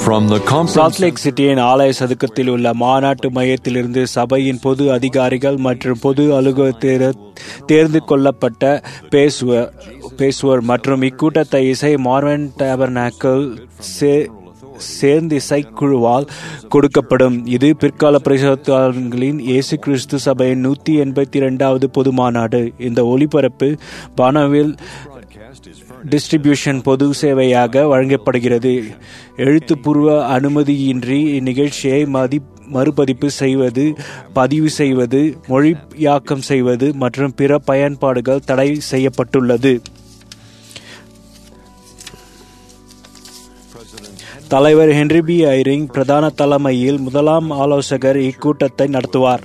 from the conference Salt Lake சிட்டியின் ஆலய சதுக்கத்தில் உள்ள மாநாட்டு மையத்திலிருந்து சபையின் பொது அதிகாரிகள் மற்றும் பொது அலுவலகத்தினர் தேர்ந்து கொள்ளப்பட்ட பேசுவர் பேசுவர் மற்றும் இக்கூட்டத்தை இசை மார்வன் டேபர்நாக்கல் சே சேர்ந்து இசைக்குழுவால் கொடுக்கப்படும் இது பிற்கால பிரசோத்தாளர்களின் இயேசு கிறிஸ்து சபையின் நூற்றி எண்பத்தி இரண்டாவது பொது மாநாடு இந்த ஒளிபரப்பு பானவில் டிஸ்ட்ரிபியூஷன் பொது சேவையாக வழங்கப்படுகிறது எழுத்துப்பூர்வ அனுமதியின்றி இந்நிகழ்ச்சியை மதி மறுபதிப்பு செய்வது பதிவு செய்வது மொழியாக்கம் செய்வது மற்றும் பிற பயன்பாடுகள் தடை செய்யப்பட்டுள்ளது தலைவர் ஹென்ரி பி ஐரிங் பிரதான தலைமையில் முதலாம் ஆலோசகர் இக்கூட்டத்தை நடத்துவார்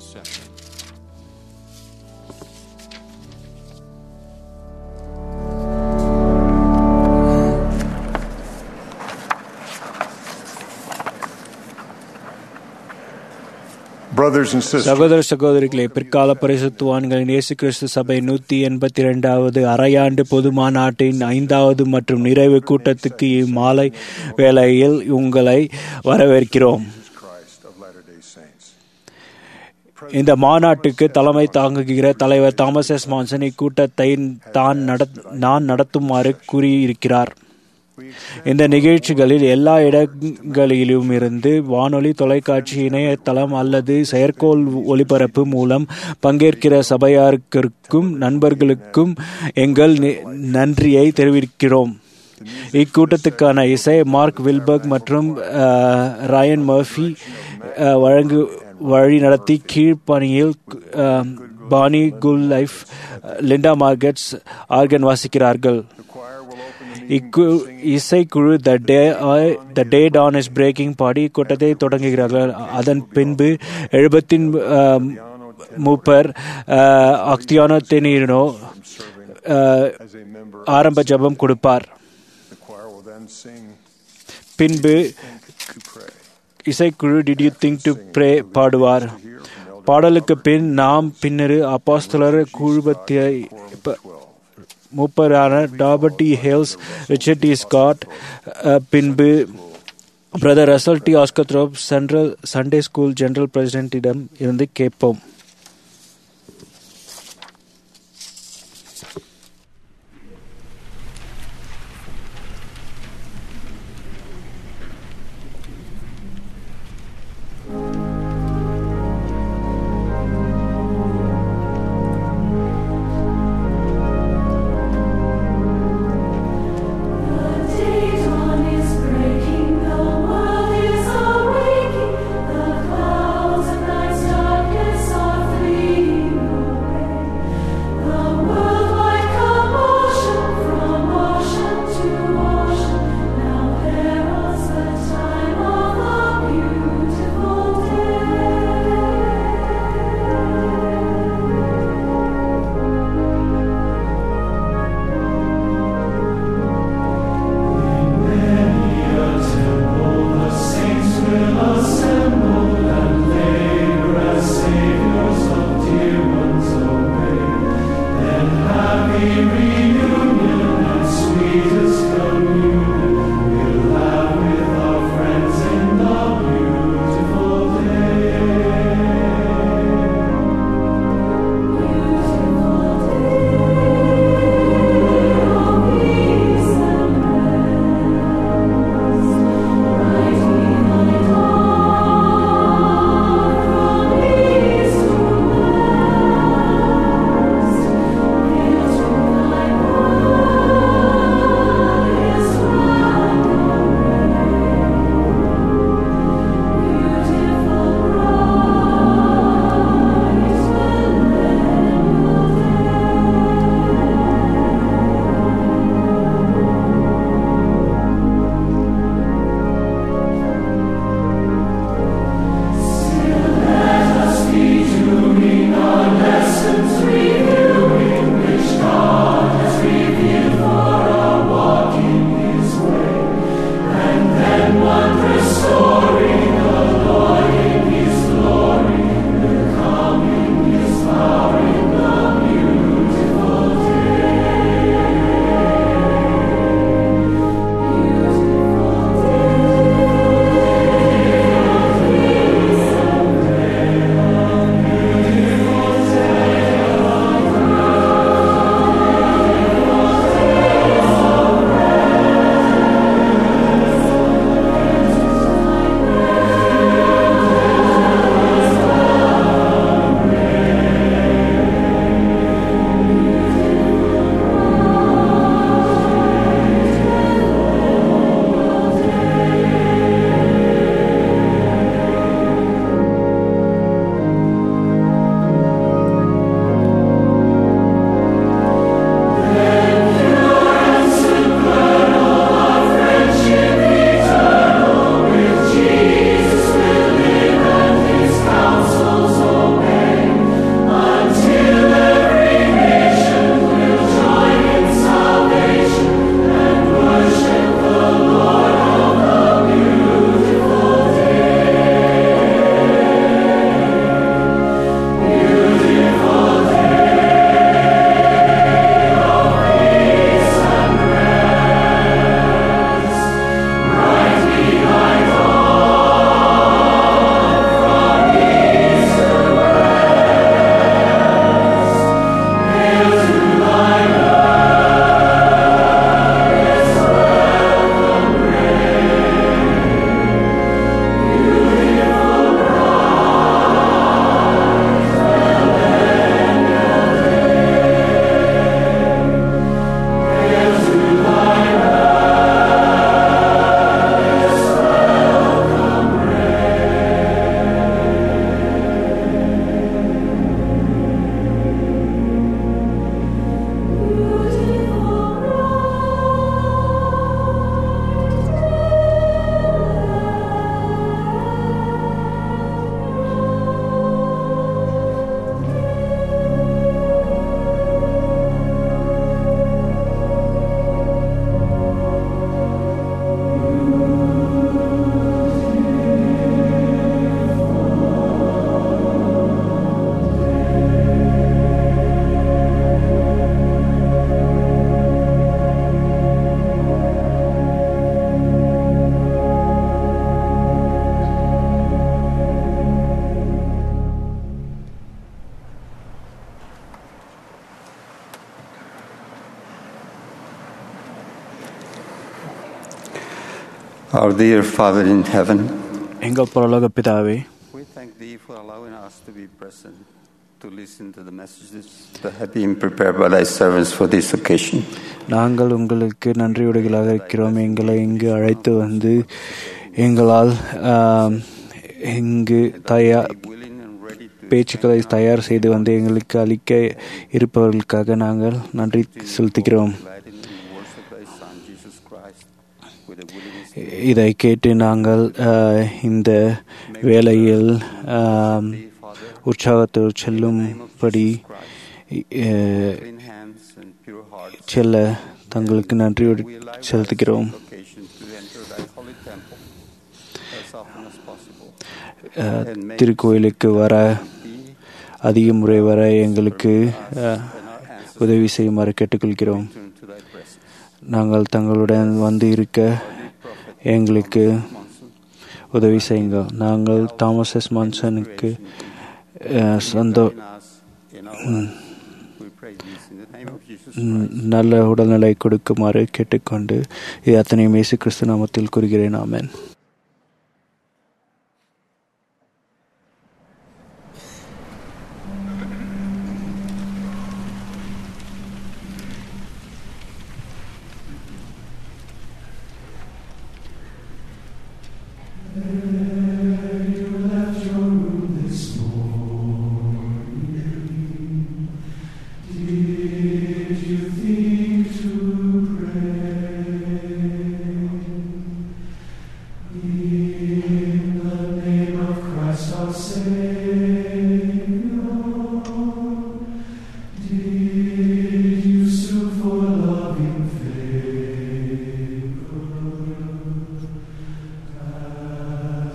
Brothers and sisters, சகோதர சகோதரிகளே பிற்கால பரிசுத்துவான்களின் இயேசு கிறிஸ்து சபை நூத்தி எண்பத்தி இரண்டாவது அரையாண்டு பொது மாநாட்டின் ஐந்தாவது மற்றும் நிறைவு கூட்டத்துக்கு இம்மாலை வேளையில் உங்களை வரவேற்கிறோம் Christ of Latter-day Saints. இந்த மாநாட்டுக்கு தலைமை தாங்குகிற தலைவர் தாமஸ் எஸ் மான்சன் இக்கூட்டத்தை தான் நடத்- நான் நடத்துமாறு கூறியிருக்கிறார் இந்த நிகழ்ச்சிகளில் எல்லா இடங்களிலும் இருந்து வானொலி தொலைக்காட்சி இணையதளம் அல்லது செயற்கோள் ஒளிபரப்பு மூலம் பங்கேற்கிற சபையாருக்கும் நண்பர்களுக்கும் எங்கள் நி- நன்றியை தெரிவிக்கிறோம் இக்கூட்டத்துக்கான இசை மார்க் வில்பர்க் மற்றும் அஹ், ரயன் மர்ஃபி அஹ், வழங்கு வழி நடத்தி கீழ்ப்பணியில் அஹ், Bonnie Goodliffe Linda Margetts organ வாசிக்கிறார்கள் இக்கு இசைக்குழு the day the day dawn is breaking பாடி கூட்டத்தை தொடங்குகிறார்கள் அதன் பின்பு எழுபத்தின் அஹ், மூப்பர் அஹ், அக்தியானோ தெனினோ அஹ், ஆரம்ப ஜெபம் கொடுப்பார் The choir will then sing பின்பு to pray. இசைக்குழு did you think to pray பாடுவார் பாடலுக்கு பின் நாம் பின்னர் அப்போஸ்தலர் குழுபத்தை மூப்பரான Robert D Hales Richard D Scott அஹ், பின்பு brother Russell T Osguthorpe central Sunday school general பிரசிடென்ட்டிடம் இருந்து கேட்போம் The day dawn is breaking, the world is awaking, the clouds of night's darkness are Our dear Father in heaven, எங்கள் பரலோக பிதாவே we thank Thee for allowing us to be present to listen to the messages that have been prepared by Thy servants for this occasion. நாங்கள் உங்களுக்கு நன்றியுடைகளாக இருக்கிறோம் எங்களை இங்கு அழைத்து வந்து எங்களால் ஆம், இங்கு தயார் Willing and ready to பேச்சுக்களை தயார் செய்து வந்து எங்களுக்கு அளிக்க இருப்பவர்களுக்காக நாங்கள் நன்றி செலுத்துகிறோம் glad in the words of Thy Son Jesus Christ with a willingness இதை கேட்டு நாங்கள் ஆ, இந்த வேளையில் ஆம், உற்சாகத்தோடு செல்லும்படி ஆ, clean hands and pure hearts. செல்ல தங்களுக்கு நன்றியோடு We allow us செலுத்துகிறோம் occasion to enter Thy holy temple as often as possible. ஆ, திருக்கோயிலுக்கு வர Thee அதிக முறை வர எங்களுக்கு ஆ, and our ancestors உதவி செய்யுமாறு கேட்டுக்கொள்கிறோம் turn to Thy presence. நாங்கள் தங்களுடன் வந்து இருக்க எங்களுக்கு உதவி செய்யுங்க நாங்கள் தாமஸ் எஸ் மான்சனுக்கு அஹ், சொந்த In us, in our lives. We pray this in the name of Jesus ம், Christ. நல்ல உடல்நிலை கொடுக்குமாறு கேட்டுக்கொண்டு இது அத்தனையும் இயேசு கிறிஸ்து நாமத்தில் கூறுகிறேன் ஆமென் Thank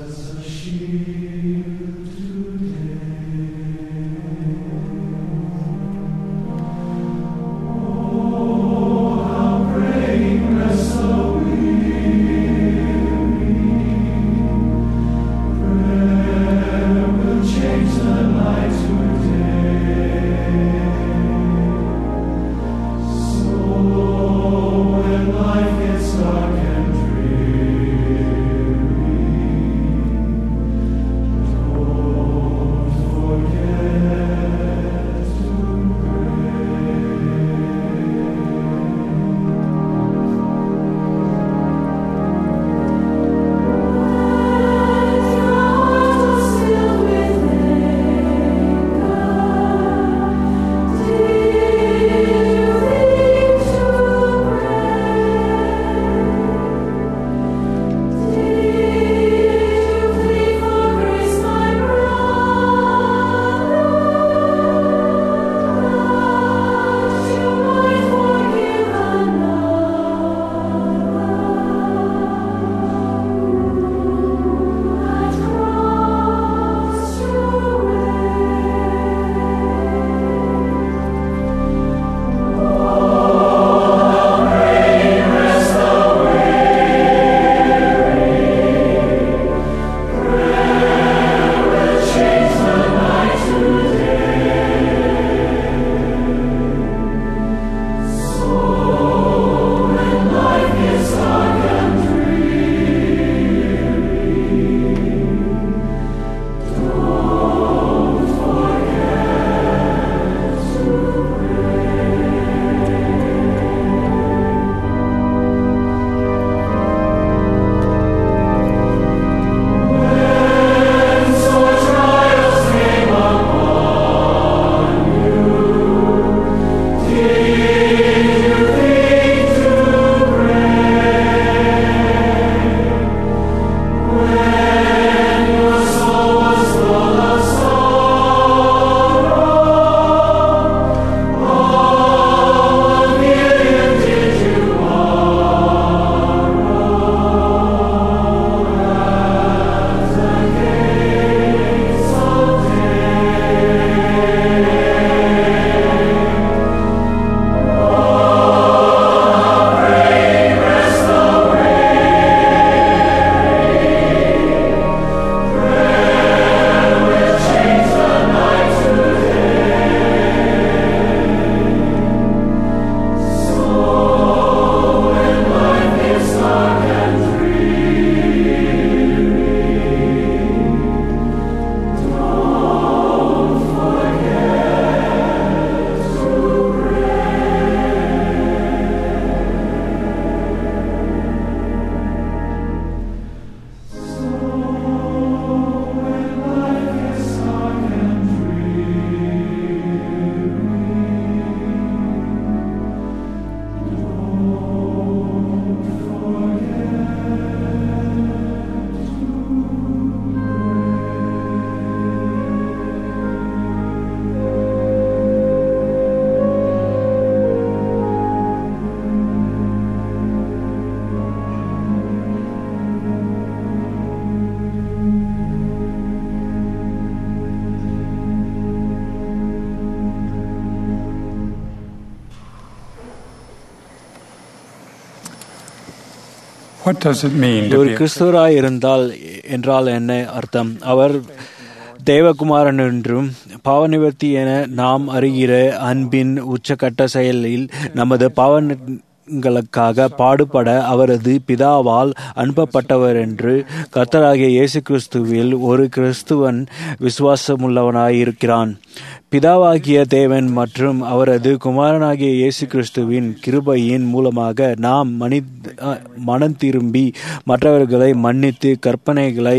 What does it mean to ஒரு be a கிறிஸ்துவராய் இருந்தால் என்றால் என்ன அர்த்தம் அவர் தேவகுமாரன் என்றும் பாவநிவர்த்தி என நாம் அறிகிற அன்பின் உச்சக்கட்ட செயலில் நமது பாவங்களுக்காக பாடுபட அவரது பிதாவால் அனுப்பப்பட்டவர் என்று கர்த்தராகிய இயேசு கிறிஸ்துவில் ஒரு கிறிஸ்துவன் விசுவாசமுள்ளவனாயிருக்கிறான் பிதாவாகிய தேவன் மற்றும் அவரது குமாரனாகிய இயேசு கிறிஸ்துவின் கிருபையின் மூலமாக நாம் மனித மனம் திரும்பி மற்றவர்களை மன்னித்து கற்பனைகளை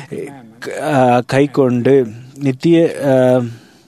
கை கொண்டு நித்திய அஹ்,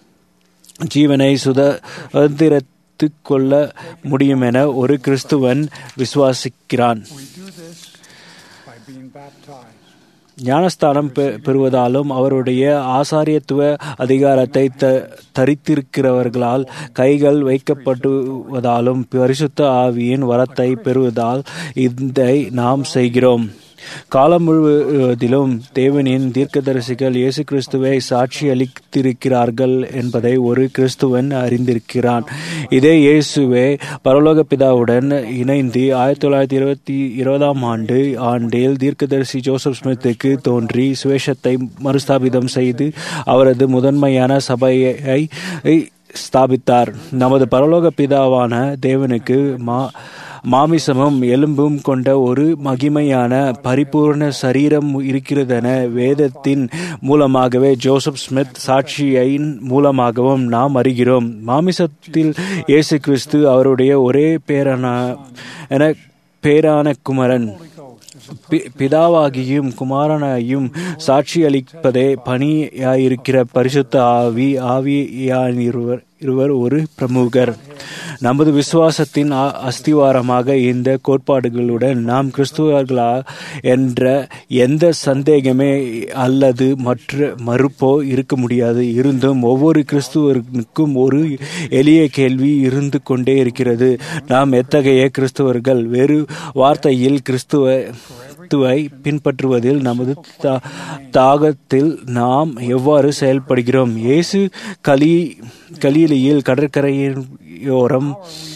ஜீவனை சுதந்திரத்து கொள்ள முடியும் என ஒரு கிறிஸ்துவன் விசுவாசிக்கிறான் We do this by being baptized. ஞானஸ்தானம் பெ- பெறுவதாலும் அவருடைய ஆசாரியத்துவ அதிகாரத்தை த தரித்திருக்கிறவர்களால் கைகள் வைக்கப்படுவதாலும் பரிசுத்த ஆவியின் வரத்தை பெறுவதால் இதை நாம் செய்கிறோம் காலம் முழுவதிலும் தேவனின் தீர்க்கதரிசிகள் இயேசு கிறிஸ்துவை சாட்சி அளித்திருக்கிறார்கள் என்பதை ஒரு கிறிஸ்துவன் அறிந்திருக்கிறான் இதே இயேசுவே பரலோக பிதாவுடன் இணைந்து ஆயிரத்தி தொள்ளாயிரத்தி இருபத்தி இருபதாம் ஆண்டு ஆண்டில் தீர்க்கதரிசி ஜோசப் ஸ்மித்துக்கு தோன்றி சுவேஷத்தை மறுஸ்தாபிதம் செய்து அவரது முதன்மையான சபையை ஸ்தாபித்தார் நமது பரலோக பிதாவான தேவனுக்கு மா மாமிசமும் எலும்பும் கொண்ட ஒரு மகிமையான பரிபூர்ண சரீரம் இருக்கிறதென வேதத்தின் மூலமாகவே ஜோசப் ஸ்மித் சாட்சியின் மூலமாகவும் நாம் அறிகிறோம் மாமிசத்தில் இயேசு கிறிஸ்து அவருடைய ஒரே பேரான என பேரான குமரன் பி- பிதாவாகியும் குமாரனாயும் சாட்சி அளிப்பதே பணியாயிருக்கிற பரிசுத்த ஆவி ஆவியான் இருவர் இருவர் ஒரு பிரமுகர் நமது விசுவாசத்தின் அ- அஸ்திவாரமாக இந்த கோட்பாடுகளுடன் நாம் கிறிஸ்துவர்களா என்ற எந்த சந்தேகமே அல்லது மற்ற மறுப்போ இருக்க முடியாது இருந்தும் ஒவ்வொரு கிறிஸ்துவருக்கும் ஒரு எளிய கேள்வி இருந்து கொண்டே இருக்கிறது நாம் எத்தகைய கிறிஸ்துவர்கள் வேறு வார்த்தையில் கிறிஸ்துவ கிறிஸ்துவை பின்பற்றுவதில் நமது தா- தாகத்தில் நாம் எவ்வாறு செயல்படுகிறோம் இயேசு கலி கலியிலியில் கடற்கரையோரம்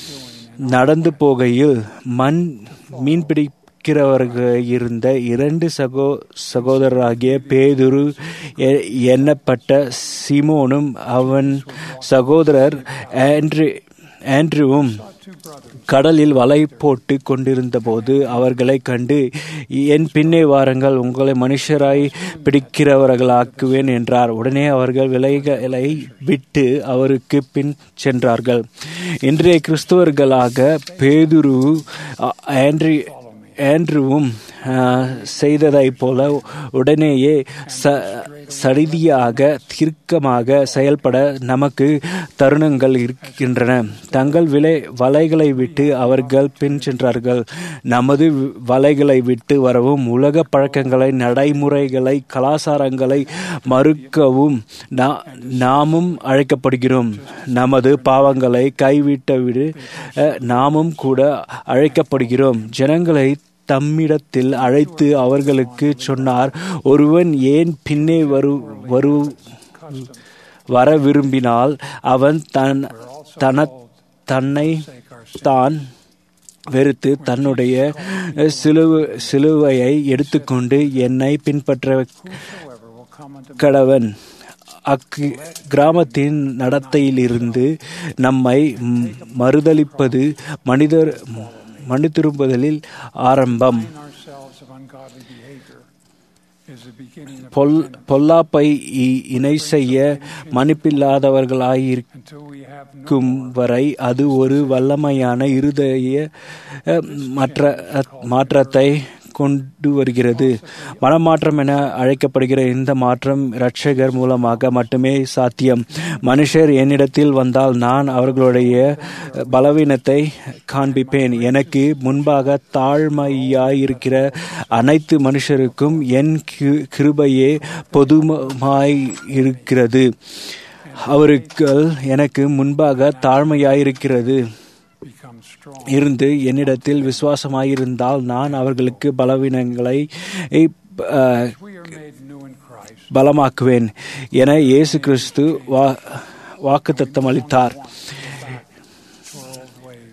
நடந்து போகையில் மண் மீன்பிடிக்கிறவர்கள் இருந்த இரண்டு சகோ சகோதரராகிய பேதுரு எ- எண்ணப்பட்ட சிமோனும் அவன் சகோதரர் ஆண்ட்ரு ஆண்ட்ருவும் கடலில் வலை போட்டு கொண்டிருந்தபோது அவர்களை கண்டு என் பின்னே வாருங்கள் உங்களை மனுஷராய் பிடிக்கிறவர்களாக்குவேன் என்றார் உடனே அவர்கள் விலைகளை விட்டு அவருக்கு பின் சென்றார்கள் இன்றைய கிறிஸ்தவர்களாக பேதுரு அ- ஆண்ட்ரி ஆண்ட்ருவும் ஆஹ், செய்ததைப் போல உடனேயே ச சடிதியாக தீர்க்கமாக செயல்பட நமக்கு தருணங்கள் இருக்கின்றன தங்கள் விலை வலைகளை விட்டு அவர்கள் பின் சென்றார்கள் நமது வலைகளை விட்டு வரவும் உலக பழக்கங்களை நடைமுறைகளை கலாச்சாரங்களை மறுக்கவும் நா- நாமும் அழைக்கப்படுகிறோம் நமது பாவங்களை கைவிட்ட விடு அஹ், நாமும் கூட அழைக்கப்படுகிறோம் ஜனங்களை தம்மிடத்தில் அழைத்து அவர்களுக்கு சொன்னார் ஒருவன் ஏன் பின்னே வரு வரு வர விரும்பினால் அவன் தன் தன தன்னை தான் வெறுத்து தன்னுடைய சிலுவ சிலுவையை எடுத்துக்கொண்டு என்னை பின்பற்ற கடவன் அக்கு கிராமத்தின் நடத்தையிலிருந்து நம்மை ம், மறுதலிப்பது மனிதர் மனு திரும்புதலில் ஆரம்பம் ourselves of ungodly behavior is the beginning of பொல் பொல்லாப்பை இ- இணை செய்ய மன்னிப்பில்லாதவர்களாயிருக்கும் until we have no வரை அது ஒரு வல்லமையான இருதய அஹ், மற்ற அஹ், மாற்றத்தை கொண்டு வருகிறது மனமாற்றம் என அழைக்கப்படுகிற இந்த மாற்றம் இரட்சகர் மூலமாக மட்டுமே சாத்தியம் மனுஷர் என்னிடத்தில் வந்தால் நான் அவர்களுடைய பலவீனத்தை காண்பிப்பேன் எனக்கு முன்பாக தாழ்மையாயிருக்கிற அனைத்து மனுஷருக்கும் என் கி- கிருபையே பொதுமாய் இருக்கிறது அவர்கள் எனக்கு முன்பாக தாழ்மையாயிருக்கிறது become strong. இருந்து என்னிடத்தில் விசுவாசமாயிருந்தால் நான் அவர்களுக்கு பலவீனங்களை அஹ், We are made new in Christ. பலமாக்குவேன் என இயேசு கிறிஸ்து வா வாக்குத்தத்தம் அளித்தார் To our old ways.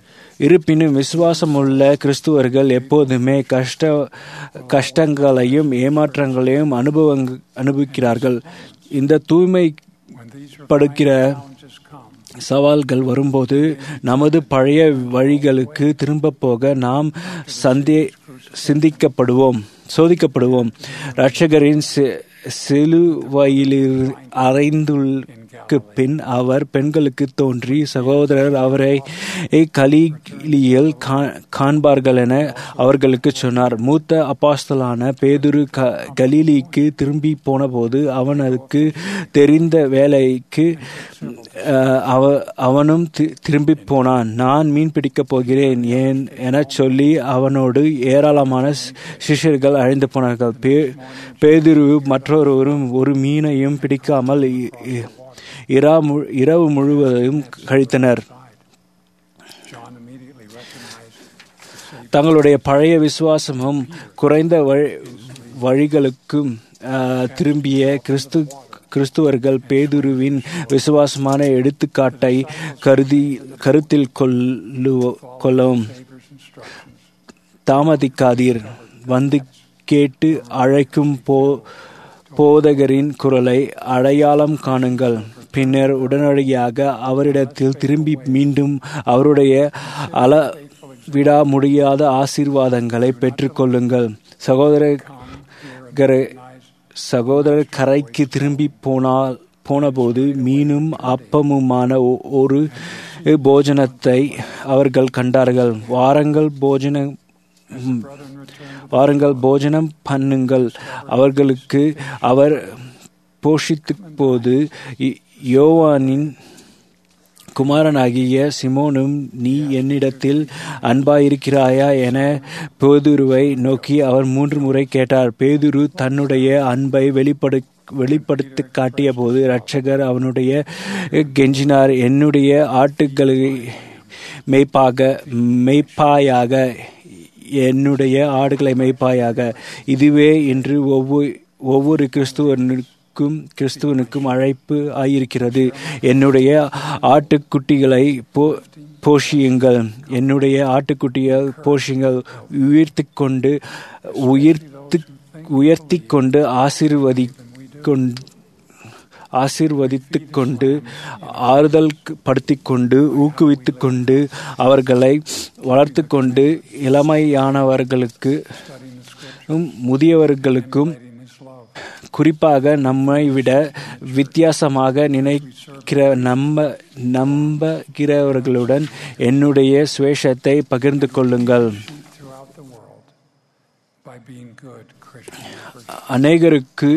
இருப்பினும் விசுவாசமுள்ள கிறிஸ்துவர்கள் எப்போதுமே கஷ்ட கஷ்டங்களையும் ஏமாற்றங்களையும் அனுபவங் அனுபவிக்கிறார்கள் இந்த தூய்மை When these படுக்கிற challenges come, சவால்கள் வரும்போது நமது பழைய வழிகளுக்கு திரும்ப போக நாம் சந்தே சிந்திக்கப்படுவோம் சோதிக்கப்படுவோம் இரட்சகரின் சி- சிலுவையில் அறைந்துக்கு பின் அவர் பெண்களுக்கு தோன்றி சகோதரர் அவரை கலிலியில் கா- காண்பார்கள் என அவர்களுக்கு சொன்னார் மூத்த அப்பாஸ்தலான பேதுரு க கலிலிக்கு திரும்பி போனபோது அவன் அதுக்கு தெரிந்த வேலைக்கு அஹ், அவ அவனும் தி- திரும்பி போனான் நான் மீன் பிடிக்கப் போகிறேன் ஏன் எனச் சொல்லி அவனோடு ஏராளமான சி- சிஷ்யர்கள் அழிந்து போனார்கள் பே பேதுரு மற்றொருவரும் ஒரு மீனையும் பிடிக்காமல் இ- இ- இரா மு- இரவு முழுவதும் கழித்தனர் John immediately recognized the Savior. தங்களுடைய பழைய விசுவாசமும் குறைந்த வழி- வழிகளுக்கும் ஆஹ், திரும்பிய கிறிஸ்து கிறிஸ்துவர்கள் பேதுருவின் விசுவாசமான எடுத்துக்காட்டை கருதி கருத்தில் கொள்ளு கொள்ளவும் Savior's instructions. தாமதிக்காதீர் வந்து கேட்டு அழைக்கும் போ போதகரின் குரலை அடையாளம் காணுங்கள் பின்னர் உடனடியாக அவரிடத்தில் திரும்பி மீண்டும் அவருடைய அள விடா முடியாத ஆசீர்வாதங்களை பெற்றுக்கொள்ளுங்கள் சகோதரர் சகோதரர் கரைக்கு திரும்பி போனால் போனபோது மீனும் அப்பமுமான ஒ- ஒரு போஜனத்தை அவர்கள் கண்டார்கள் வாரங்கள் போஜன ம், வாருங்கள் போஜனம் பண்ணுங்கள் அவர்களுக்கு அவர் போஷித்த போது இ- யோவானின் குமாரனாகிய சிமோனும் நீ என்னிடத்தில் அன்பாயிருக்கிறாயா என பேதுருவை நோக்கி அவர் மூன்று முறை கேட்டார் பேதுரு தன்னுடைய அன்பை வெளிப்படு வெளிப்படுத்தி காட்டிய போது இரட்சகர் அவனுடைய கெஞ்சினார் என்னுடைய ஆட்டுகளை மெய்ப்பாக மெய்ப்பாயாக என்னுடைய ஆடுகளை மெய்ப்பாயாக இதுவே இன்று ஒவ்வொரு ஒவ்வொரு கிறிஸ்துவனுக்கும் கிறிஸ்துவனுக்கும் அழைப்பு ஆயிருக்கிறது என்னுடைய ஆட்டுக்குட்டிகளை போ போஷியுங்கள் என்னுடைய ஆட்டுக்குட்டியை போஷியுங்கள் உயர்த்தி கொண்டு உயர்த்து உயர்த்தி கொண்டு ஆசீர்வதி கொண்டு ஆசீர்வதித்துக் கொண்டு ஆறுதல் படுத்திக் கொண்டு ஊக்குவித்துக் கொண்டு அவர்களை வளர்த்து கொண்டு இளமையானவர்களுக்கு முதியவர்களுக்கும் குறிப்பாக நம்மை விட வித்தியாசமாக நினைக்கிற நம்ப நம்புகிறவர்களுடன் என்னுடைய சுவேஷத்தை பகிர்ந்து கொள்ளுங்கள் throughout the world by being good Christians. அநேகருக்கு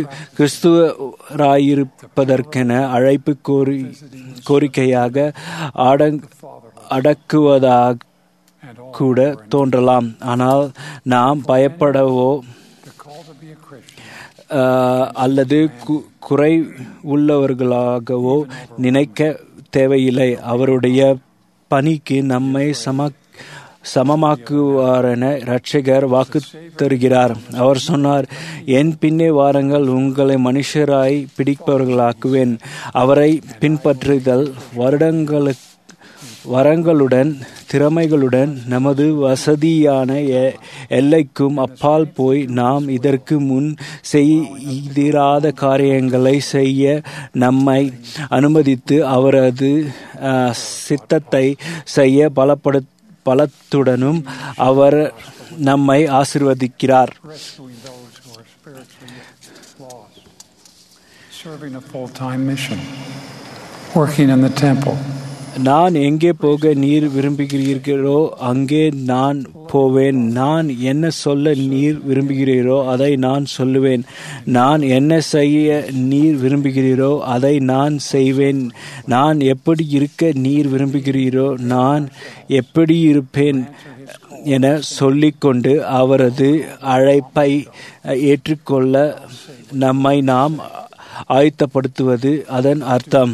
கிறிஸ்துவராயிருப்பதற்கென அழைப்பு கோரி கோரிக்கையாக அடங் அடக்குவதாக And all கூட தோன்றலாம் ஆனால் நாம் பயப்படவோ the call to be a Christian ஆஹ், அல்லது கு- குறை உள்ளவர்களாகவோ நினைக்க தேவையில்லை அவருடைய பணிக்கு நம்மை சம சமமாக்குவாரென இரட்சகர் வாக்கு தருகிறார் அவர் சொன்னார் என் பின்னே வாருங்கள் உங்களை மனுஷராய் பிடிப்பவர்களாக்குவேன் அவரை பின்பற்றுதல் வருடங்களுக்கு வரங்களுடன் திறமைகளுடன் நமது வசதியான எ- எல்லைக்கும் அப்பால் போய் நாம் இதற்கு முன் செய்திராத காரியங்களை செய்ய நம்மை அனுமதித்து அவரது அஹ், சித்தத்தை செய்ய பலப்படு பலத்துடனும் அவர் நம்மை ஆசிர்வதிக்கிறார் rescuing those who are spiritually lost, serving a full time mission, working in the temple, நான் எங்கே போக நீர் விரும்புகிறீர்களோ அங்கே நான் போவேன் நான் என்ன சொல்ல நீர் விரும்புகிறீரோ அதை நான் சொல்லுவேன் நான் என்ன செய்ய நீர் விரும்புகிறீரோ அதை நான் செய்வேன் நான் எப்படி இருக்க நீர் விரும்புகிறீரோ நான் எப்படி இருப்பேன் என சொல்லிக்கொண்டு அவரது அழைப்பை ஏற்றுக்கொள்ள நம்மை நாம் ஆயத்தப்படுத்துவது அதன் அர்த்தம்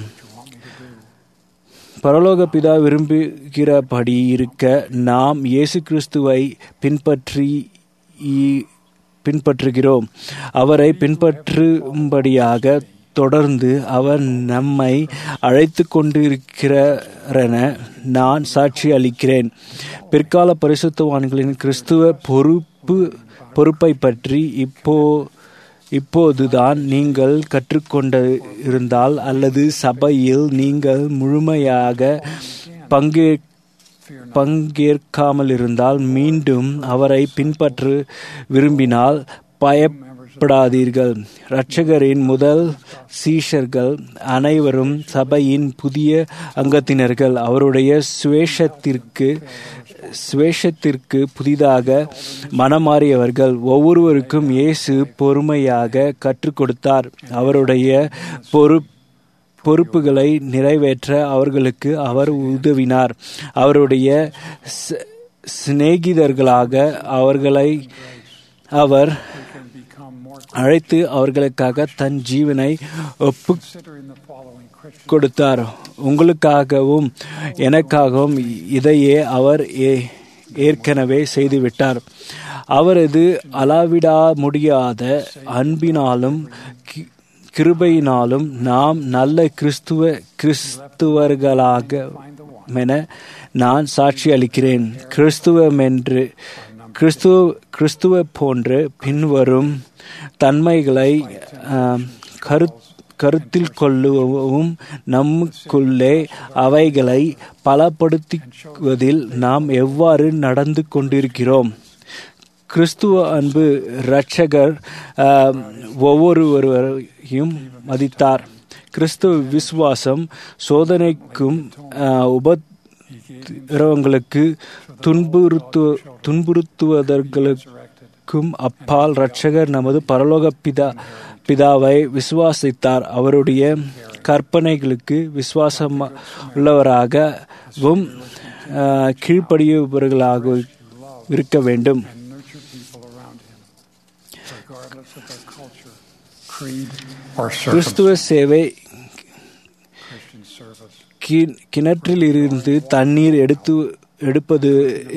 பரலோக பிதா விரும்புகிறபடி இருக்க நாம் இயேசு கிறிஸ்துவை பின்பற்றி பின்பற்றுகிறோம் அவரை பின்பற்றும்படியாக தொடர்ந்து அவர் நம்மை அழைத்து கொண்டிருக்கிறென நான் சாட்சி அளிக்கிறேன் பிற்கால பரிசுத்தவான்களின் கிறிஸ்துவ பொறுப்பு பொறுப்பை பற்றி இப்போ இப்போதுதான் நீங்கள் கற்றுக்கொண்டு இருந்தால் அல்லது சபையில் நீங்கள் முழுமையாக பங்கே பங்கேற்காமல் இருந்தால் மீண்டும் அவரை பின்பற்ற விரும்பினால் பயப்படாதீர்கள் இரட்சகரின் முதல் சீஷர்கள் அனைவரும் சபையின் புதிய அங்கத்தினர்கள் அவருடைய சுவேஷத்திற்கு சுவேஷத்திற்கு புதிதாக மனமாறியவர்கள் ஒவ்வொருவருக்கும் இயேசு பொறுமையாக கற்றுக் கொடுத்தார் அவருடைய பொறு பொறுப்புகளை நிறைவேற்ற அவர்களுக்கு அவர் உதவினார் அவருடைய சி- சிநேகிதர்களாக அவர்களை அவர் can become more அழைத்து அவர்களுக்காக தன் ஜீவனை ஒப்பு considering the following Christian கொடுத்தார் உங்களுக்காகவும் எனக்காகவும் இதையே அவர் ஏ- ஏற்கனவே செய்துவிட்டார் அவரது அளவிடா முடியாத அன்பினாலும் கி- கிருபையினாலும் நாம் நல்ல கிறிஸ்துவ கிறிஸ்துவர்களாக என நான் சாட்சி அளிக்கிறேன் கிறிஸ்துவமென்று கிறிஸ்துவ கிறிஸ்துவ போன்று பின்வரும் தன்மைகளை ஆம், கரு கருத்தில் கொள்ளவும் நமக்குள்ளே அவைகளை பலப்படுத்துவதில் நாம் எவ்வாறு நடந்து கொண்டிருக்கிறோம் கிறிஸ்துவ அன்பு இரட்சகர் ஆம், ஒவ்வொருவரையும் மதித்தார் கிறிஸ்துவ விசுவாசம் சோதனைக்கும் ஆ, உபத்திரவங்களுக்கு துன்புறுத்து துன்புறுத்துவதற்கும் அப்பால் இரட்சகர் நமது பரலோக பிதா பிதாவை விசுவாசித்தார் அவருடைய கற்பனைகளுக்கு விசுவாசம் உள்ளவராகவும் ஆ, கீழ்ப்படியவர்களாக இருக்க வேண்டும் and nurture people around him, regardless of their culture, creed, or கிறிஸ்துவ circumstance. சேவை Christian service. கி- கிணற்றில் இருந்து தண்ணீர் எடுத்து எடுப்பது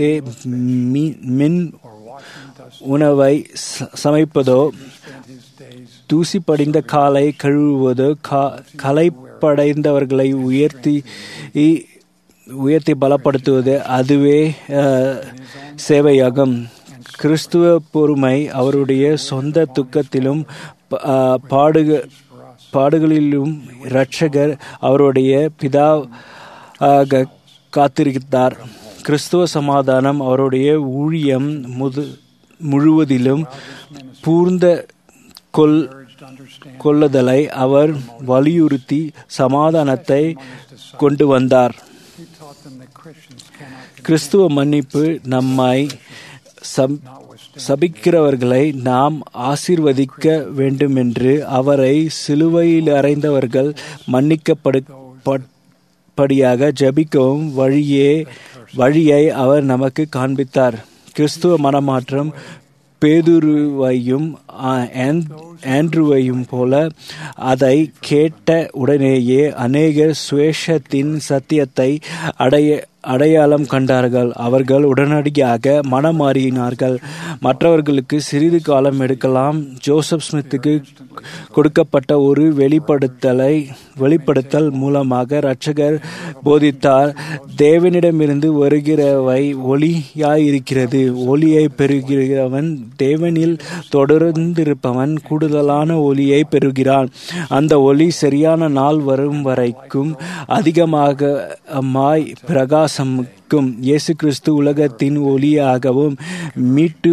மின் or washing dust உணவை ச- சமைப்பதோ spend his days தூசி படிந்த காலை கழுவுவதோ கா- களைப்படைந்தவர்களை உயர்த்தி இ- உயர்த்தி பலப்படுத்துவது அதுவே அஹ், சேவையாகும் கிறிஸ்துவ பொறுமை அவருடைய சொந்த துக்கத்திலும் ப- அஹ், பாடுக பாடுகளிலும் இரட்சகர் அவருடைய பிதாவாக காத்திருக்கிறார் கிறிஸ்துவ சமாதானம் அவருடைய ஊழியம் முது முழுவதிலும் பூர்ந்த கொல் urged understand கொள்ளுதலை அவர் வலியுறுத்தி சமாதானத்தை கொண்டு வந்தார் he taught them that Christians cannot கிறிஸ்துவ மன்னிப்பு நம்மை சம் சபிக்கிறவர்களை நாம் ஆசீர்வதிக்க வேண்டுமென்று அவரை சிலுவையில் அறைந்தவர்கள் மன்னிக்கப்படு பட்- படியாக ஜபிக்கவும் வழியே வழியை அவர் நமக்கு காண்பித்தார் கிறிஸ்துவ மனமாற்றம் பேதுருவையும் ஆ, ஆன்- ஆண்ட்ருவையும் போல அதை கேட்ட உடனேயே அநேகர் சுவேஷத்தின் சத்தியத்தை அடைய அடையாளம் கண்டார்கள் அவர்கள் உடனடியாக மனமாறினார்கள் மற்றவர்களுக்கு சிறிது காலம் எடுக்கலாம் ஜோசப் ஸ்மித்துக்கு கொடுக்கப்பட்ட ஒரு வெளிப்படுத்தலை வெளிப்படுத்தல் மூலமாக இரட்சகர் போதித்தார் தேவனிடமிருந்து வருகிறவை ஒளியாயிருக்கிறது ஒளியை பெறுகிறவன் தேவனில் தொடர்ந்திருப்பவன் கூடுதலான ஒளியை பெறுகிறான் அந்த ஒளி சரியான நாள் வரும் வரைக்கும் அதிகமாக மாய் பிரகாசமுக்கும் இயேசு கிறிஸ்து உலகத்தின் ஒளியாகவும் மீட்டு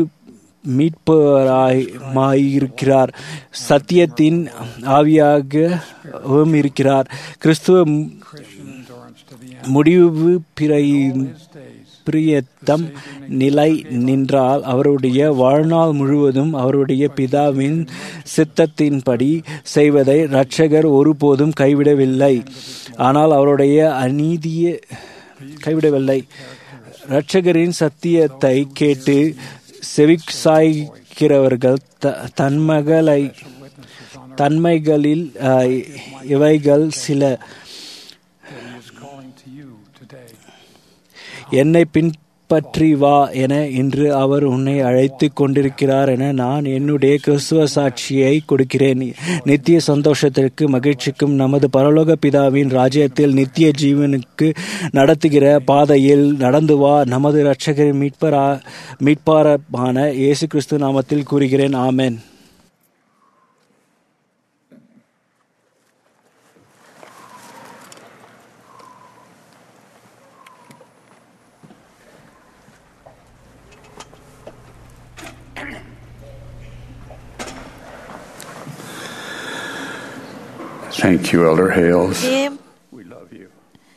மீட்பராயிருக்கிறார் சத்தியத்தின் ஆவியாகவும் இருக்கிறார் கிறிஸ்துவ endurance to the end. முடிவு பிறை His days பிரியத்தம் நிலை நின்றால் அவருடைய வாழ்நாள் முழுவதும் அவருடைய பிதாவின் சித்தத்தின்படி செய்வதை இரட்சகர் ஒருபோதும் கைவிடவில்லை ஆனால் அவருடைய அநீதிய கைவிடவில்லை இரட்சகரின் சத்தியத்தை கேட்டு செவிசாய்க்கிறவர்கள் த தன்மகளை தன்மைகளில் அஹ், இவைகள் சில that he is calling to you today. என்னை பின் பின்பற்றி வா என இன்று அவர் உன்னை அழைத்து கொண்டிருக்கிறார் என நான் என்னுடைய கிறிஸ்துவ சாட்சியை கொடுக்கிறேன் நித்திய சந்தோஷத்திற்கு மகிழ்ச்சிக்கும் நமது பரலோக பிதாவின் ராஜ்யத்தில் நித்திய ஜீவனுக்கு நடத்துகிற பாதையில் நடந்து வா நமது இரட்சகரின் மீட்பரா மீட்பாரமான இயேசு கிறிஸ்து நாமத்தில் கூறுகிறேன் ஆமென் Thank you, Elder Hales. நேயம் We love you.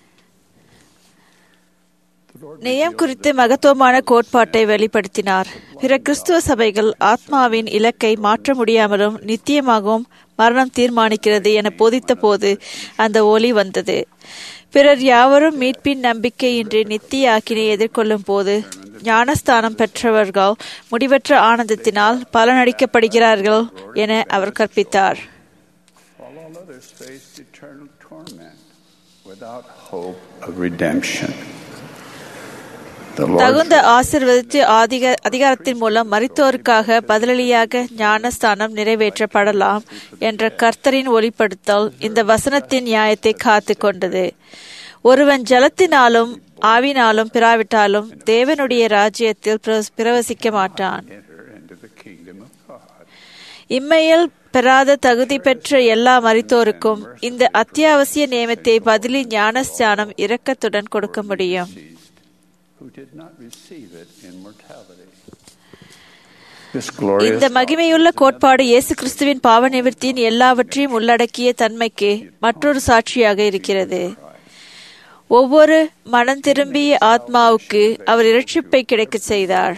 நேயம் குறித்து மகத்துவமான கோட்பாட்டை வெளிப்படுத்தினார் பிற கிறிஸ்துவ சபைகள் ஆத்மாவின் இலக்கை மாற்ற முடியாமலும் நித்தியமாகவும் மரணம் தீர்மானிக்கிறது என போதித்த போது அந்த ஒளி வந்தது பிறர் யாவரும் மீட்பின் நம்பிக்கையின்றி நித்திய ஆக்கினை எதிர்கொள்ளும் போது ஞானஸ்தானம் பெற்றவர்கள் முடிவற்ற ஆனந்தத்தினால் பலனடிக்கப்படுகிறார்கள் என அவர் கற்பித்தார் While all others faced eternal torment without hope of redemption. The Lord தகுந்த ஆசிர்வதித்து ஆதிக அதிகாரத்தின் மூலம் மரித்தோருக்காக பதிலளியாக ஞானஸ்தானம் நிறைவேற்றப்படலாம் என்ற கர்த்தரின் ஒளிப்படுத்தல் இந்த வசனத்தின் நியாயத்தை காத்து கொண்டது ஒருவன் ஜலத்தினாலும் ஆவினாலும் பிராவிட்டாலும் தேவனுடைய ராஜ்யத்தில் பிர- பிரவசிக்க மாட்டான் enter into the kingdom of God. இம்மையில் பெறாத தகுதி பெற்ற எல்லா மரித்தோருக்கும் இந்த அத்தியாவசிய நியமத்தை பதிலி ஞானஸ்தானம் இரக்கத்துடன் கொடுக்க முடியும் Who did not receive it in mortality. This glorious இந்த மகிமையுள்ள கோட்பாடு இயேசு கிறிஸ்துவின் பாவ நிவர்த்தியின் எல்லாவற்றையும் உள்ளடக்கிய தன்மைக்கு மற்றொரு சாட்சியாக இருக்கிறது ஒவ்வொரு மனம் திரும்பிய ஆத்மாவுக்கு அவர் இரட்சிப்பை கிடைக்கச் செய்தார்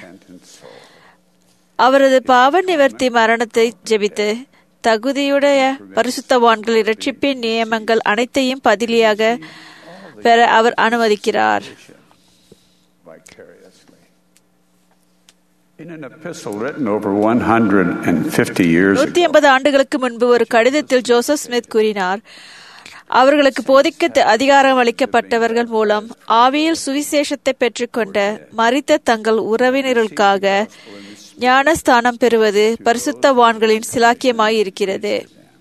அவரது பாவ நிவர்த்தி மரணத்தை ஜெபித்து தகுதியுடைய பரிசுத்தவான்கள் இரட்சிப்பின் நியமங்கள் அனைத்தையும் பதிலியாக பெற அவர் அனுமதிக்கிறார் vicariously. In an epistle written over 150 years நூத்தி ago, எண்பது ஆண்டுகளுக்கு முன்பு ஒரு கடிதத்தில் ஜோசப் ஸ்மித் கூறினார் அவர்களுக்கு போதிக்க த- அதிகாரம் அளிக்கப்பட்டவர்கள் மூலம் ஆவியில் சுவிசேஷத்தை பெற்றுக்கொண்ட மரித்த தங்கள் உறவினர்களுக்காக ஞானஸ்தானம் பெறுவது பரிசுத்தவான்களின் சிலாக்கியமாய் இருக்கிறது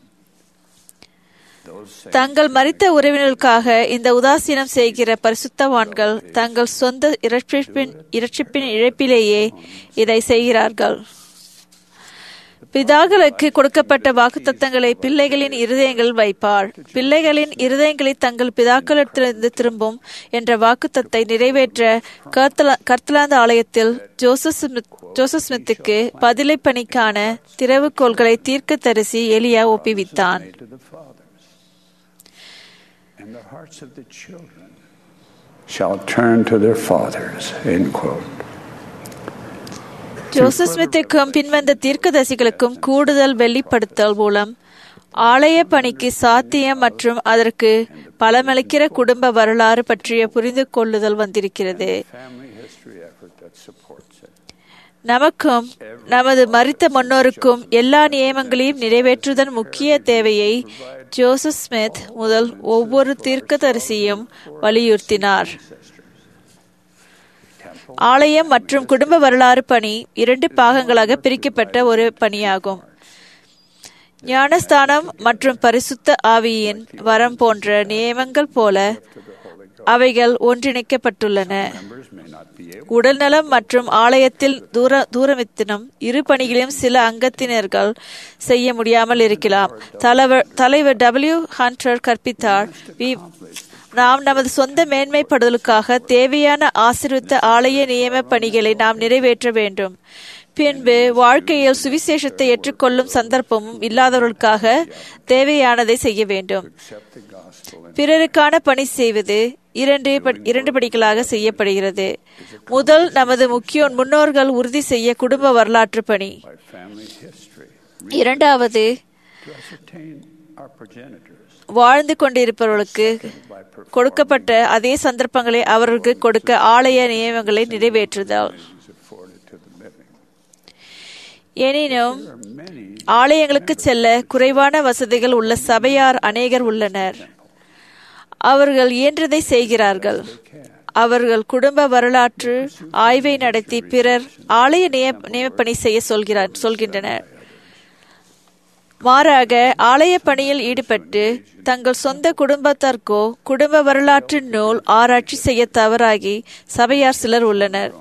தங்கள் மரித்த உறவினர்களுக்காக இந்த உதாசீனம் செய்கிற பரிசுத்தவான்கள் தங்கள் சொந்த இரட்சிப்பின் இரட்சிப்பின் இழப்பிலேயே இதை செய்கிறார்கள் பிதாக்களுக்கு கொடுக்கப்பட்ட வாக்குத்தத்தங்களை பிள்ளைகளின் இருதயங்களில் வைப்பார் பிள்ளைகளின் இருதயங்களை தங்கள் பிதாக்களிடத்திலிருந்து திரும்பும் என்ற வாக்குத்தத்தை நிறைவேற்ற கர்த்தலா- கர்த்தலாந்து ஆலயத்தில் ஜோசப் ஸ்மித் ஜோசப் ஸ்மித்துக்கு பதிலை பணிக்கான திறவுகோள்களை தீர்க்க தரிசி எலியா ஒப்புவித்தான் to the fathers, and the hearts of the children shall turn to their fathers. End quote. Joseph ஸ்மித்துக்கும் பின்வந்த தீர்க்கதரிசிகளுக்கும் கூடுதல் வெளிப்படுத்தல் மூலம் ஆலய பணிக்கு சாத்தியம் மற்றும் அதற்கு பலமளிக்கிற குடும்ப வரலாறு பற்றிய புரிந்து கொள்ளுதல் வந்திருக்கிறது Family history effort that supports it. நமக்கும் நமது மரித்த முன்னோருக்கும் எல்லா நியமங்களையும் நிறைவேற்றுவதன் முக்கிய தேவையை ஜோசப் ஸ்மித் முதல் ஒவ்வொரு தீர்க்கதரிசியும் வலியுறுத்தினார் ஆலயம் மற்றும் குடும்ப வரலாறு பணி இரண்டு பாகங்களாக பிரிக்கப்பட்ட ஒரு பணியாகும் ஞானஸ்தானம் மற்றும் பரிசுத்த ஆவியின் வரம் போன்ற நியமங்கள் போல அவைகள் ஒன்றிணைக்கப்பட்டுள்ளன Members may not be able உடல்நலம் மற்றும் ஆலயத்தில் தூர தூரமித்தினம் இரு பணிகளையும் சில அங்கத்தினர்கள் செய்ய முடியாமல் இருக்கலாம் தலைவர் தலைவர் டபிள்யூ ஹண்டர் கற்பித்தார் "We- நாம் நமது சொந்த மேன்மைப்படுதலுக்காக தேவையான ஆசீர்வித்த ஆலய நியம பணிகளை நாம் நிறைவேற்ற வேண்டும் பின்பு வாழ்க்கையில் சுவிசேஷத்தை ஏற்றுக்கொள்ளும் சந்தர்ப்பமும் இல்லாதவர்களுக்காக தேவையானதை செய்ய வேண்டும் accept the gospel and பிறருக்கான பணி செய்வது இரண்டு படி- இரண்டு படிகளாக செய்யப்படுகிறது முதல் நமது முக்கிய முன்னோர்கள் உறுதி செய்ய குடும்ப வரலாற்று பணி by family history இரண்டாவது to ascertain our progenitors வாழ்ந்து கொண்டிருப்பவர்களுக்கு கொடுக்கப்பட்ட அதே சந்தர்ப்பங்களை அவர்களுக்கு கொடுக்க ஆலய நியமங்களை நிறைவேற்றுதல் is afforded to the living. எனினும் There are many ஆலயங்களுக்கு செல்ல குறைவான வசதிகள் உள்ள சபையார் அநேகர் உள்ளனர் அவர்கள் இயன்றதை செய்கிறார்கள் அவர்கள் குடும்ப வரலாற்று ஆய்வை நடத்தி பிறர் ஆலய நிய- நியமப்பணி செய்ய சொல்கிறார் சொல்கின்றனர் மாறாக ஆலய பணியில் ஈடுபட்டு தங்கள் சொந்த குடும்பத்தார்க்கோ குடும்ப வரலாற்று நூல் ஆராய்ச்சி செய்ய தவறாகி சபையார் சிலர் உள்ளனர்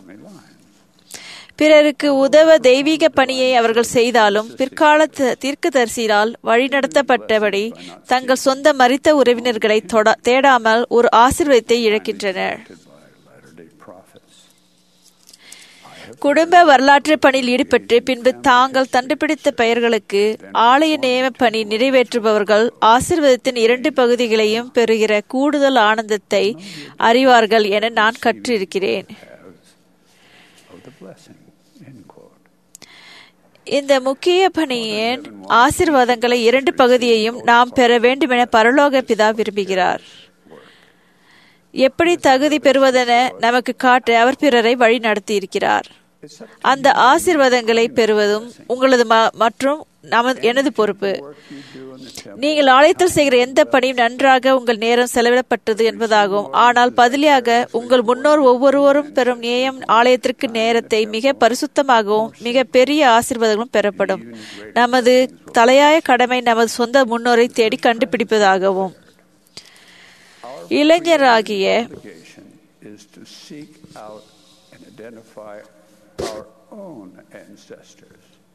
பிறருக்கு உதவ தெய்வீக பணியை அவர்கள் செய்தாலும் பிற்கால த- தீர்க்கதரிசியால் வழிநடத்தப்பட்டபடி தங்கள் சொந்த மரித்த உறவினர்களை தொட- தேடாமல் ஒரு ஆசீர்வாதத்தை இழக்கின்றனர் Latter-day prophets. குடும்ப வரலாற்று பணியில் ஈடுபட்டு பின்பு தாங்கள் கண்டுபிடித்த பெயர்களுக்கு ஆலய நியம பணி நிறைவேற்றுபவர்கள் ஆசீர்வாதத்தின் இரண்டு பகுதிகளையும் பெறுகிற கூடுதல் ஆனந்தத்தை அறிவார்கள் என நான் கற்றிருக்கிறேன் of the blessing. End quote. இந்த முக்கிய பணியின் ஆசீர்வாதங்களை இரண்டு பகுதியையும் நாம் பெற வேண்டுமென பரலோக பிதா விரும்புகிறார் எப்படி தகுதி பெறுவதென நமக்கு காட்ட அவர் பிறரை வழி நடத்தி இருக்கிறார் அந்த ஆசீர்வாதங்களை பெறுவதும் உங்களது ம- மற்றும் நமது எனது பொறுப்பு நீங்கள் ஆலயத்தில் செய்கிற எந்த பணியும் நன்றாக உங்கள் நேரம் செலவிடப்பட்டது என்பதாகும் ஆனால் பதிலாக உங்கள் முன்னோர் ஒவ்வொருவரும் பெறும் நேயம் ஆலயத்திற்கு நேரத்தை மிக பரிசுத்தமாகவும் மிக பெரிய ஆசீர்வாதங்களும் பெறப்படும் நமது தலையாய கடமை நமது சொந்த முன்னோரை தேடி கண்டுபிடிப்பதாகவும் இளைஞராகிய Obligation is to seek out and identify our own ancestors.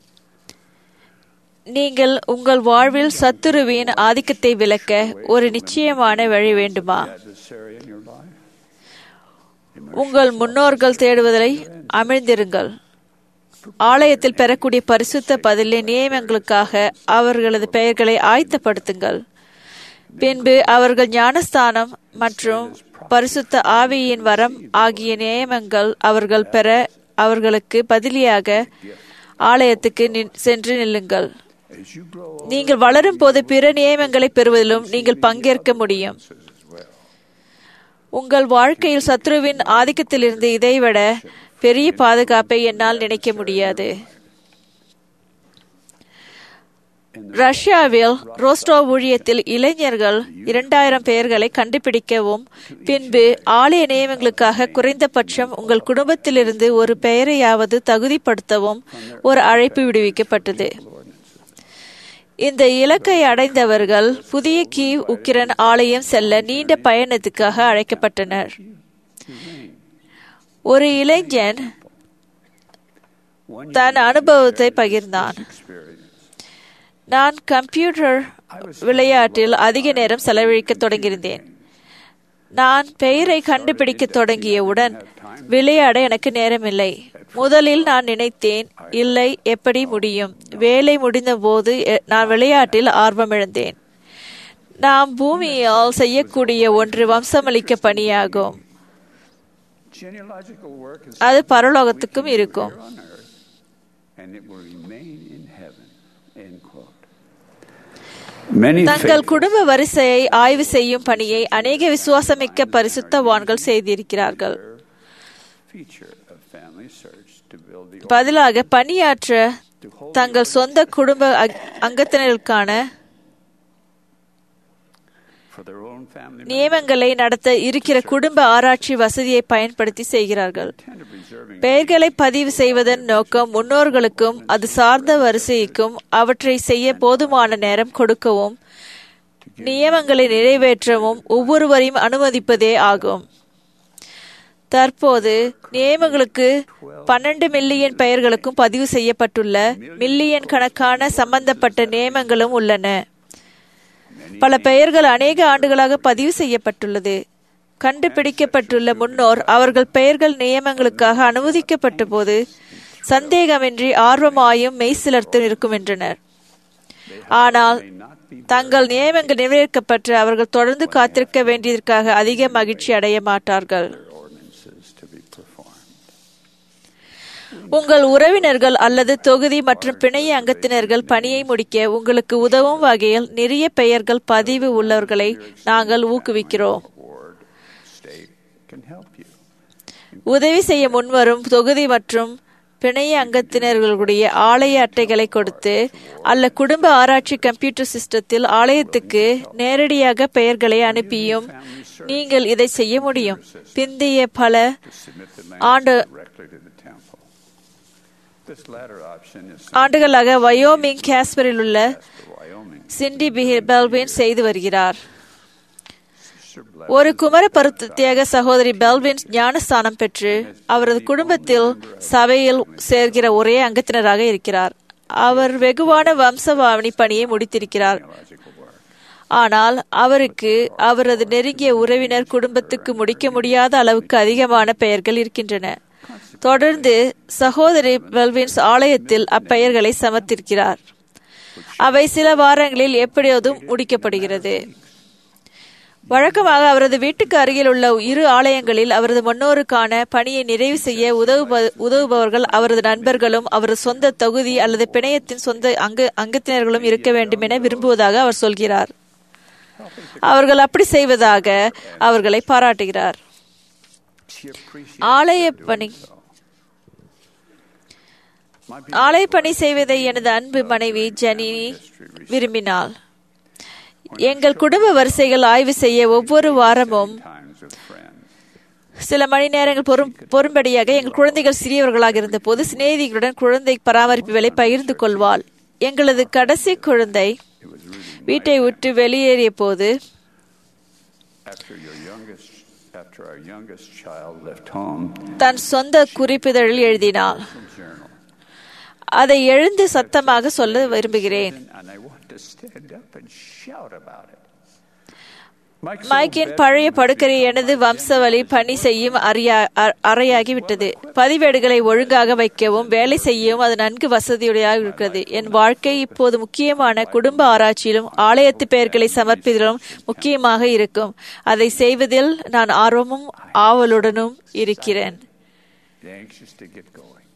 நீங்கள் உங்கள் வாழ்வில் சத்துருவின் ஆதிக்கத்தை விளக்க ஒரு நிச்சயமான வழி வேண்டுமா Adversary in your life. உங்கள் முன்னோர்கள் தேடுவதை அமிழ்ந்திருங்கள் ஆலயத்தில் பெறக்கூடிய பரிசுத்த பதிலை நியமங்களுக்காக அவர்களது பெயர்களை ஆயத்தப்படுத்துங்கள் பின்பு அவர்கள் ஞானஸ்தானம் மற்றும் பரிசுத்த ஆவியின் வரம் ஆகிய நியமங்கள் அவர்கள் பெற அவர்களுக்கு பதிலியாக ஆலயத்துக்கு நின்- சென்று நில்லுங்கள் As you grow நீங்கள் வளரும் போது பிற நியமங்களை பெறுவதிலும் நீங்கள் பங்கேற்க முடியும் உங்கள் வாழ்க்கையில் சத்ருவின் ஆதிக்கத்திலிருந்து இதைவிட பெரிய பாதுகாப்பை என்னால் நினைக்க முடியாது ரஷ்யாவில் ரோஸ்டோ ஊழியத்தில் இளைஞர்கள் இரண்டாயிரம் பெயர்களை கண்டுபிடிக்கவும் பின்பு ஆலய நியமங்களுக்காக குறைந்தபட்சம் உங்கள் குடும்பத்திலிருந்து ஒரு பெயரையாவது தகுதிப்படுத்தவும் ஒரு அழைப்பு விடுவிக்கப்பட்டது இந்த இலக்கை அடைந்தவர்கள் புதிய கீவ் உக்கிரன் ஆலயம் செல்ல நீண்ட பயணத்துக்காக அழைக்கப்பட்டனர் ஒரு இளைஞன் தன் அனுபவத்தை பகிர்ந்தான் experience. நான் கம்ப்யூட்டர் விளையாட்டில் அதிக நேரம் செலவழிக்க தொடங்கியிருந்தேன் நான் பெயரை கண்டுபிடிக்க தொடங்கியவுடன் விளையாட எனக்கு நேரமில்லை முதலில் நான் நினைத்தேன் இல்லை எப்படி முடியும் வேலை முடிந்தபோது எ- நான் விளையாட்டில் ஆர்வமிழந்தேன் நாம் பூமியால் செய்யக்கூடிய ஒன்று வம்சமளிக்க பணியாகும் Genealogical work is அது பரலோகத்துக்கும் இருக்கும் here on earth, and it will remain in heaven. End quote. Many தங்கள் faithful குடும்ப வரிசையை ஆய்வு செய்யும் பணியை அநேக விசுவாசமிக்க பரிசுத்தவான்கள் செய்திருக்கிறார்கள் feature of family search to build the பதிலாக பணியாற்ற தங்கள் சொந்த குடும்ப அங்- அங்கத்தினருக்கான for their own family நியமங்களை நடத்த இருக்கிற குடும்ப ஆராய்ச்சி வசதியை பயன்படுத்தி செய்கிறார்கள் tend to preserving பெயர்களை பதிவு செய்வதன் நோக்கம் முன்னோர்களுக்கும் அது சார்ந்த வரிசைக்கும் அவற்றை செய்ய போதுமான நேரம் கொடுக்கவும் நியமங்களை நிறைவேற்றவும் ஒவ்வொருவரையும் அனுமதிப்பதே ஆகும் தற்போது நியமங்களுக்கு பன்னெண்டு மில்லியன் பெயர்களுக்கும் பதிவு செய்யப்பட்டுள்ள மில்லியன் கணக்கான சம்பந்தப்பட்ட நியமங்களும் உள்ளன பல பெயர்கள் அநேக ஆண்டுகளாக பதிவு செய்யப்பட்டுள்ளது கண்டுபிடிக்கப்பட்டுள்ள முன்னோர் அவர்கள் பெயர்கள் நியமங்களுக்காக அனுமதிக்கப்பட்ட போது சந்தேகமின்றி ஆர்வமாயும் மெய்சிலர்த்தும் இருக்கும் என்றனர் ஆனால் தங்கள் நியமங்கள் நிறைவேற்கப்பட்டு அவர்கள் தொடர்ந்து காத்திருக்க வேண்டியதற்காக அதிக மகிழ்ச்சி அடைய மாட்டார்கள் ordinances to be performed. உங்கள் உறவினர்கள் அல்லது தொகுதி மற்றும் பிணைய அங்கத்தினர்கள் பணியை முடிக்க உங்களுக்கு உதவும் வகையில் நிறைய பெயர்கள் பதிவு உள்ளவர்களை நாங்கள் ஊக்குவிக்கிறோம் Ward, state can help you. உதவி செய்ய முன்வரும் தொகுதி மற்றும் பிணைய அங்கத்தினர்களுடைய ஆலய அட்டைகளை கொடுத்து அல்ல குடும்ப ஆராய்ச்சி கம்ப்யூட்டர் சிஸ்டத்தில் ஆலயத்துக்கு நேரடியாக பெயர்களை அனுப்பியும் நீங்கள் இதை செய்ய முடியும் பிந்தைய பல Submit the ஆண்டு manuscript directly to the temple. This latter option is ஆண்டுகளாக வயோமிங் காஸ்பரில் உள்ள for Wyoming. சிண்டி பிஹி- பெல்வின் செய்து வருகிறார் Sir ஒரு குமர பருத்தியாக சகோதரி பெல்வின் ஞானஸ்தானம் பெற்று அவரது குடும்பத்தில் சபையில் சேர்கிற ஒரே அங்கத்தினராக இருக்கிறார் அவர் வெகுவான வம்சவாவணி பணியை முடித்திருக்கிறார் ஆனால் அவருக்கு அவரது நெருங்கிய உறவினர் குடும்பத்துக்கு முடிக்க முடியாத அளவுக்கு அதிகமான பெயர்கள் இருக்கின்றன தொடர்ந்து சகோதரி பெல்வின்ஸ் ஆலயத்தில் அப்பெயர்களை சமர்த்திருக்கிறார் அவை சில வாரங்களில் எப்படியாவது முடிக்கப்படுகிறது வழக்கமாக அவரது வீட்டுக்கு அருகில் உள்ள இரு ஆலயங்களில் அவரது முன்னோருக்கான பணியை நிறைவு செய்ய உதவுப உதவுபவர்கள் அவரது நண்பர்களும் அவரது சொந்த தொகுதி அல்லது பிணையத்தின் சொந்த அங்க அங்கத்தினர்களும் இருக்க வேண்டும் என விரும்புவதாக அவர் சொல்கிறார் அவர்கள் அப்படி செய்வதாக அவர்களை பாராட்டுகிறார் She appreciates ஆலய பணி ஆலய பணி செய்வதை எனது அன்பு மனைவி ஜெனி விரும்பினாள் எங்கள் குடும்ப வரிசைகள் ஆய்வு செய்ய ஒவ்வொரு வாரமும் times with friends. சில மணி நேரங்கள் பொறும் பொறும்படியாக எங்கள் குழந்தைகள் சிறியவர்களாக இருந்தபோது சிநேகிதிகளுடன் குழந்தை பராமரிப்பு வேலை பகிர்ந்து கொள்வாள் எங்களது கடைசி குழந்தை வீட்டை விட்டு வெளியேறிய போது After your youngest, after our youngest child left home, தன் சொந்த குறிப்பிதழில் எழுதினாள் journal, அதை எழுந்து சத்தமாக சொல்ல விரும்புகிறேன் and I want to stand up and shout about it. மைக்கின் பழைய படுக்கரை எனது வம்சவழி பணி செய்யும் அறையா அ- அறையாகிவிட்டது பதிவேடுகளை ஒழுங்காக வைக்கவும் வேலை செய்யவும் அது நன்கு வசதியுடையாக இருக்கிறது என் வாழ்க்கை இப்போது முக்கியமான குடும்ப ஆராய்ச்சியிலும் ஆலயத்து பெயர்களை சமர்ப்பித்தலும் முக்கியமாக இருக்கும் அதை செய்வதில் நான் ஆர்வமும் ஆவலுடனும் இருக்கிறேன் Anxious to get going.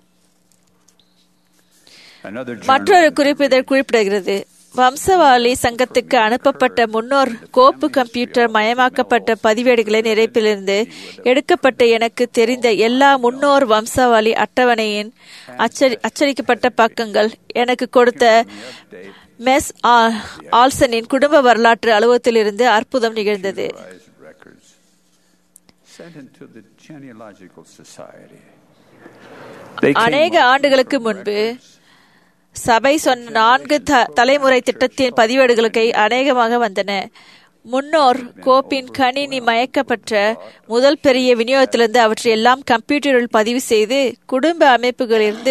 Another மற்றொரு journal குறிப்பிதழ் குறிப்பிடுகிறது வம்சவாளி சங்கத்துக்கு அனுப்பப்பட்ட முன்னோர் கோப்பு கம்ப்யூட்டர் மயமாக்கப்பட்ட பதிவேடுகளை நிறைப்பிலிருந்து எடுக்கப்பட்ட எனக்கு தெரிந்த எல்லா முன்னோர் வம்சாவளி அட்டவணையின் அச்சரி அச்சடிக்கப்பட்ட பக்கங்கள் எனக்கு கொடுத்த மெஸ் ஆ- ஆல்சனின் குடும்ப வரலாற்று அலுவலகத்திலிருந்து அற்புதம் நிகழ்ந்தது computerized records sent into the Genealogical Society. They came அநேக up ஆண்டுகளுக்கு முன்பு சபை சொன்ன நான்கு த- தலைமுறை திட்டத்தின் பதிவேடுகளுக்கு அநேகமாக வந்தன முன்னோர் கோப்பின் கணினி மயக்கப்பட்ட முதல் பெரிய விநியோகத்திலிருந்து அவற்றை எல்லாம் கம்ப்யூட்டரில் பதிவு செய்து குடும்ப அமைப்புகளிலிருந்து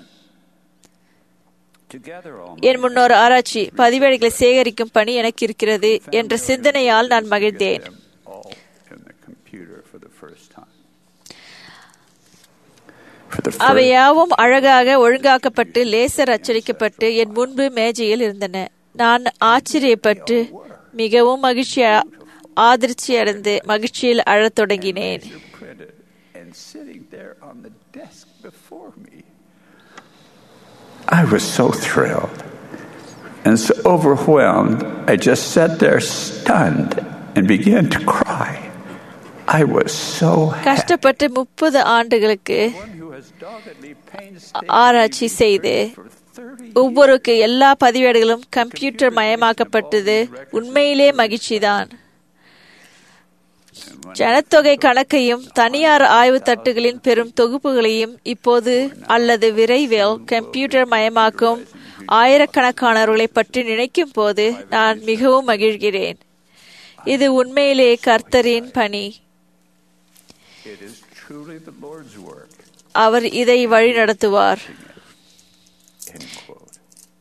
to gather all என் முன்னோர் ஆராய்ச்சி பதிவேடுகளை சேகரிக்கும் பணி எனக்கு இருக்கிறது என்ற சிந்தனையால் நான் மகிழ்ந்தேன் them all in the computer for the first time. For the அவை first யாவும் அழகாக ஒழுங்காக்கப்பட்டு லேசர் அச்சடிக்கப்பட்டு என் முன்பு மேஜையில் இருந்தன நான் ஆச்சரியப்பட்டு மிகவும் மகிழ்ச்சி ஆதிர்ச்சி அடைந்து மகிழ்ச்சியில் அழத் தொடங்கினேன் printed and sitting there on the desk before me. I was so thrilled and so overwhelmed. I just sat there stunned and began to cry. I was so happy. கஷ்டப்பட்டு முப்பது ஆண்டுகளுக்கு One who has doggedly painstakingly ஆராய்ச்சி செய்து for 30 ஒவ்வொருக்கு எல்லா பதிவேடுகளும் computer மயமாக்கப்பட்டது உண்மையிலே மகிழ்ச்சிதான் ஜனத்தொகை கணக்கையும் தனியார் ஆய்வு தட்டுகளின் பெரும் தொகுப்புகளையும் இப்போது அல்லது விரைவில் கம்ப்யூட்டர் மயமாக்கும் ஆயிரக்கணக்கானவர்களை பற்றி நினைக்கும் போது நான் மிகவும் மகிழ்கிறேன் இது உண்மையிலே கர்த்தரின் பணி It is truly the Lord's work. அவர் இதை வழிநடத்துவார் End quote.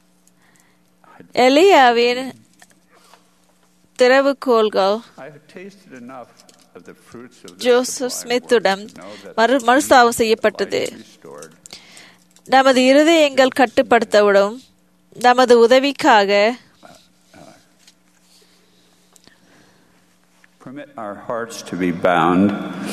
எலியாவின் திறவுகோள்கள் I have tasted enough of the fruits of this Joseph sublime ஸ்மித்துடன் work to know that மறு மறுஸ்தாபம் செய்யப்பட்டது life restored நமது இருதயங்கள் கட்டுப்படுத்தவிடும் நமது உதவிக்காக Permit our hearts to be bound,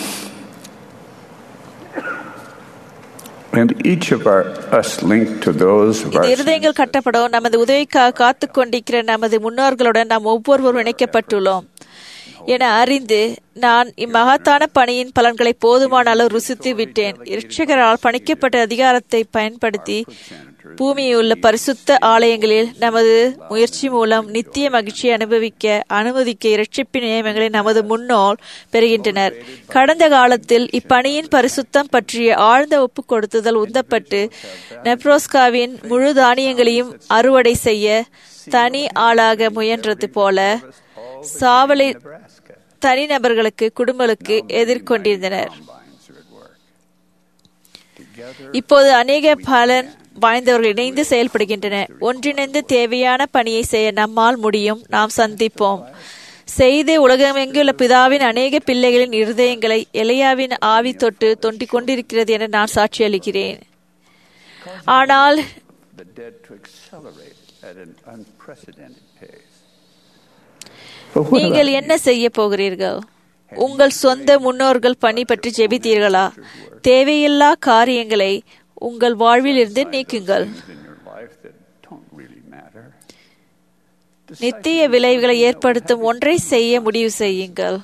and each of our, us linked to those of இந்த our இருதயங்கள் கட்டப்படும் நமது உதவிக்காக காத்து கொண்டிருக்கிற நமது முன்னோர்களுடன் நாம் ஒவ்வொருவரும் இணைக்கப்பட்டுள்ளோம் என அறிந்து நான் இம்மகத்தான பணியின் பலன்களை போதுமான அளவு ருசித்து விட்டேன் இரட்சகரால் பணிக்கப்பட்ட அதிகாரத்தை பயன்படுத்தி பூமியில் உள்ள பரிசுத்த ஆலயங்களில் நமது முயற்சி மூலம் நித்திய மகிழ்ச்சியை அனுபவிக்க அனுமதிக்க இரட்சிப்பின் நியமங்களை நமது முன்னோர் பெறுகின்றனர் கடந்த காலத்தில் இப்பணியின் பரிசுத்தம் பற்றிய ஆழ்ந்த ஒப்பு கொடுத்துதல் உந்தப்பட்டு நெப்ரோஸ்காவின் முழு தானியங்களையும் அறுவடை செய்ய தனி ஆளாக முயன்றது போல சாவலை தனிநபர்களுக்கு குடும்பங்களுக்கு எதிர்கொண்டிருந்தனர் இப்போது அநேக பலன் வாய்ந்தவர்கள் இணைந்து செயல்படுகின்றனர் ஒன்றிணைந்து தேவையான பணியை செய்ய நம்மால் முடியும் நாம் சந்திப்போம் செய்து உலகமெங்குள்ள பிதாவின் அநேக பிள்ளைகளின் இருதயங்களை எலையாவின் ஆவி தொட்டு தொண்டிக் கொண்டிருக்கிறது என நான் சாட்சியளிக்கிறேன் ஆனால் the dead to accelerate at an unprecedented pace. But what நீங்கள் about என்ன செய்ய போகிறீர்கள் உங்கள் சொந்த முன்னோர்கள் பணி பற்றி ஜெபித்தீர்களா தேவையில்லா காரியங்களை உங்கள் வாழ்வில் இருந்து நீக்குங்கள் things in your life that don't really matter? நித்திய விளைவுகளை ஏற்படுத்தும் ஒன்றை செய்ய முடிவு செய்யுங்கள்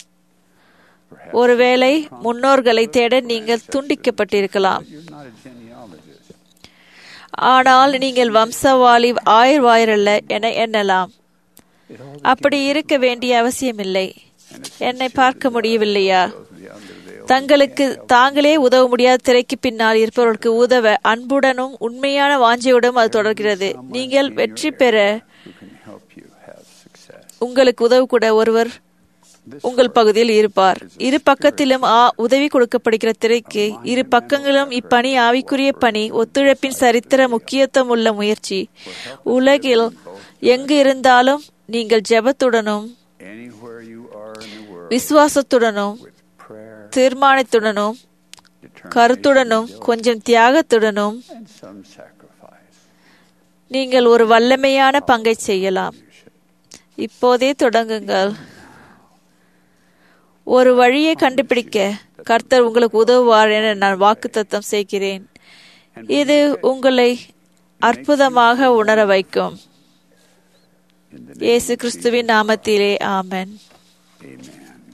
ஒருவேளை முன்னோர்களை தேட நீங்கள் துண்டிக்கப்பட்டிருக்கலாம் You're not a genealogist. ஆனால் நீங்கள் வம்சவாளி ஆயுர்வாயரல்ல என எண்ணலாம் அப்படி இருக்க வேண்டிய அவசியமில்லை என்னை பார்க்க முடியவில்லையா தங்களுக்கு தாங்களே உதவ முடியாத திரைக்கு பின்னால் இருப்பவர்களுக்கு உதவ அன்புடனும் உண்மையான வாஞ்சையுடனும் அது தொடர்கிறது நீங்கள் வெற்றி பெற Who can help you have success? உங்களுக்கு உதவக்கூட ஒருவர் உங்கள் பகுதியில் இருப்பார் இரு பக்கத்திலும் ஆ உதவி கொடுக்கப்படுகிற திரைக்கு இரு பக்கங்களும் இப்பணி ஆவிக்குரிய பணி ஒத்துழைப்பின் சரித்திர முக்கியத்துவம் உள்ள முயற்சி உலகில் எங்கு இருந்தாலும் நீங்கள் ஜெபத்துடனும் Anywhere you are in the world, விசுவாசத்துடனும் with prayer, தீர்மானத்துடனும் determination, கருத்துடனும் கொஞ்சம் தியாகத்துடனும் and some sacrifice, நீங்கள் ஒரு வல்லமையான பங்கை செய்யலாம் இப்போதே தொடங்குங்கள் ஒரு வழியை கண்டுபிடிக்க கர்த்தர் உங்களுக்கு உதவுவார் என நான் வாக்குத்தத்தம் செய்கிறேன் இது உங்களை அற்புதமாக உணர வைக்கும் in the இயேசு கிறிஸ்துவின் நாமத்திலே ஆமென் Amen.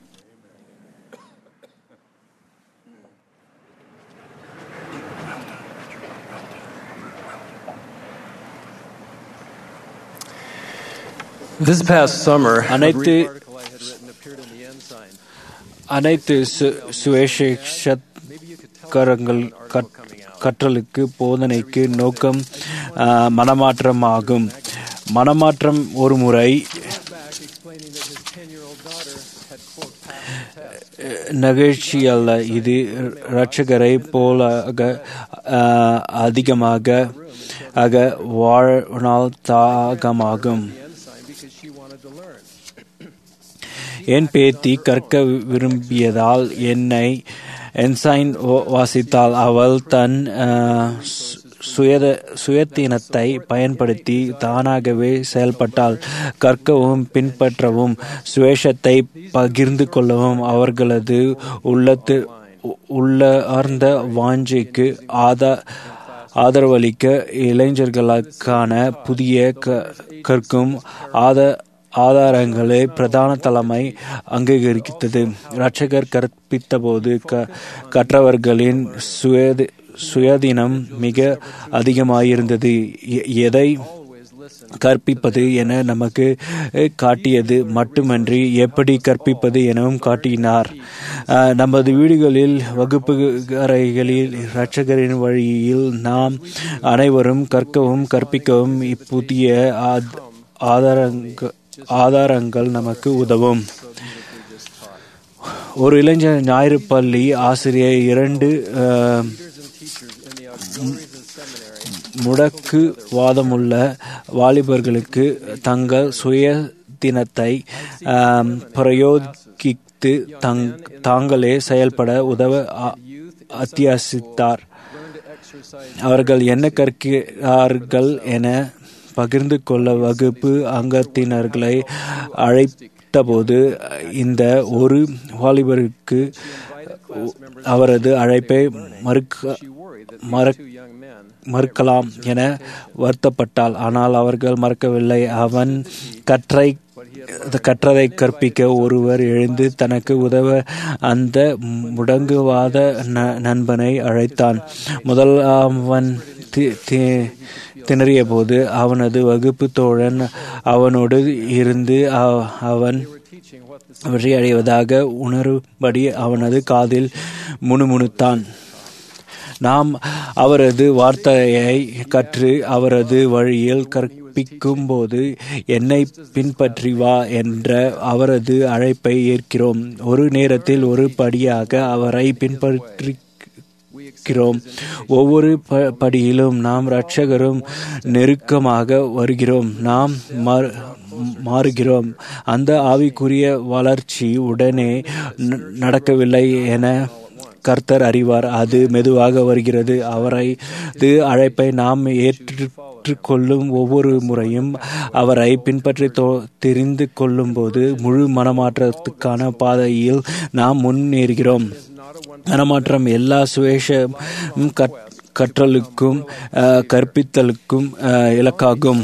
This past summer, a அனைத்து brief article I had written appeared in the Ensign. அனைத்து சு- சுவிசேஷகரங்கள் கற்- கற்றலுக்கு போதனைக்கு நோக்கம் ஆ, மனமாற்றமாகும் மனமாற்றம் ஒரு முறை Back explaining that his 10-year-old daughter had, quote, passed the test. நகிழ்ச்சி அல்ல இது இரட்சகரை போலாக ஆ, அதிகமாக ஆக வாழ்நாள் தாகமாகும் The Ensign because she wanted to learn. என் பேத்தி கற்க விரும்பியதால் என்னை என்சைன் வா- வாசித்தாள் அவள் தன் அஹ், சு- சுயத சுயத்தீனத்தை பயன்படுத்தி தானாகவே செயல்பட்டாள் கற்கவும் பின்பற்றவும் சுவேஷத்தை பகிர்ந்து கொள்ளவும் அவர்களது உள்ளத்து உ- உள்ளார்ந்த வாஞ்சைக்கு ஆதா ஆதரவளிக்க இளைஞர்களுக்கான புதிய க- கற்கும் ஆத ஆதாரங்களை பிரதான தலைமை அங்கீகரித்தது இரட்சகர் கற்பித்தபோது க கற்றவர்களின் சுயதி சுயாதீனம் மிக அதிகமாயிருந்தது எ- எதை கற்பிப்பது என நமக்கு காட்டியது மட்டுமன்றி எப்படி கற்பிப்பது எனவும் காட்டினார் அஹ், நமது வீடுகளில் வகுப்பு அறைகளில் இரட்சகரின் வழியில் நாம் அனைவரும் கற்கவும் கற்பிக்கவும் இப்புதிய ஆத்- ஆதாரங்க ஆதாரங்கள் நமக்கு உதவும் ஒரு இளைஞர் ஞாயிறு பள்ளி ஆசிரியர் இரண்டு அஹ், முடக்கு வாதமுள்ள வாலிபர்களுக்கு தங்கள் சுய தினத்தை ஆம், பிரயோகித்து தங் தாங்களே செயல்பட உதவ அ- அத்தியாசித்தார் அவர்கள் என்ன கற்கிறார்கள் என பகிர்ந்து கொள்ள வகுப்பு அங்கத்தினர்களை அழைத்தபோது இந்த ஒரு வாலிபருக்கு அவரது அழைப்பை மறுக்க மறக் Young men மறுக்கலாம் என வருத்தப்பட்டாள் ஆனால் அவர்கள் மறக்கவில்லை அவன் கற்றை கற்றதை கற்பிக்க ஒருவர் எழுந்து தனக்கு உதவ அந்த முடங்குவாத ந- நண்பனை அழைத்தான் முதல் அவன் தி- தி- திணறிய போது அவனது வகுப்பு தோழன் அவனோடு இருந்து அவ- அவன் வெற்றி அடைவதாக உணரும்படி அவனது காதில் முணுமுணுத்தான் நாம் அவரது வார்த்தையை கற்று அவரது வழியில் கற்பிக்கும் போது என்னை பின்பற்றி வா என்ற அவரது அழைப்பை ஏற்கிறோம் ஒரு நேரத்தில் ஒரு படியாக அவரை பின்பற்றி இருக்கிறோம் ஒவ்வொரு ப- படியிலும் நாம் இரட்சகரும் நெருக்கமாக வருகிறோம் நாம் மாறு- மாறுகிறோம் அந்த ஆவிக்குரிய வளர்ச்சி உடனே ந- நடக்கவில்லை என கர்த்தர் அறிவார் அது மெதுவாக வருகிறது அவரது அழைப்பை நாம் ஏற்றுக்கொள்ளும் ஒவ்வொரு முறையும் அவரை பின்பற்றி தோ- தெரிந்து கொள்ளும் போது முழு மனமாற்றத்துக்கான பாதையில் நாம் முன்னேறுகிறோம் மனமாற்றம் எல்லா சுவேஷ கற்- கற்றலுக்கும் அஹ், கற்பித்தலுக்கும் அஹ், இலக்காகும்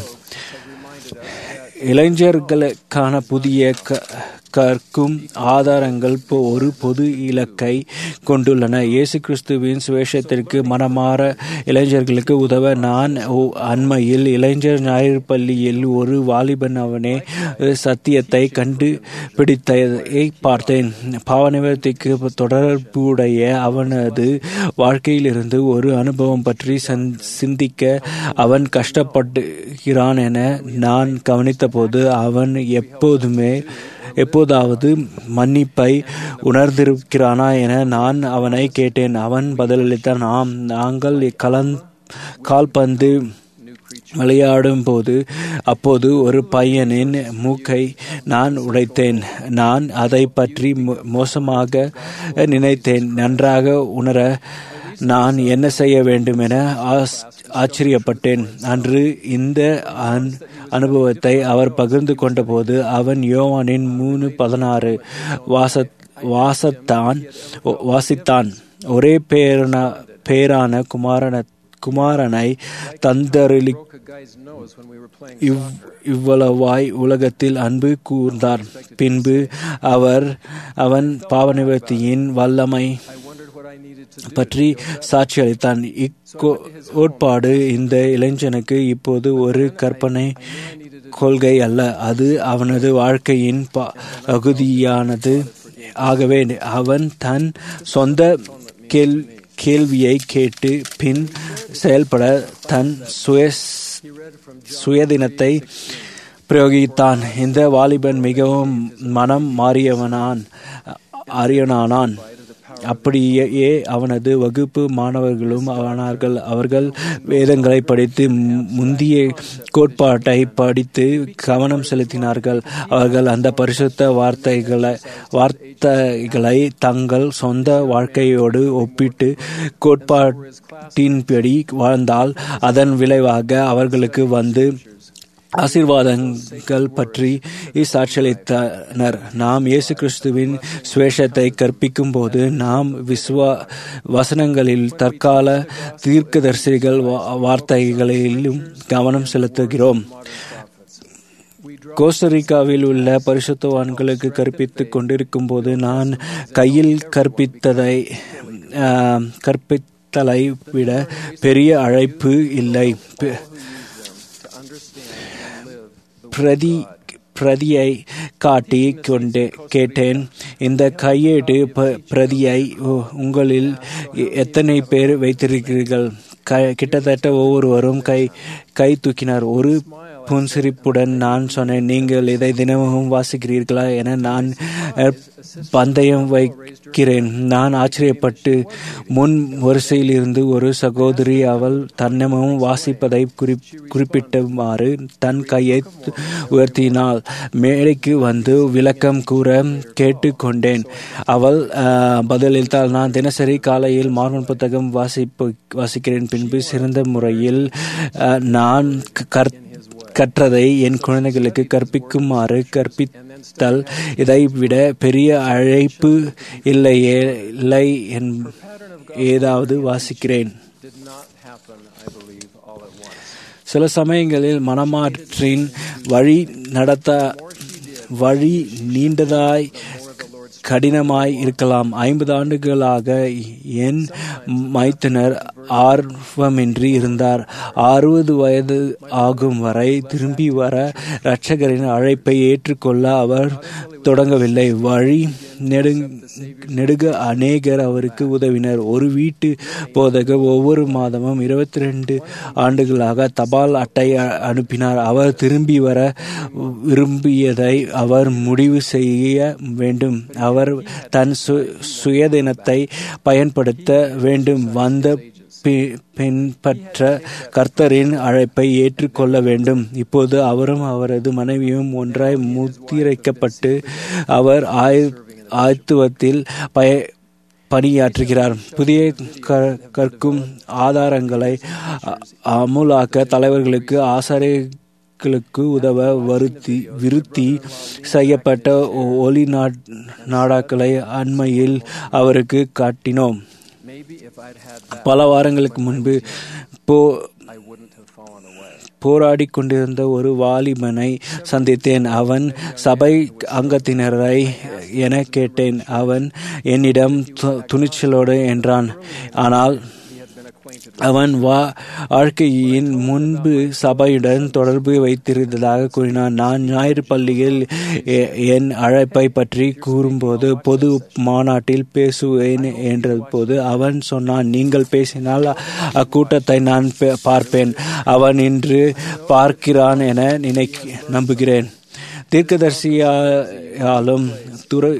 இளைஞர்களுக்கான புதிய க- கற்கும் ஆதாரங்கள் இப்போ ஒரு பொது இலக்கை கொண்டுள்ளன இயேசு கிறிஸ்துவின் சுவேஷத்திற்கு மனமாற இளைஞர்களுக்கு உதவ நான் ஒ- அண்மையில் இளைஞர் ஞாயிறு பள்ளியில் ஒரு வாலிபன் அவனே சத்தியத்தை கண்டு பிடித்ததை பார்த்தேன் பாவநிவர்த்திக்கு தொடர்புடைய அவனது வாழ்க்கையிலிருந்து ஒரு அனுபவம் பற்றி சந்- சிந்திக்க அவன் கஷ்டப்படுகிறான் என நான் கவனித்தபோது அவன் எப்போதுமே எப்போதாவது மன்னிப்பை உணர்ந்திருக்கிறானா என நான் அவனை கேட்டேன் அவன் பதிலளித்தான் ஆம் நாங்கள் கலந் கால்பந்து விளையாடும் போது அப்போது ஒரு பையனின் மூக்கை நான் உடைத்தேன் நான் அதை பற்றி மோ- மோசமாக நினைத்தேன் நன்றாக உணர நான் என்ன செய்ய வேண்டும் என ஆஸ்- ஆச்சரியப்பட்டேன் அன்று இந்த அன்- அனுபவத்தை அவர் பகிர்ந்து கொண்டபோது அவன் யோவானின் மூணு பதினாறு வாச வாசத்தான் வாசித்தான் ஒரே பேரன பேரான குமாரன குமாரனை தந்தருளி broke a guy's nose when we were playing இவ் இவ்வளவாய் உலகத்தில் அன்பு கூர்ந்தார் பின்பு அவர் அவன் பாவநிவர்த்தியின் வல்லமை wondered what I needed to பற்றி சாட்சியளித்தான் இக்கோட்பாடு இந்த இளைஞனுக்கு இப்போது ஒரு கற்பனை கொள்கை அல்ல அது அவனது வாழ்க்கையின் ப- பகுதியானது ஆகவே அவன் தன் சொந்த கேள் கேள்வியை கேட்டு பின் செயல்பட தன் சுய சுயதினத்தை பிரயோகித்தான் இந்த வாலிபன் மிகவும் மனம் மாறியவனான் அரியனானான் அப்படியே அவனது வகுப்பு மாணவர்களும் ஆனார்கள் அவர்கள் வேதங்களை படித்து மு- முந்திய கோட்பாட்டை படித்து கவனம் செலுத்தினார்கள் அவர்கள் அந்த பரிசுத்த வார்த்தைகளை வார்த்தைகளை தங்கள் சொந்த வாழ்க்கையோடு ஒப்பிட்டு கோட்பாட்டின்படி வாழ்ந்தால் அதன் விளைவாக அவர்களுக்கு வந்து ஆசீர்வாதங்கள் பற்றி சாட்சியளித்தனர் நாம் இயேசு கிறிஸ்துவின் சுவேஷத்தை கற்பிக்கும் போது நாம் விசுவா வசனங்களில் தற்கால தீர்க்கதரிசிகள் வா- வார்த்தைகளிலும் கவனம் செலுத்துகிறோம் கோஸ்டரிக்காவில் உள்ள பரிசுத்தவான்களுக்கு கற்பித்துக் கொண்டிருக்கும் போது நான் கையில் கற்பித்ததை ஆஹ், கற்பித்தலை விட பெரிய அழைப்பு இல்லை பெ- பிரதி பிரதியை காட்டி கொண்டு கேட்டேன் இந்த கையேடு ப- பிரதியை உ- உங்களில் எ- எத்தனை பேர் வைத்திருக்கிறீர்கள் க- கிட்டத்தட்ட ஒவ்வொருவரும் கை கை தூக்கினார் ஒரு புன்சிரிப்புடன் நான் சொன்னேன் நீங்கள் இதை தினமும் வாசிக்கிறீர்களா என நான் அஹ், பந்தயம் வைக்கிறேன் நான் ஆச்சரியப்பட்டு முன் வரிசையில் இருந்து ஒரு சகோதரி அவள் தன்னமும் வாசிப்பதை குறிப் குறிப்பிட்டுமாறு தன் கையை உயர்த்தினாள் மேடைக்கு வந்து விளக்கம் கூற கேட்டுக்கொண்டேன் அவள் அஹ், பதிலளித்தாள் நான் தினசரி காலையில் மார்மன் புத்தகம் வாசிப்பு வாசிக்கிறேன் பின்பு சிறந்த முறையில் அஹ், நான் கற் கற்றதை என் குழந்தைகளுக்கு கற்பிக்குமாறு கற்பித்தல் இதை விட பெரிய அழைப்பு இல்லையே இல்லை என் ஏதாவது வாசிக்கிறேன் did not happen, I believe, all at once. சில சமயங்களில் மனமாற்றின் வழி நடத்த வழி நீண்டதாய் கடினமாய் இருக்கலாம் ஐம்பது ஆண்டுகளாக என் மைத்துனர் ஆர்வமின்றி இருந்தார் அறுபது வயது ஆகும் வரை திரும்பி வர இரட்சகரின் அழைப்பை ஏற்றுக்கொள்ள அவர் தொடங்கவில்லை வழி நெடு நெடுக அநேகர் அவருக்கு உதவினர் ஒரு வீட்டு போதகர் ஒவ்வொரு மாதமும் இருபத்தி ரெண்டு ஆண்டுகளாக தபால் அட்டை அ- அனுப்பினார் அவர் திரும்பி வர விரும்பியதை அவர் முடிவு செய்ய வேண்டும் அவர் தன் சு சுயதினத்தை பயன்படுத்த வேண்டும் வந்த பி- பின்பற்ற கர்த்தரின் அழைப்பை ஏற்றுக்கொள்ள வேண்டும் இப்போது அவரும் அவரது மனைவியும் ஒன்றாய் முத்திரைக்கப்பட்டு அவர் ஆய் ஆயத்துவத்தில் பய பணியாற்றுகிறார் புதிய க- கற்கும் ஆதாரங்களை அ- அமுலாக்க தலைவர்களுக்கு ஆசாரியர்களுக்கு உதவ வருத்தி விருத்தி செய்யப்பட்ட ஒ- ஒளி நாட்- நாடாக்களை அண்மையில் அவருக்கு காட்டினோம் Maybe if I'd had that, பல வாரங்களுக்கு முன்பு போ I wouldn't have fallen away. போராடி கொண்டிருந்த ஒரு வாலிபனை சந்தித்தேன் அவன் சபை அங்கத்தினரை என கேட்டேன் அவன் என்னிடம் து- துணிச்சலோடு என்றான் ஆனால் அவன் வா வாழ்க்கையின் முன்பு சபையுடன் தொடர்பு வைத்திருந்ததாக கூறினான் நான் ஞாயிறு பள்ளியில் எ- என் அழைப்பை பற்றி கூறும்போது பொது மாநாட்டில் பேசுவேன் என்றபோது அவன் சொன்னான் நீங்கள் பேசினால் அக்கூட்டத்தை நான் பே- பார்ப்பேன் அவன் இன்று பார்க்கிறான் என நினைக்க நம்புகிறேன் தீர்க்கதரிசியாலும் துறை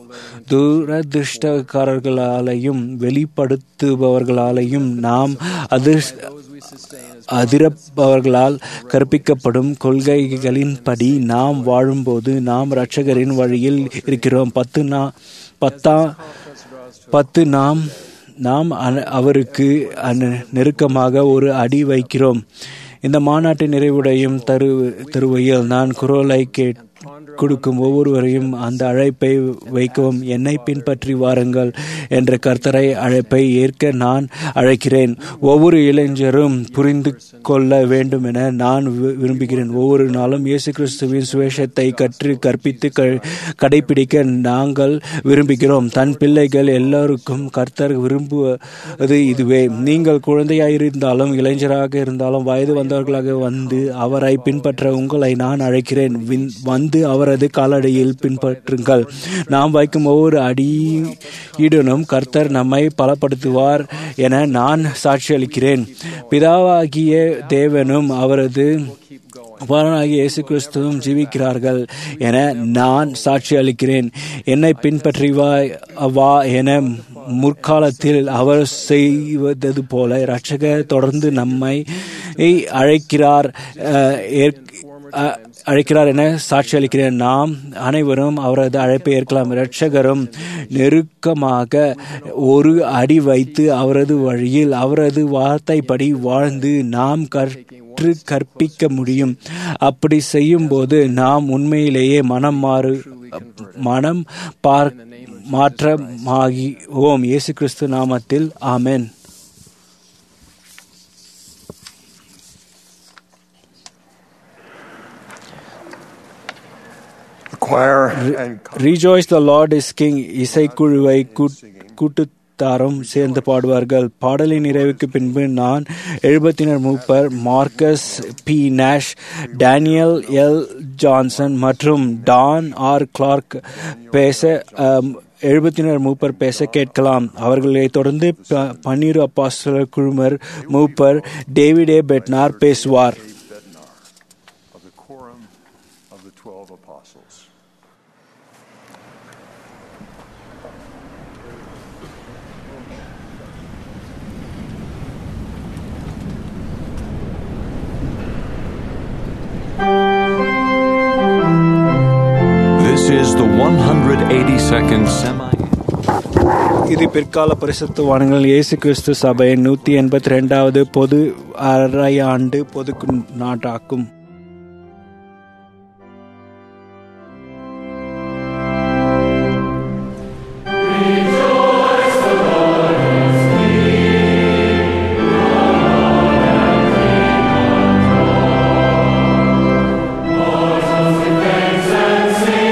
துரதிருஷ்டக்காரர்களாலையும் வெளிப்படுத்துபவர்களாலையும் நாம் அதிர் அதிரப்பவர்களால் கற்பிக்கப்படும் கொள்கைகளின்படி நாம் வாழும்போது நாம் இரட்சகரின் வழியில் இருக்கிறோம் பத்து நா பத்தா பத்து நாம் நாம் அன- அவருக்கு அன- நெருக்கமாக ஒரு அடி வைக்கிறோம் இந்த மாநாட்டு நிறைவுடையும் தரு தருவையில் நான் குரலை கேட் கொடுக்கும் ஒவ்வொருவரையும் அந்த அழைப்பை வைக்கவும் என்னை பின்பற்றி வாருங்கள் என்ற கர்த்தரை அழைப்பை ஏற்க நான் அழைக்கிறேன் ஒவ்வொரு இளைஞரும் புரிந்து கொள்ள வேண்டும் என நான் வி- விரும்புகிறேன் ஒவ்வொரு நாளும் இயேசு கிறிஸ்துவின் சுவேஷத்தை கற்று கற்பித்து க கடைபிடிக்க நாங்கள் விரும்புகிறோம் தன் பிள்ளைகள் எல்லாருக்கும் கர்த்தர் விரும்புவது இதுவே நீங்கள் குழந்தையாயிருந்தாலும் இளைஞராக இருந்தாலும் வயது வந்தவர்களாக வந்து அவரை பின்பற்ற உங்களை நான் அழைக்கிறேன் வின்- வந்து அவரது காலடியில் பின்பற்றுங்கள் நாம் வைக்கும் ஒவ்வொரு அடியுடனும் கர்த்தர் நம்மை பலப்படுத்துவார் என நான் சாட்சியளிக்கிறேன் பிதாவாகிய தேவனும் அவரது குமாரனாகிய இயேசு கிறிஸ்துவும் ஜீவிக்கிறார்கள் என நான் சாட்சி அளிக்கிறேன் என்னை பின்பற்றி வா வா என முற்காலத்தில் அவர் செய்வது போல இரட்சகர் தொடர்ந்து நம்மை அழைக்கிறார் அஹ், ஏற்- அஹ், அழைக்கிறார் என சாட்சி அளிக்கிறேன் நாம் அனைவரும் அவரது அழைப்பை ஏற்கலாம் இரட்சகரும் நெருக்கமாக ஒரு அடி வைத்து அவரது வழியில் அவரது வார்த்தைப்படி வாழ்ந்து நாம் கற்று கற்பிக்க முடியும் அப்படி செய்யும்போது நாம் உண்மையிலேயே மனம் மாறு மனம் பார் மாற்றமாகிவோம் இயேசு கிறிஸ்து நாமத்தில் ஆமென் The choir and rejoice the Lord is king இசைக்குழுவை கூட்- கூட்டுத்தாரும் சேர்ந்து பாடுவார்கள் பாடலின் நிறைவுக்கு பின்பு நான் எழுபத்தினர் மூப்பர் Marcus B Nash Daniel L Johnson மற்றும் டான் ஆர் கிளார்க் பேச அம், எழுபத்தினர் மூப்பர் பேச கேட்கலாம் அவர்களை தொடர்ந்து ப- பன்னிரு அப்பாஸ்தலர் குழுமர் மூப்பர் டேவிட் ஏ பெட்னார் பேசுவார் of the quorum of the twelve apostles. This is the 182nd semi. இது பிற்கால பரிசுத்தவான்கள் இயேசு கிறிஸ்து சபையின் நூத்தி எண்பத்தி ரெண்டாவது பொது அரையாண்டு பொது நாட்டாக்கும் Sing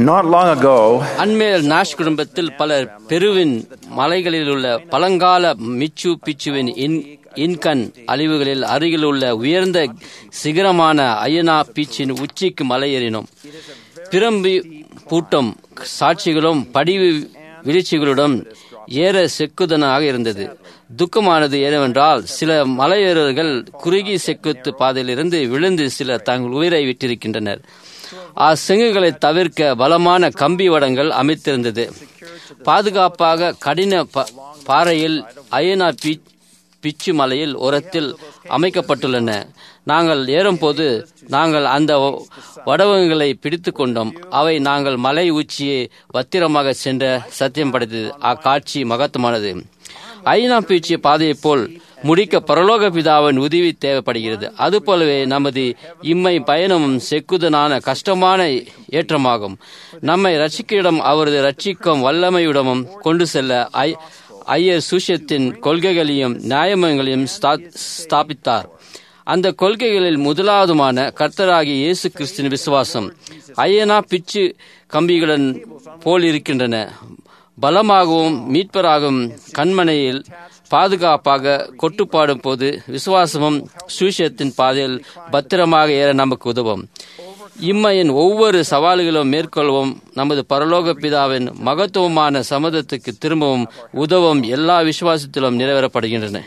Not long ago, அண்மையில் நாஷ் குடும்பத்தில் பலர் பெருவின் மலைகளில் உள்ள பழங்கால மிச்சு பிச்சுவின் இன் இன்கண் அழிவுகளில் அருகில் உள்ள உயர்ந்த சிகரமான அயனா பீச்சின் உச்சிக்கு மலையேறினோம் பிரம்பி பூட்டம் சாட்சிகளும் படிவு வீழ்ச்சிகளுடன் ஏற செக்குதனாக இருந்தது துக்கமானது ஏனென்றால் சில மலையேறர்கள் குறுகி செக்குத்து பாதையிலிருந்து விழுந்து சிலர் தங்கள் உயிரை விட்டிருக்கின்றனர் அச்செங்குகளை தவிர்க்க பலமான கம்பி வடங்கள் அமைத்திருந்தது பாதுகாப்பாக கடின ப- பாறையில் அயனா பீ பிச்சு மலையில் ஓரத்தில் அமைக்கப்பட்டுள்ளன நாங்கள் ஏறும்போது நாங்கள் அந்த வடவங்களை பிடித்து கொண்டோம் அவை நாங்கள் மலை உச்சியை பத்திரமாக சென்ற சத்தியம் படைத்தது அக்காட்சி மகத்துவமானது ஐநா பீச்சிய பாதையைப் போல் முடிக்க பரலோக பிதாவின் உதவி தேவைப்படுகிறது அதுபோலவே நமது இம்மை பயணமும் செக்குதனான கஷ்டமான ஏற்றமாகும் நம்மை ரட்சிக்கிடம் அவரது ரட்சிக்கும் வல்லமையுடமும் கொண்டு செல்ல ஐ ஐயர் சூஷத்தின் கொள்கைகளையும் நியாயங்களையும் ஸ்தா- ஸ்தாபித்தார் அந்த கொள்கைகளில் முதலாவதுமான கர்த்தராகிய இயேசு கிறிஸ்துவின் விசுவாசம் ஐயனா பிச்சு கம்பிகளுடன் போல் இருக்கின்றன பலமாகவும் மீட்பராகவும் கண்மனையில் பாதுகாப்பாக கொட்டுப்பாடும் போது விசுவாசமும் சுவிசேஷத்தின் பாதையில் பத்திரமாக ஏற நமக்கு உதவும் இம்மையின் ஒவ்வொரு சவால்களும் மேற்கொள்ளவும் நமது பரலோக பிதாவின் மகத்துவமான சம்மதத்துக்கு திரும்பவும் உதவும் எல்லா விசுவாசத்திலும் நிறைவேறப்படுகின்றன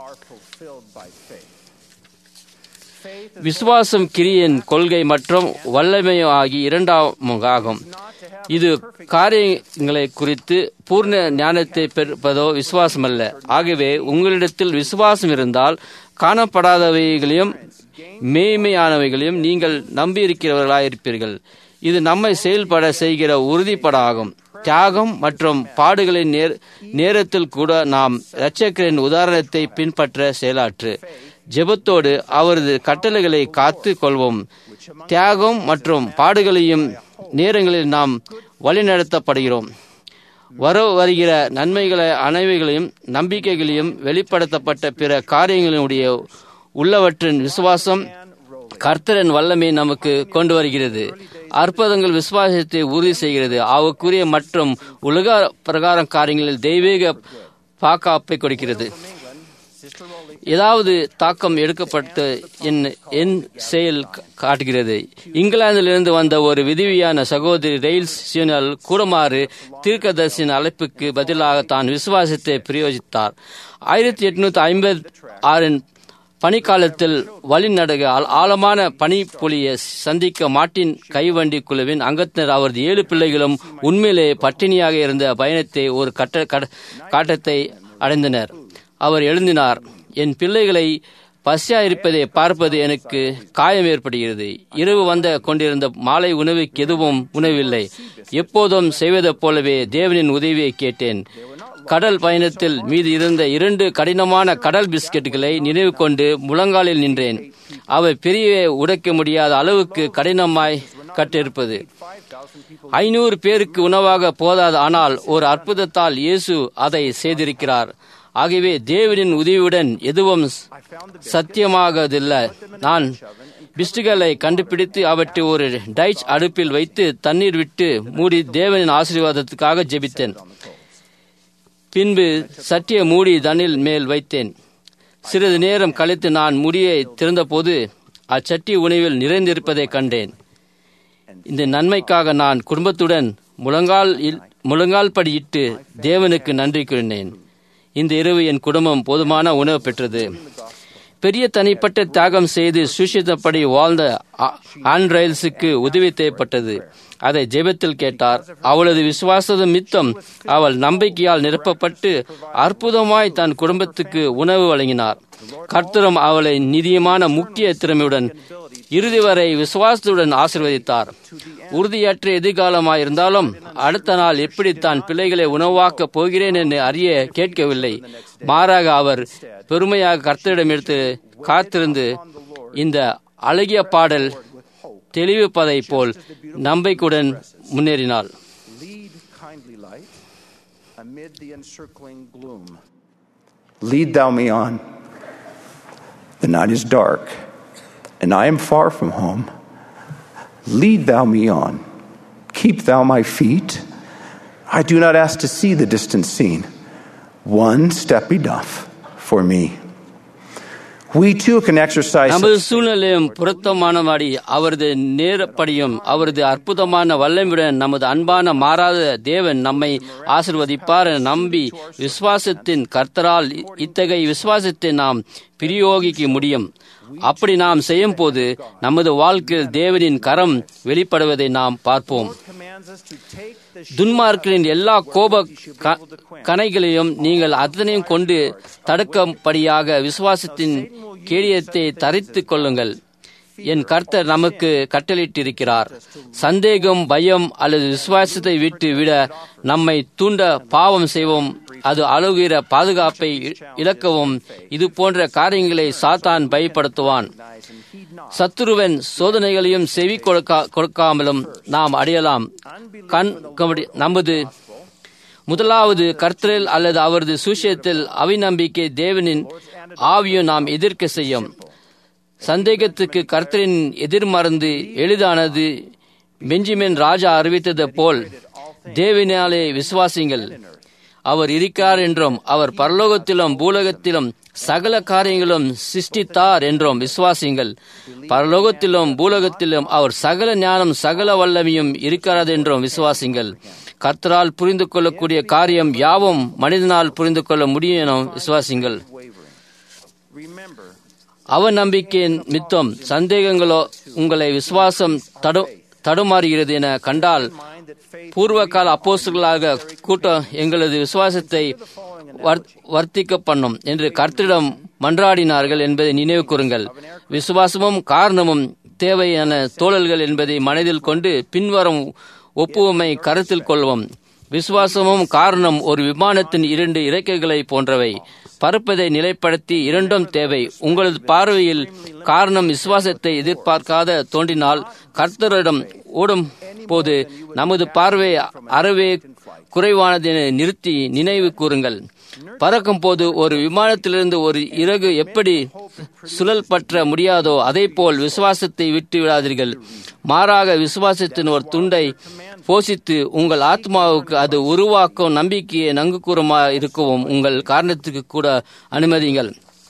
விசுவாசம் கிரியின் கொள்கை மற்றும் வல்லமை ஆகி இரண்டாகும் இது காரியங்களை குறித்து பூர்ண ஞானத்தை பெறுவதோ விசுவாசம் அல்ல ஆகவே உங்களிடத்தில் விசுவாசம் இருந்தால் காணப்படாதவைகளையும் மேய்மையானவைகளையும் நீங்கள் நம்பியிருக்கிறவர்களாயிருப்பீர்கள் இது நம்மை செயல்பட செய்கிற உறுதிப்படாகும் தியாகம் மற்றும் பாடுகளின் நேர் நேரத்தில் கூட நாம் இரட்சகரின் உதாரணத்தை பின்பற்ற செயலாற்று ஜெபத்தோடு அவரது கட்டளைகளை காத்து கொள்வோம் தியாகம் மற்றும் பாடுகளையும் நேரங்களில் நாம் வழிநடத்தப்படுகிறோம் வர வருகிற நன்மைகளை அனைவைகளையும் நம்பிக்கைகளையும் வெளிப்படுத்தப்பட்ட பிற காரியங்களினுடைய உள்ளவற்றின் விசுவாசம் கர்த்தரின் வல்லமை நமக்கு கொண்டு வருகிறது அற்புதங்கள் விசுவாசத்தை உறுதி செய்கிறது அவக்குரிய மற்றும் உலக பிரகாரம் காரியங்களில் தெய்வீக பாக்காப்பை கொடுக்கிறது ஏதாவது தாக்கம் எடுக்கப்பட்டு என் என் செயல் கா- காட்டுகிறது இங்கிலாந்திலிருந்து வந்த ஒரு விதவியான சகோதரி ரெயில்ஸ் சீனல் கூடுமாறு தீர்க்கதர்சின் அழைப்புக்கு பதிலாக தான் விசுவாசத்தை பிரயோகித்தார் ஆயிரத்தி எட்நூத்தி ஐம்பது ஆறின் பனிக்காலத்தில் வழிநடக ஆழ- ஆழமான பனிப்பொழியை சந்திக்க மாட்டின் கைவண்டி குழுவின் அங்கத்தினர் அவரது ஏழு பிள்ளைகளும் உண்மையிலே பட்டினியாக இருந்த பயணத்தை ஒரு கட்ட கட- காட்டத்தை அடைந்தனர் அவர் எழுந்தினார் என் பிள்ளைகளை பசியாயிருப்பதை பார்ப்பது எனக்கு காயம் ஏற்படுகிறது இரவு வந்த கொண்டிருந்த மாலை உணவுக்கு எதுவும் உணவில்லை எப்போதும் செய்வதைப் போலவே தேவனின் உதவியை கேட்டேன் கடல் பயணத்தில் மீது இருந்த இரண்டு கடினமான கடல் பிஸ்கெட்டுகளை நினைவு கொண்டு முழங்காலில் நின்றேன் அவை பெரிய உடைக்க முடியாத அளவுக்கு கடினமாய் கட்டிருப்பது ஐநூறு பேருக்கு உணவாக போதாது ஆனால் ஒரு அற்புதத்தால் இயேசு அதை செய்திருக்கிறார் ஆகவே தேவனின் உதவியுடன் எதுவும் சத்தியமாகதில்லை நான் பிஸ்டுகளை கண்டுபிடித்து அவற்றை ஒரு டைச் அடுப்பில் வைத்து தண்ணீர் விட்டு மூடி தேவனின் ஆசீர்வாதத்துக்காக ஜெபித்தேன் பின்பு சட்டிய மூடி தண்ணில் மேல் வைத்தேன் சிறிது நேரம் கழித்து நான் முடியை திறந்தபோது அச்சட்டி உணவில் நிறைந்திருப்பதைக் கண்டேன் இந்த நன்மைக்காக நான் குடும்பத்துடன் முழங்கால் முழங்கால் படியிட்டு தேவனுக்கு நன்றி கூறினேன் இந்த இரவு என் குடும்பம் போதுமான உணவு பெற்றது பெரிய தனிப்பட்ட தியாகம் செய்து சுஷித்தப்படி வாழ்ந்த ஆ- ஆண்ட்ரைல்ஸுக்கு உதவி தேவைப்பட்டது அதை ஜெபத்தில் கேட்டார் அவளது விசுவாசத மித்தம் அவள் நம்பிக்கையால் நிரப்பப்பட்டு அற்புதமாய் தன் குடும்பத்துக்கு உணவு வழங்கினார் கர்த்தரும் அவளை நிதியமான முக்கிய திறமையுடன் இறுதி வரை விசுவாசத்துடன் ஆசீர்வதித்தார் உறுதியற்ற எதிர்காலமாயிருந்தாலும் அடுத்த நாள் எப்படி தான் பிள்ளைகளை உணவாக்கப் போகிறேன் என்று அறிய கேட்கவில்லை மாறாக அவர் பெருமையாக கர்த்தரிடம் எடுத்து காத்திருந்து இந்த அழகிய பாடல் தெளிவிப்பதை போல் நம்பிக்கையுடன் முன்னேறினாள் Lead, kindly light, amid the encircling gloom. Lead thou me on. The night is dark, and I am far from home. Lead thou me on. Keep thou my feet. I do not ask to see the distant scene. One step enough for me. We too can exercise நமது such சூழ்நிலையும் பொருத்தமானபடி அவரது நேரப்படியும் அவரது அற்புதமான வல்லமையுடன் நமது அன்பான மாறாத தேவன் நம்மை ஆசிர்வதிப்பார் என நம்பி விசுவாசத்தின் கர்த்தரால் இத்தகைய விசுவாசத்தை நாம் பிரயோகிக்க முடியும் அப்படி நாம் செய்யும் போது நமது வாழ்க்கையில் தேவனின் கரம் வெளிப்படுவதை நாம் பார்ப்போம் commands us to take the துன்மார்க்கரின் எல்லா கோப க- கணைகளையும் நீங்கள் அத்தனையும் கொண்டு தடுக்கும்படியாக விசுவாசத்தின் கேடியத்தை தரித்துக் கொள்ளுங்கள் என் கர்த்தர் நமக்கு கட்டளையிட்டிருக்கிறார் சந்தேகம் பயம் அல்லது விசுவாசத்தை விட்டு விட நம்மை தூண்ட பாவம் செய்வோம் அது அழுகிற பாதுகாப்பை இ- இழக்கவும் இது போன்ற காரியங்களை சாத்தான் பயப்படுத்துவான் சத்துருவன் சோதனைகளையும் செவி கொடுக்கா கொடுக்காமலும் நாம் அடையலாம் கண் கபடி நமது முதலாவது கர்த்தரில் அல்லது அவரது சுஷியத்தில் அவிநம்பிக்கை தேவனின் ஆவியும் நாம் எதிர்க்க செய்யும் சந்தேகத்துக்கு கர்த்தரின் எதிர்மருந்து எளிதானது பெஞ்சமின் ராஜா அறிவித்தது போல் தேவனாலே விசுவாசிங்கள் அவர் இருக்கிறார் என்றும் அவர் பரலோகத்திலும் பூலோகத்திலும் சகல காரியங்களும் சிருஷ்டித்தார் என்றும் விசுவாசிங்கள் பரலோகத்திலும் பூலோகத்திலும் அவர் சகல ஞானம் சகல வல்லமையும் இருக்கிறது என்றும் விசுவாசிங்கள் கர்த்தரால் புரிந்து கொள்ளக்கூடிய காரியம் யாவும் மனிதனால் புரிந்து கொள்ள முடியும் எனும் விசுவாசிங்கள் remember அவ நம்பிக்கையின் மித்தம் சந்தேகங்களோ உங்களை விசுவாசம் தடு தடுமாறுகிறது என கண்டால் பூர்வகால அப்போஸ்தலர்களாக கூட்டம் எங்களது விசுவாசத்தை வர்- வர்த்திக்க பண்ணும் என்று கர்த்தரிடம் மன்றாடினார்கள் என்பதை நினைவு கூறுங்கள் விசுவாசமும் காரணமும் தேவையான தோழல்கள் என்பதை மனதில் கொண்டு பின்வரும் ஒப்புவமை கருத்தில் கொள்வோம் விசுவாசமும் காரணம் ஒரு விமானத்தின் இரண்டு இறக்கைகளை போன்றவை பறப்பதை நிலைப்படுத்தி இரண்டும் தேவை உங்களது பார்வையில் காரணம் விசுவாசத்தை எதிர்பார்க்காத தோன்றினால் கர்த்தரிடம் ஓடும் போது நமது பார்வை அறவே குறைவானதென நிறுத்தி நினைவு கூறுங்கள் பறக்கும் போது ஒரு விமானத்திலிருந்து ஒரு இறகு எப்படி சுழல் பற்ற முடியாதோ அதே போல் விசுவாசத்தை விட்டு விடாதீர்கள் மாறாக விசுவாசத்தின் ஒரு துண்டை போஷித்து உங்கள் ஆத்மாவுக்கு அது உருவாக்கும் நம்பிக்கையை நன்கு கூறமா இருக்கவும் உங்கள் காரணத்துக்கு கூட அனுமதிங்கள்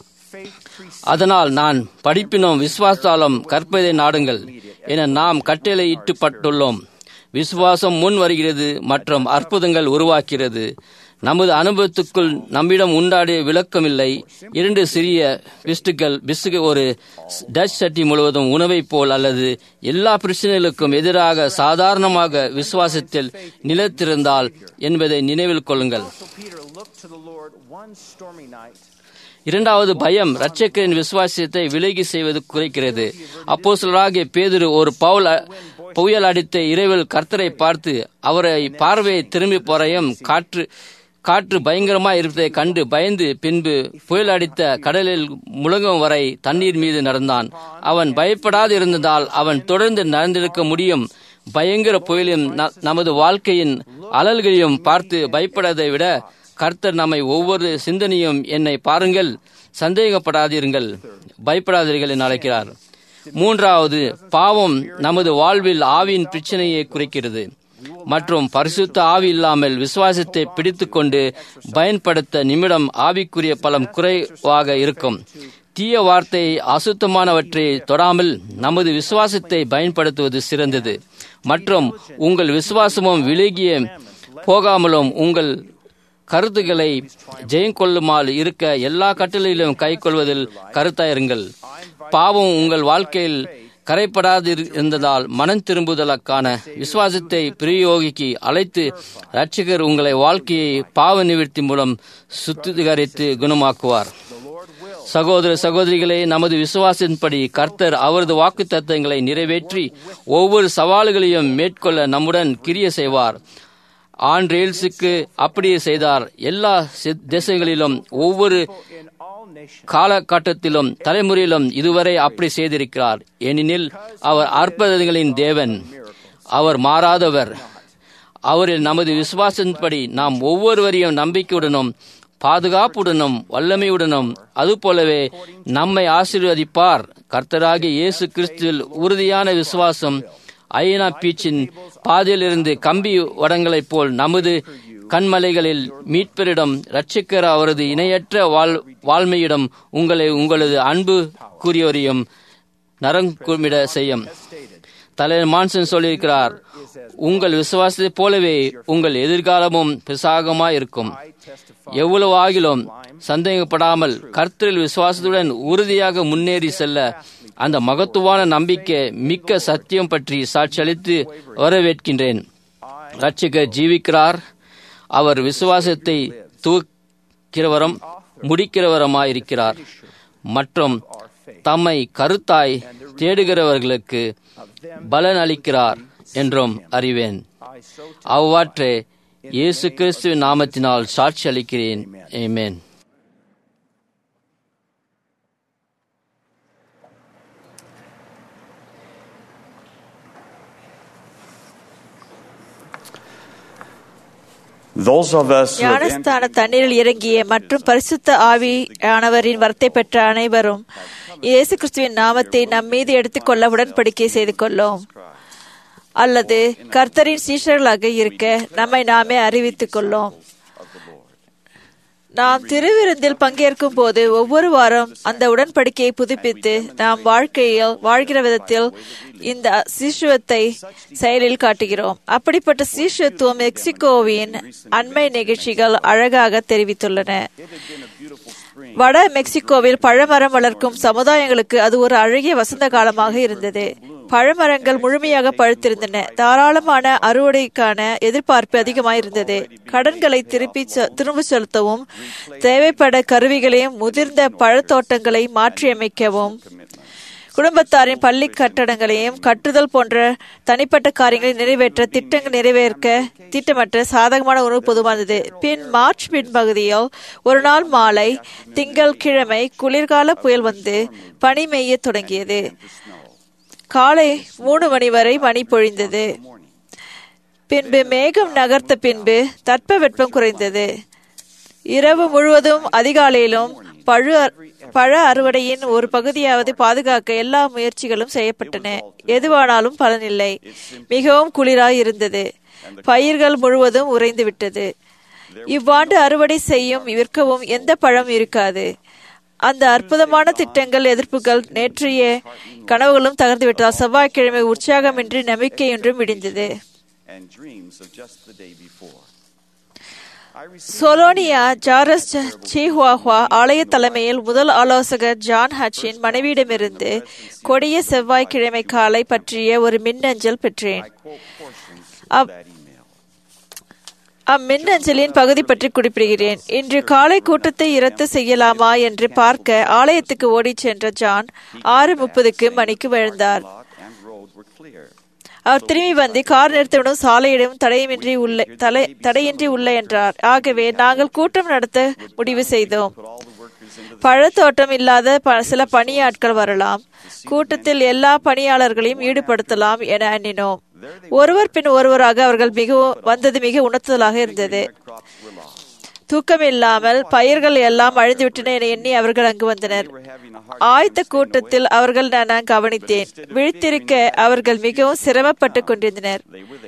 அதனால் நான் படிப்பினோம் விசுவாசாலும் கற்பதை நாடுங்கள் என நாம் கட்டளையிட்டுப்பட்டுள்ளோம் விசுவாசம் முன் வருகிறது மற்றும் அற்புதங்கள் உருவாக்கிறது நமது அனுபவத்துக்குள் நம்மிடம் உண்டாடிய விளக்கமில்லை இரண்டு சிறிய பிஸ்டுகள் பிஸ்டுக்கு ஒரு டச் சட்டி முழுவதும் உணவைப் போல் அல்லது எல்லா பிரச்சனைகளுக்கும் எதிராக சாதாரணமாக விசுவாசத்தில் நிலைத்திருந்தால் என்பதை நினைவில் கொள்ளுங்கள் So Peter looked to the Lord one stormy night. இரண்டாவது பயம் இரட்சகரின் விசுவாசத்தை விலகி செய்வது குறைக்கிறது அப்போ பேதுரு ஒரு பவுல் அ- புயல் அடித்த இரவில் கர்த்தரை பார்த்து அவரை பார்வையை திரும்பி போறையும் காற்று காற்று பயங்கரமாய் இருப்பதை கண்டு பயந்து பின்பு புயல் அடித்த கடலில் முழங்கும் வரை தண்ணீர் மீது நடந்தான் அவன் பயப்படாது இருந்ததால் அவன் தொடர்ந்து நடந்திருக்க முடியும் பயங்கர புயலையும் ந- நமது வாழ்க்கையின் அலல்களையும் பார்த்து பயப்படாதை விட கர்த்தர் நம்மை ஒவ்வொரு சிந்தனையும் என்னை பாருங்கள் சந்தேகப்படாதீர்கள் பயப்படாதீர்கள் என அழைக்கிறார் மூன்றாவது பாவம் நமது வாழ்வில் ஆவியின் பிரச்சனையை குறைக்கிறது மற்றும் பரிசுத்த ஆவி இல்லாமல் விசுவாசத்தை பிடித்துக்கொண்டு பயன்படுத்த நிமிடம் ஆவிக்குரிய பலம் குறைவாக இருக்கும் தீய வார்த்தை அசுத்தமானவற்றை தொடாமல் நமது விசுவாசத்தை பயன்படுத்துவது சிறந்தது மற்றும் உங்கள் விசுவாசமும் விலகிய போகாமலும் உங்கள் கருத்துக்களை ஜெயங்கொள்ளுமால் இருக்க எல்லா கட்டளையிலும் கை கொள்வதில் கருத்தாயிருங்கள் பாவம் உங்கள் வாழ்க்கையில் கரைப்படாது இருந்ததால் மனம் திரும்புதலுக்கான விசுவாசத்தை பிரயோகிக்கு அழைத்து ரட்சகர் உங்களை வாழ்க்கையை பாவ நிவர்த்தி மூலம் சுத்திகரித்து குணமாக்குவார் சகோதர சகோதரிகளே நமது விசுவாசத்தின்படி கர்த்தர் அவரது வாக்கு தத்தங்களை நிறைவேற்றி ஒவ்வொரு சவால்களையும் மேற்கொள்ள நம்முடன் கிரிய செய்வார் ஆண்ட்ரேல்ஸுக்கு அப்படியே செய்தார் எல்லா சி- தேசங்களிலும் ஒவ்வொரு காலகட்டத்திலும் தலைமுறையிலும் இதுவரை அப்படி செய்திருக்கிறார் ஏனெனில் அவர் அற்புதங்களின் தேவன் அவர் மாறாதவர் அவரில் நமது விசுவாசத்தின்படி நாம் ஒவ்வொருவரையும் நம்பிக்கையுடனும் பாதுகாப்புடனும் வல்லமையுடனும் அதுபோலவே நம்மை ஆசீர்வதிப்பார் கர்த்தராகிய இயேசு கிறிஸ்துவில் உறுதியான விசுவாசம் ஐநா பீச்சின் பாதையிலிருந்து கம்பி வடங்களைப் போல் நமது கண்மலைகளில் மீட்பரிடம் ரட்சிக்கிற அவரது இணையற்ற வாழ் வாழ்மையிடம் உங்களை உங்களது அன்பு கூறியோரையும் நரங்குமிட செய்யும் தலைவர் மான்சன் சொல்லியிருக்கிறார் உங்கள் விசுவாசத்தைப் போலவே உங்கள் எதிர்காலமும் பிசாகமாய் இருக்கும் எவ்வளவு ஆகிலும் சந்தேகப்படாமல் கர்த்தரில் விசுவாசத்துடன் உறுதியாக முன்னேறி செல்ல அந்த மகத்துவான நம்பிக்கை மிக்க சத்தியம் பற்றி சாட்சியளித்து வரவேற்கின்றேன் ரட்சகர் ஜீவிக்கிறார் அவர் விசுவாசத்தை தூக்கிறவரும் முடிக்கிறவருமாயிருக்கிறார் மற்றும் தம்மை கருத்தாய் தேடுகிறவர்களுக்கு பலன் அளிக்கிறார் என்றும் அறிவேன் அவ்வாற்றே இயேசு கிறிஸ்துவின் நாமத்தினால் சாட்சி அளிக்கிறேன் ஏமேன் Those of us who have entered ஞானஸ்தான தண்ணீரில் இறங்கிய மற்றும் பரிசுத்த ஆவியானவரின் வரத்தை பெற்ற அனைவரும் இயேசு கிறிஸ்துவின் நாமத்தை நம் மீது எடுத்துக்கொள்ள உடன்படிக்கை செய்து கொள்ளோம் அல்லது கர்த்தரின் சீஷர்களாக இருக்க நம்மை நாமே அறிவித்துக் கொள்ளோம் நாம் திருவிருந்தில் பங்கேற்கும் போது ஒவ்வொரு வாரம் அந்த உடன்படிக்கையை புதுப்பித்து நாம் வாழ்க்கையில் வாழ்கிற விதத்தில் இந்த சீஷுவத்தை செயலில் காட்டுகிறோம் அப்படிப்பட்ட சீஷத்துவம் மெக்சிகோவின் அண்மை நிகழ்ச்சிகள் அழகாக தெரிவித்துள்ளன வட மெக்சிகோவில் பழமரம் வளர்க்கும் சமுதாயங்களுக்கு அது ஒரு அழகிய வசந்த காலமாக இருந்தது பழமரங்கள் முழுமையாக பழுத்திருந்தன தாராளமான அறுவடைக்கான எதிர்பார்ப்பு அதிகமாயிருந்தது கடன்களை திருப்பி செ- திரும்ப செலுத்தவும் தேவைப்பட கருவிகளையும் முதிர்ந்த பழத்தோட்டங்களை மாற்றியமைக்கவும் குடும்பத்தாரின் பள்ளி கட்டடங்களையும் கட்டுதல் போன்ற தனிப்பட்ட காரியங்களை நிறைவேற்ற திட்டங்கள் நிறைவேற்க திட்டமற்ற சாதகமான உணவு பொதுவானது பின் மார்ச் பின்பகுதியில் ஒரு நாள் மாலை திங்கள் கிழமை குளிர்கால புயல் வந்து பனி மேயத் தொடங்கியது காலை மூணு மணி வரை மணி பொழிந்தது பின்பு மேகம் நகர்த்த பின்பு தட்பவெப்பம் குறைந்தது இரவு முழுவதும் அதிகாலையிலும் பழு பழ அறுவடையின் ஒரு பகுதியாவது பாதுகாக்க எல்லா முயற்சிகளும் செய்யப்பட்டன எதுவானாலும் பலனில்லை மிகவும் குளிராய் இருந்தது பயிர்கள் முழுவதும் உறைந்து விட்டது இவ்வாண்டு அறுவடை செய்யும் விற்கவும் எந்த பழம் இருக்காது அந்த அற்புதமான திட்டங்கள் எதிர்ப்புகள் நேற்றைய கனவுகளும் தகர்ந்துவிட்டால் செவ்வாய்க்கிழமை உற்சாகமின்றி நம்பிக்கையொன்றும் விடிந்தது and dreams of just the day before. Colonia Juarez Chihuahua ஆலய தலைமையில் முதல் ஆலோசகர் ஜான் ஹச்சின் மனைவியிடமிருந்து கொடிய செவ்வாய்க்கிழமை காலை பற்றிய ஒரு மின்னஞ்சல் பெற்றேன் அவ்- அம்மின்னஞ்சலின் பகுதி பற்றி குறிப்பிடுகிறேன் இன்று காலை கூட்டத்தை இரத்து செய்யலாமா என்று பார்க்க ஆலயத்துக்கு ஓடிச் சென்ற ஜான் ஆறு முப்பதுக்கு மணிக்கு விழுந்தார் And road were clear. அவர் திரும்பி வந்து கார் நிறுத்தவிடும் சாலையிடம் தடையின்றி உள்ள தலை தடையின்றி உள்ள என்றார் ஆகவே நாங்கள் கூட்டம் நடத்த முடிவு செய்தோம் பழத்தோட்டம் இல்லாத ப- சில பணியாட்கள் வரலாம் கூட்டத்தில் எல்லா பணியாளர்களையும் ஈடுபடுத்தலாம் என எண்ணினோம் ஒருவர் பின் ஒருவராக அவர்கள் மிகவும் வந்தது மிக உணர்த்துதலாக இருந்தது தூக்கம் இல்லாமல் பயிர்கள் எல்லாம் அழிந்துவிட்டன என எண்ணி அவர்கள் அங்கு வந்தனர் ஆயத்த கூட்டத்தில் அவர்கள் நான் நான் கவனித்தேன் விழித்திருக்க அவர்கள் மிகவும் சிரமப்பட்டுக் கொண்டிருந்தனர்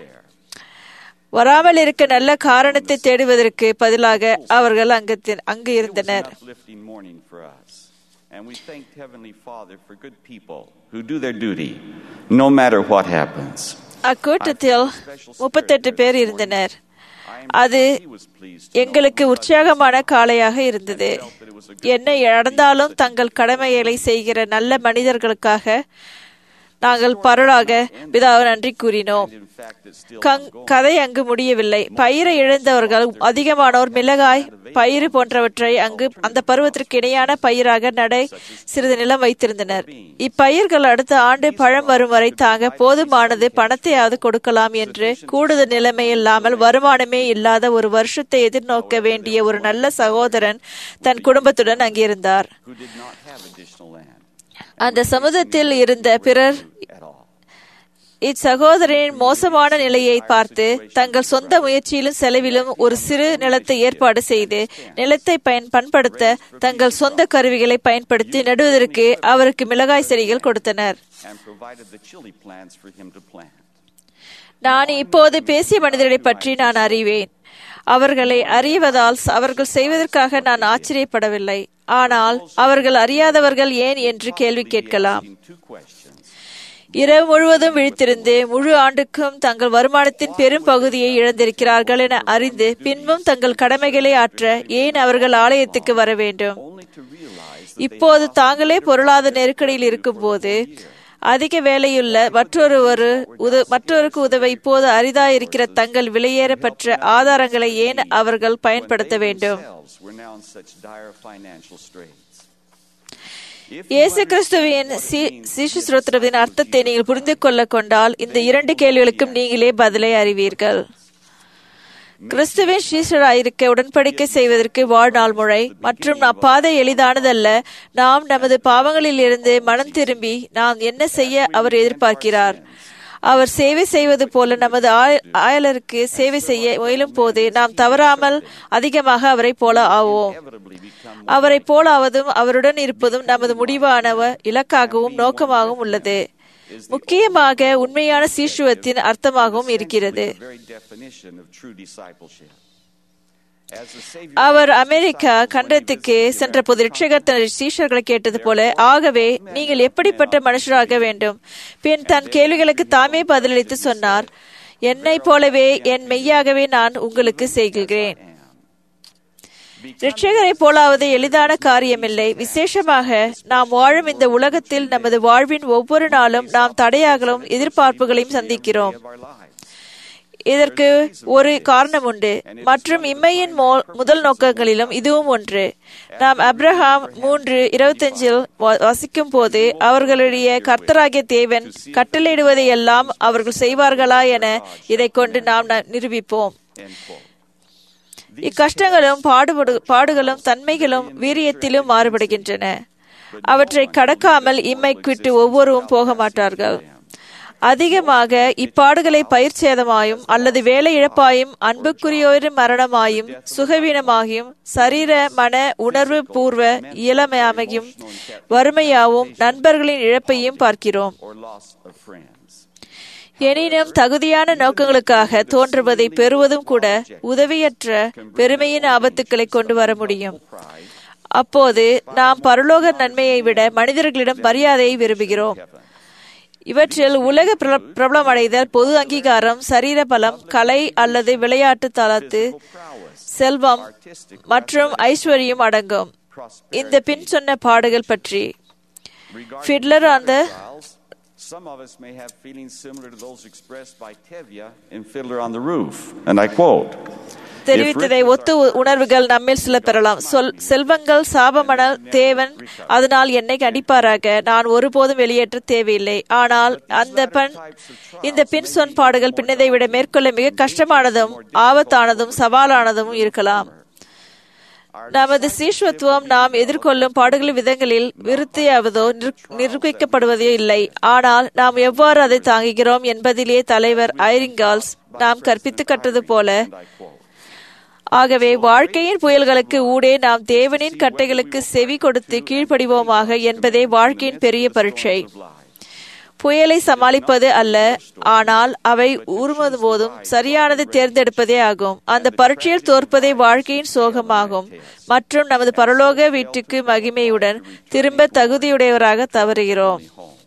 வராமல் இருக்க நல்ல காரணத்தை தேடுவதற்கு பதிலாக அவர்கள் அங்கு தி- அங்கு இருந்தனர் It was an uplifting morning for us. And we thanked Heavenly Father for good people who do their duty, no matter what happens. அக்கூட்டத்தில் முப்பத்தெட்டு பேர் இருந்தனர் அது எங்களுக்கு உற்சாகமான காலையாக இருந்தது என்ன நடந்தாலும் தங்கள் கடமைகளை செய்கிற நல்ல மனிதர்களுக்காக நாங்கள் பரலாக பிதாவை நன்றி கூறினோம் கங்- கதை அங்கு முடியவில்லை பயிரை இழந்தவர்கள் அதிகமானோர் மிளகாய் பயிறு போன்றவற்றை அங்கு அந்த பருவத்திற்கு இணையான பயிராக நடை சிறிது நிலம் வைத்திருந்தனர் இப்பயிர்கள் அடுத்த ஆண்டு பழம் வரும் வரை தாங்க போதுமானது பணத்தையாவது கொடுக்கலாம் என்று கூடுதல் நிலைமை இல்லாமல் வருமானமே இல்லாத ஒரு வருஷத்தை எதிர்நோக்க வேண்டிய ஒரு நல்ல சகோதரன் தன் குடும்பத்துடன் அங்கிருந்தார் Who did not have additional land அந்த சமுதத்தில் இருந்த பிறர் at all. இச்சகோதரனின் மோசமான நிலையை பார்த்து தங்கள் சொந்த முயற்சியிலும் செலவிலும் ஒரு சிறு நிலத்தை ஏற்பாடு செய்து நிலத்தை பயன் பண்படுத்த தங்கள் சொந்த கருவிகளை பயன்படுத்தி நடுவதற்கு அவருக்கு மிளகாய் செடிகள் கொடுத்தனர் And provided the chili plants for him to plant. நான் இப்போது பேசிய மனிதர்களை பற்றி நான் அறிவேன் அவர்களை அறிவதால் அவர்கள் செய்வதற்காக நான் ஆச்சரியப்படவில்லை ஆனால் அவர்கள் அறியாதவர்கள் ஏன் என்று கேள்வி கேட்கலாம் இரவு முழுவதும் விழித்திருந்து முழு ஆண்டுக்கும் தங்கள் வருமானத்தின் பெரும் பகுதியை இழந்திருக்கிறார்கள் என அறிந்து பின்பும் தங்கள் கடமைகளை ஆற்ற ஏன் அவர்கள் ஆலயத்துக்கு வர வேண்டும் இப்போது தாங்களே பொருளாதார நெருக்கடியில் இருக்கும்போது அதிக வேலையுள்ள மற்றொருவர் உத மற்றொருக்கு உதவ இப்போது அரிதாயிருக்கிற தங்கள் விலையேற பெற்ற ஆதாரங்களை ஏன் அவர்கள் பயன்படுத்த வேண்டும் were now in such dire financial straits. இயேசு கிறிஸ்துவின் சீஷு ஸ்ரோத்திரத்தின் அர்த்தத்தை நீங்கள் புரிந்து கொள்ள கொண்டால் இந்த இரண்டு கேள்விகளுக்கும் நீங்களே பதிலை அறிவீர்கள் கிறிஸ்துவின் சீசராயிருக்க உடன்படிக்கை செய்வதற்கு வாழ்நாள் முறை மற்றும் அப்பாதை எளிதானதல்ல நாம் நமது பாவங்களில் இருந்து மனம் திரும்பி நாம் என்ன செய்ய அவர் எதிர்பார்க்கிறார் அவர் சேவை செய்வது போல நமது ஆயலருக்கு சேவை செய்ய முயலும் போது நாம் தவறாமல் அதிகமாக அவரை போல ஆவோம் அவரை போலாவதும் அவருடன் இருப்பதும் நமது முடிவானவ இலக்காகவும் நோக்கமாகவும் உள்ளது முக்கியமாக உண்மையான சீசுவத்தின் அர்த்தமாகவும் இருக்கிறது அவர் அமெரிக்கா கண்டத்துக்கு சென்ற போது ரிட்சகர் தன் சீஷர்களை கேட்டது போல ஆகவே நீங்கள் எப்படிப்பட்ட மனுஷராக வேண்டும் பின் தன் கேள்விகளுக்கு தாமே பதிலளித்து சொன்னார் என்னை போலவே என் மெய்யாகவே நான் உங்களுக்கு செய்கிறேன் ரிட்சகரை போலாவது எளிதான காரியமில்லை விசேஷமாக நாம் வாழும் இந்த உலகத்தில் நமது வாழ்வின் ஒவ்வொரு நாளும் நாம் தடையாகலும் எதிர்பார்ப்புகளையும் சந்திக்கிறோம் இதற்கு ஒரு காரணம் உண்டு மற்றும் இம்மையின் முதல் நோக்கங்களிலும் இதுவும் ஒன்று நாம் அப்ரஹாம் மூன்று இருபத்தஞ்சில் வசிக்கும் போது அவர்களுடைய கர்த்தராகிய தேவன் கட்டளையிடுவதை எல்லாம் அவர்கள் செய்வார்களா என இதை கொண்டு நாம் நிரூபிப்போம் இக்கஷ்டங்களும் பாடுபடு பாடுகளும் தன்மைகளும் வீரியத்திலும் மாறுபடுகின்றன அவற்றை கடக்காமல் இம்மை விட்டு ஒவ்வொருவரும் போக மாட்டார்கள் அதிகமாக இப்பாடுகளை பயிர் சேதமாயும் அல்லது வேலை இழப்பாயும் அன்புக்குரியோரு மரணமாயும் சுகவீனமாகியும் சரீர மன உணர்வு பூர்வ இளமையாமையும் வறுமையாவும் நண்பர்களின் இழப்பையும் பார்க்கிறோம் எனினும் தகுதியான நோக்கங்களுக்காக தோன்றுவதை பெறுவதும் கூட உதவியற்ற பெருமையின் ஆபத்துக்களை கொண்டு வர முடியும் அப்போது நாம் பரலோக நன்மையை விட மனிதர்களிடம் மரியாதையை விரும்புகிறோம் இவற்றில் உலக பிரபலமடைதல் பொது அங்கீகாரம் சரீர பலம் கலை அல்லது விளையாட்டு தளத்து செல்வம் மற்றும் ஐஸ்வர்யம் அடங்கும் இந்த பின் சொன்ன பாடுகள் பற்றி ஃபிட்லர் அந்த Some of us may have feelings similar to those expressed by Tevye in Fiddler on the Roof. And I quote தெரிவித்ததை ஒத்து உணர்வுகள் நம்மில் சில பெறலாம் சொல் செல்வங்கள் சாபமணல் தேவன் அதனால் என்னை கண்டிப்பாராக நான் ஒருபோதும் வெளியேற்ற தேவையில்லை ஆனால் அந்த பெண் இந்த பின் சொன் பாடுகள் பின்னதை விட மேற்கொள்ள மிக கஷ்டமானதும் ஆபத்தானதும் சவாலானதும் இருக்கலாம் நமது சீஸ்வத்துவம் நாம் எதிர்கொள்ளும் பாடுகளின் விதங்களில் விருத்தியாவதோ நிரூபிக்கப்படுவதோ இல்லை ஆனால் நாம் எவ்வாறு அதை தாங்குகிறோம் என்பதிலே தலைவர் ஐரிங்கால்ஸ் நாம் கற்பித்து கற்றது போல ஆகவே வாழ்க்கையின் புயல்களுக்கு ஊடே நாம் தேவனின் கட்டைகளுக்கு செவி கொடுத்து கீழ்ப்படிவோமாக என்பதே வாழ்க்கையின் பெரிய பரீட்சை புயலை சமாளிப்பது அல்ல ஆனால் அவை உருவது போதும் சரியானதை தேர்ந்தெடுப்பதே ஆகும் அந்த பரீட்சையில் தோற்பதே வாழ்க்கையின் சோகமாகும் மற்றும் நமது பரலோக வீட்டுக்கு மகிமையுடன் திரும்ப தகுதியுடையவராக தவறுகிறோம்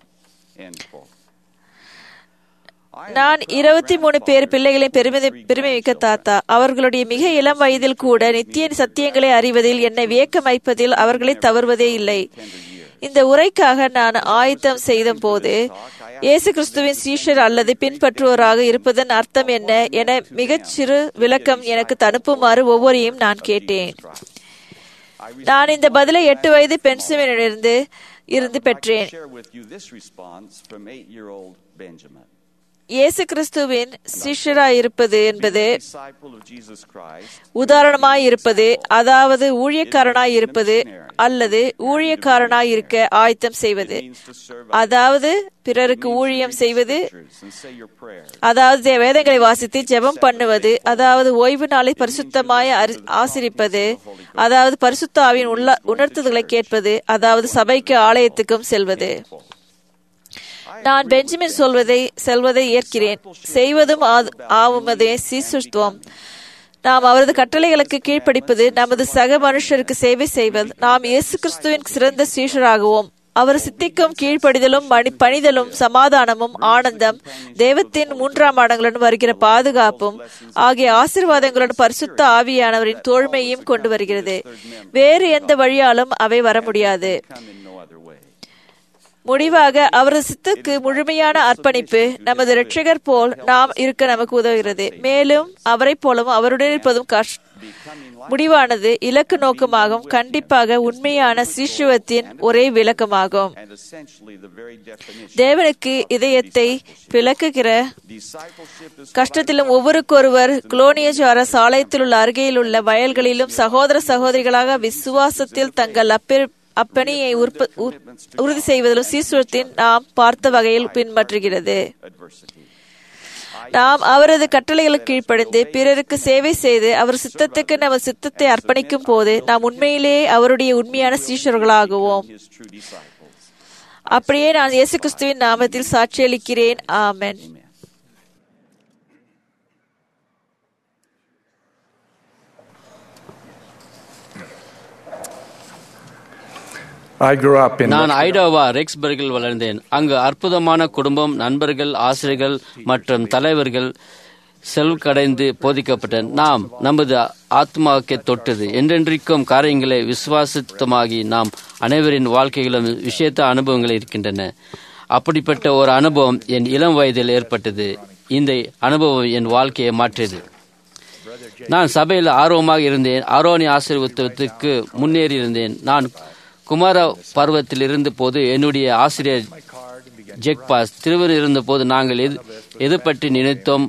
நான் இருபத்தி மூணு பேர் பிள்ளைகளை பெருமை பெருமைமிக்க தாத்தா அவர்களுடைய மிக இளம் வயதில் கூட நித்திய சத்தியங்களை அறிவதில் என்னை வியக்கம் வைப்பதில் அவர்களை தவறுவதே இல்லை இந்த உரைக்காக நான் ஆயத்தம் செய்த போது இயேசு கிறிஸ்துவின் சீஷர் அல்லது பின்பற்றுவோராக இருப்பதன் அர்த்தம் என்ன என மிகச் சிறு விளக்கம் எனக்கு தனுப்புமாறு ஒவ்வொரையும் நான் கேட்டேன் நான் இந்த பதிலை எட்டு வயது பென்சிலிருந்து இருந்து பெற்றேன் இயேசு கிறிஸ்துவின் சிஷ்யராயிருப்பது என்பது உதாரணமாய் இருப்பது அதாவது ஊழியக்காரனாய் இருப்பது அல்லது ஊழியக்காரனாய் இருக்க ஆயத்தம் செய்வது அதாவது பிறருக்கு ஊழியம் செய்வது அதாவது வேதங்களை வாசித்து ஜெபம் பண்ணுவது அதாவது ஓய்வு நாளை பரிசுத்தமாய் ஆசிரிப்பது அதாவது பரிசுத்தாவின் உள்ள உணர்த்துதலை கேட்பது அதாவது சபைக்கு ஆலயத்துக்கும் செல்வது நான் பெஞ்சமின் சொல்வதை செல்வதை ஏற்கிறேன் செய்வதும் ஆது- ஆவுமதே சீசுத்துவம் நாம் அவரது கட்டளைகளுக்கு கீழ்ப்படிப்பது நமது சக மனுஷருக்கு சேவை செய்வது நாம் இயேசு கிறிஸ்துவின் சிறந்த சீஷராகுவோம் அவர் சித்திக்கும் கீழ்ப்படிதலும் மணி பணிதலும் சமாதானமும் ஆனந்தம் தெய்வத்தின் மூன்றாம் ஆடங்களுடன் வருகிற பாதுகாப்பும் ஆகிய ஆசீர்வாதங்களுடன் பரிசுத்த ஆவியானவரின் தோழ்மையும் கொண்டு வருகிறது வேறு எந்த வழியாலும் அவை வர முடியாது come in no other way. முடிவாக அவரது சித்துக்கு முழுமையான அர்ப்பணிப்பு நமது இரட்சகர் போல் நாம் இருக்க நமக்கு உதவுகிறது மேலும் அவரைப் போலவும் அவருடன் இருப்பதும் கஷ் முடிவானது இலக்கு நோக்கமாகும் கண்டிப்பாக உண்மையான சிசுவத்தின் ஒரே விளக்கமாகும் And essentially the very definition. தேவனுக்கு இதயத்தை விளக்குகிற Discipleship is கஷ்டத்திலும் ஒவ்வொருக்கொருவர் குளோனியஜார சாலையத்தில் உள்ள அருகையில் உள்ள வயல்களிலும் சகோதர சகோதரிகளாக விசுவாசத்தில் தங்கள் அப்பெ- அப்பணியை உற்ப- உ- உறுதி செய்வதிலும் சீசுவத்தின் நாம் பார்த்த வகையில் பின்பற்றுகிறது adversity. நாம் அவரது கட்டளைகளுக்கு கீழ்ப்படிந்து பிறருக்கு சேவை செய்து அவர் சித்தத்துக்கு நமது சித்தத்தை அர்ப்பணிக்கும் போது நாம் உண்மையிலேயே அவருடைய உண்மையான சீஷர்களாகுவோம் His true disciples. அப்படியே நான் இயேசு கிறிஸ்துவின் நாமத்தில் சாட்சியளிக்கிறேன் ஆமென் I grew up in நான் ஐடாவா ரெக்ஸ்பர்கில் வளர்ந்தேன் அங்கு அற்புதமான குடும்பம் நண்பர்கள் ஆசிரியர்கள் மற்றும் தலைவர்கள் செல்கடைந்து போதிக்கப்பட்டேன் நாம் நமது ஆத்மாவுக்கு தொட்டது என்றென்றைக்கும் காரியங்களை விசுவாசித்தமாகி நாம் அனைவரின் வாழ்க்கைகளும் விஷயத்த அனுபவங்கள் இருக்கின்றன அப்படிப்பட்ட ஒரு அனுபவம் என் இளம் வயதில் ஏற்பட்டது இந்த அனுபவம் என் வாழ்க்கையை மாற்றியது நான் சபையில் ஆர்வமாக இருந்தேன் ஆரோனி ஆசீர்வத்துவத்துக்கு முன்னேறி இருந்தேன் நான் குமார பருவத்தில் இருந்த போது என்னுடைய ஆசிரியர் ஜெக்பாஸ் திருவர் இருந்த போது நாங்கள் எது எது பற்றி நினைத்தோம்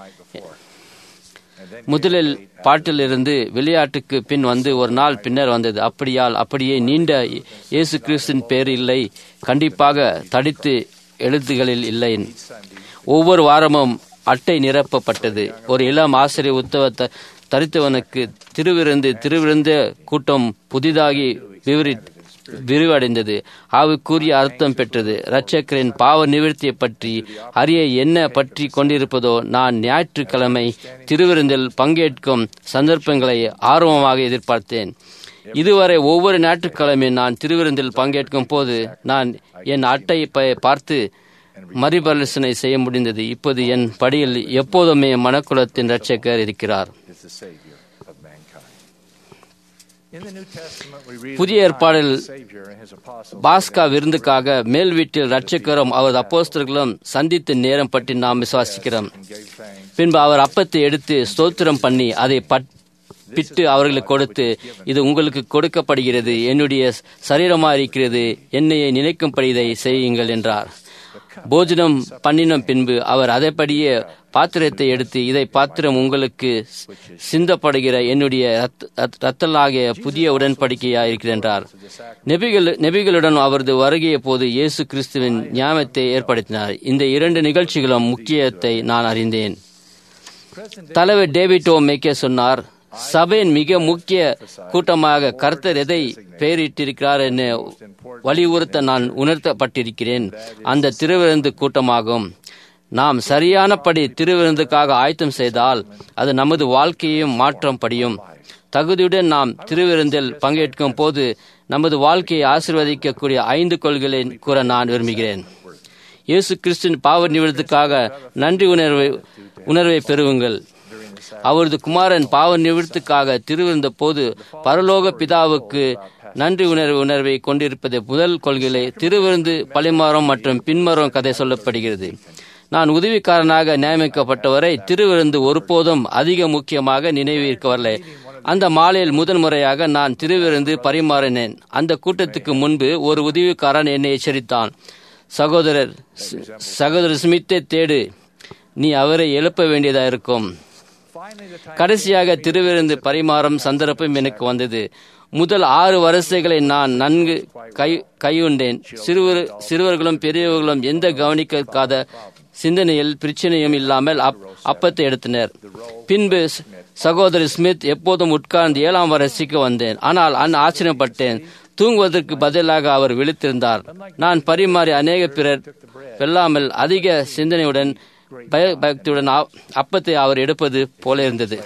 முதலில் பாட்டிலிருந்து விளையாட்டுக்கு பின் வந்து ஒரு நாள் பின்னர் வந்தது அப்படியால் அப்படியே நீண்ட இயேசு கிறிஸ்தின் பேர் இல்லை கண்டிப்பாக தடித்து எழுத்துகளில் இல்லை ஒவ்வொரு வாரமும் அட்டை நிரப்பப்பட்டது ஒரு இளம் ஆசிரியர் உத்தவ த- தரித்தவனுக்கு திருவிருந்து திருவிருந்த கூட்டம் புதிதாகி விவரி விரிவடைந்தது ஆவுக்குரிய அர்த்தம் பெற்றது இரட்சகரின் பாவ நிவர்த்தியை பற்றி அறிய என்ன பற்றி கொண்டிருப்பதோ நான் ஞாயிற்றுக்கிழமை திருவிருந்தில் பங்கேற்கும் சந்தர்ப்பங்களை ஆர்வமாக எதிர்பார்த்தேன் இதுவரை ஒவ்வொரு ஞாயிற்றுக்கிழமையும் நான் திருவிருந்தில் பங்கேற்கும் போது நான் என் அட்டையை ப- பார்த்து மறுபரிசீலனை செய்ய முடிந்தது இப்போது என் படியில் எப்போதுமே மனக்குலத்தின் இரட்சகர் இருக்கிறார் is the Savior of mankind. In the New Testament, we read புதிய of the ஏற்பாடில் time the Savior and his apostles பாஸ்கா விருந்துக்காக மேல் வீட்டில் ரட்சகரும் அவரது அப்போஸ்தலர்களும் சந்தித்த நேரம் பற்றி நாம் விசுவாசிக்கிறோம் பின்பு அவர் அப்பத்தை எடுத்து ஸ்தோத்திரம் பண்ணி அதை பட்- பிட்டு அவர்களுக்கு கொடுத்து இது உங்களுக்கு கொடுக்கப்படுகிறது என்னுடைய சரீரமா இருக்கிறது என்னையை நினைக்கும்படி இதை செய்யுங்கள் என்றார் போஜனம் பண்ணின பின்பு அவர் அதைப்படியே பாத்திரத்தை எடுத்து இதை பாத்திரம் உங்களுக்கு சிந்தப்படுகிற என்னுடைய ரத்த- ரத்த- ரத்தலாகிய புதிய உடன்படிக்கையா இருக்கிறார் நெபிகள் நெபிகளுடன் அவரது வருகைய போது இயேசு கிறிஸ்துவின் ஞாபகத்தை ஏற்படுத்தினார் இந்த இரண்டு நிகழ்ச்சிகளும் முக்கியத்தை நான் அறிந்தேன் தலைவர் டேவிட் ஓ மேக்கே சொன்னார் சபையின் மிக முக்கிய கூட்டமாக கர்த்தர் எதை பெயரிட்டிருக்கிறார் என வலியுறுத்த நான் உணர்த்தப்பட்டிருக்கிறேன் அந்த திருவிருந்து கூட்டமாகும் நாம் சரியானபடி திருவிருந்துக்காக ஆயத்தம் செய்தால் அது நமது வாழ்க்கையையும் மாற்றம் படியும் தகுதியுடன் நாம் திருவிருந்தில் பங்கேற்கும் போது நமது வாழ்க்கையை ஆசீர்வதிக்கக்கூடிய ஐந்து கொள்களை கூற நான் விரும்புகிறேன் இயேசு கிறிஸ்துவின் பாவ நிவர்த்திக்காக நன்றி உணர்வை உணர்வை பெறுவுங்கள் அவரது குமாரன் பாவ நிவர்த்திக்காக திருவிருந்த போது பரலோக பிதாவுக்கு நன்றி உணர்வு உணர்வை கொண்டிருப்பதை முதல் கொள்கையிலே திருவிருந்து பழிமாறம் மற்றும் பின்மரம் கதை சொல்லப்படுகிறது நான் உதவிக்காரனாக நியமிக்கப்பட்டவரை திருவிருந்து ஒருபோதும் அதிக முக்கியமாக நினைவிருக்க வரல அந்த மாலையில் முதல் முறையாக நான் திருவிருந்து பரிமாறினேன் அந்த கூட்டத்துக்கு முன்பு ஒரு உதவிக்காரன் என்னை எச்சரித்தான் சகோதரர் ஸ்- சகோதரர் ஸ்மித்தை தேடு நீ அவரை எழுப்ப வேண்டியதா இருக்கும் கடைசியாக திருவிருந்து பரிமாறும் சந்தர்ப்பம் எனக்கு வந்தது முதல் ஆறு வரிசைகளை நான் நன்கு கை கையுண்டேன் சிறுவர் சிறுவர்களும் பெரியவர்களும் எந்த கவனிக்காத சிந்தனையில் பிரச்சனையும் இல்லாமல் அப்- அப்பத்தை எடுத்தனர் பின்பு ஸ்- சகோதரி ஸ்மித் எப்போதும் உட்கார்ந்து ஏழாம் வரிசைக்கு வந்தேன் ஆனால் அன் ஆச்சரியப்பட்டேன் தூங்குவதற்கு பதிலாக அவர் விழித்திருந்தார் நான் பரிமாறி அநேக பிறர் வெல்லாமல் அதிக சிந்தனையுடன் பய பயக்தியுடன் ஆ- அப்பத்தை அவர் எடுப்பது போல இருந்தது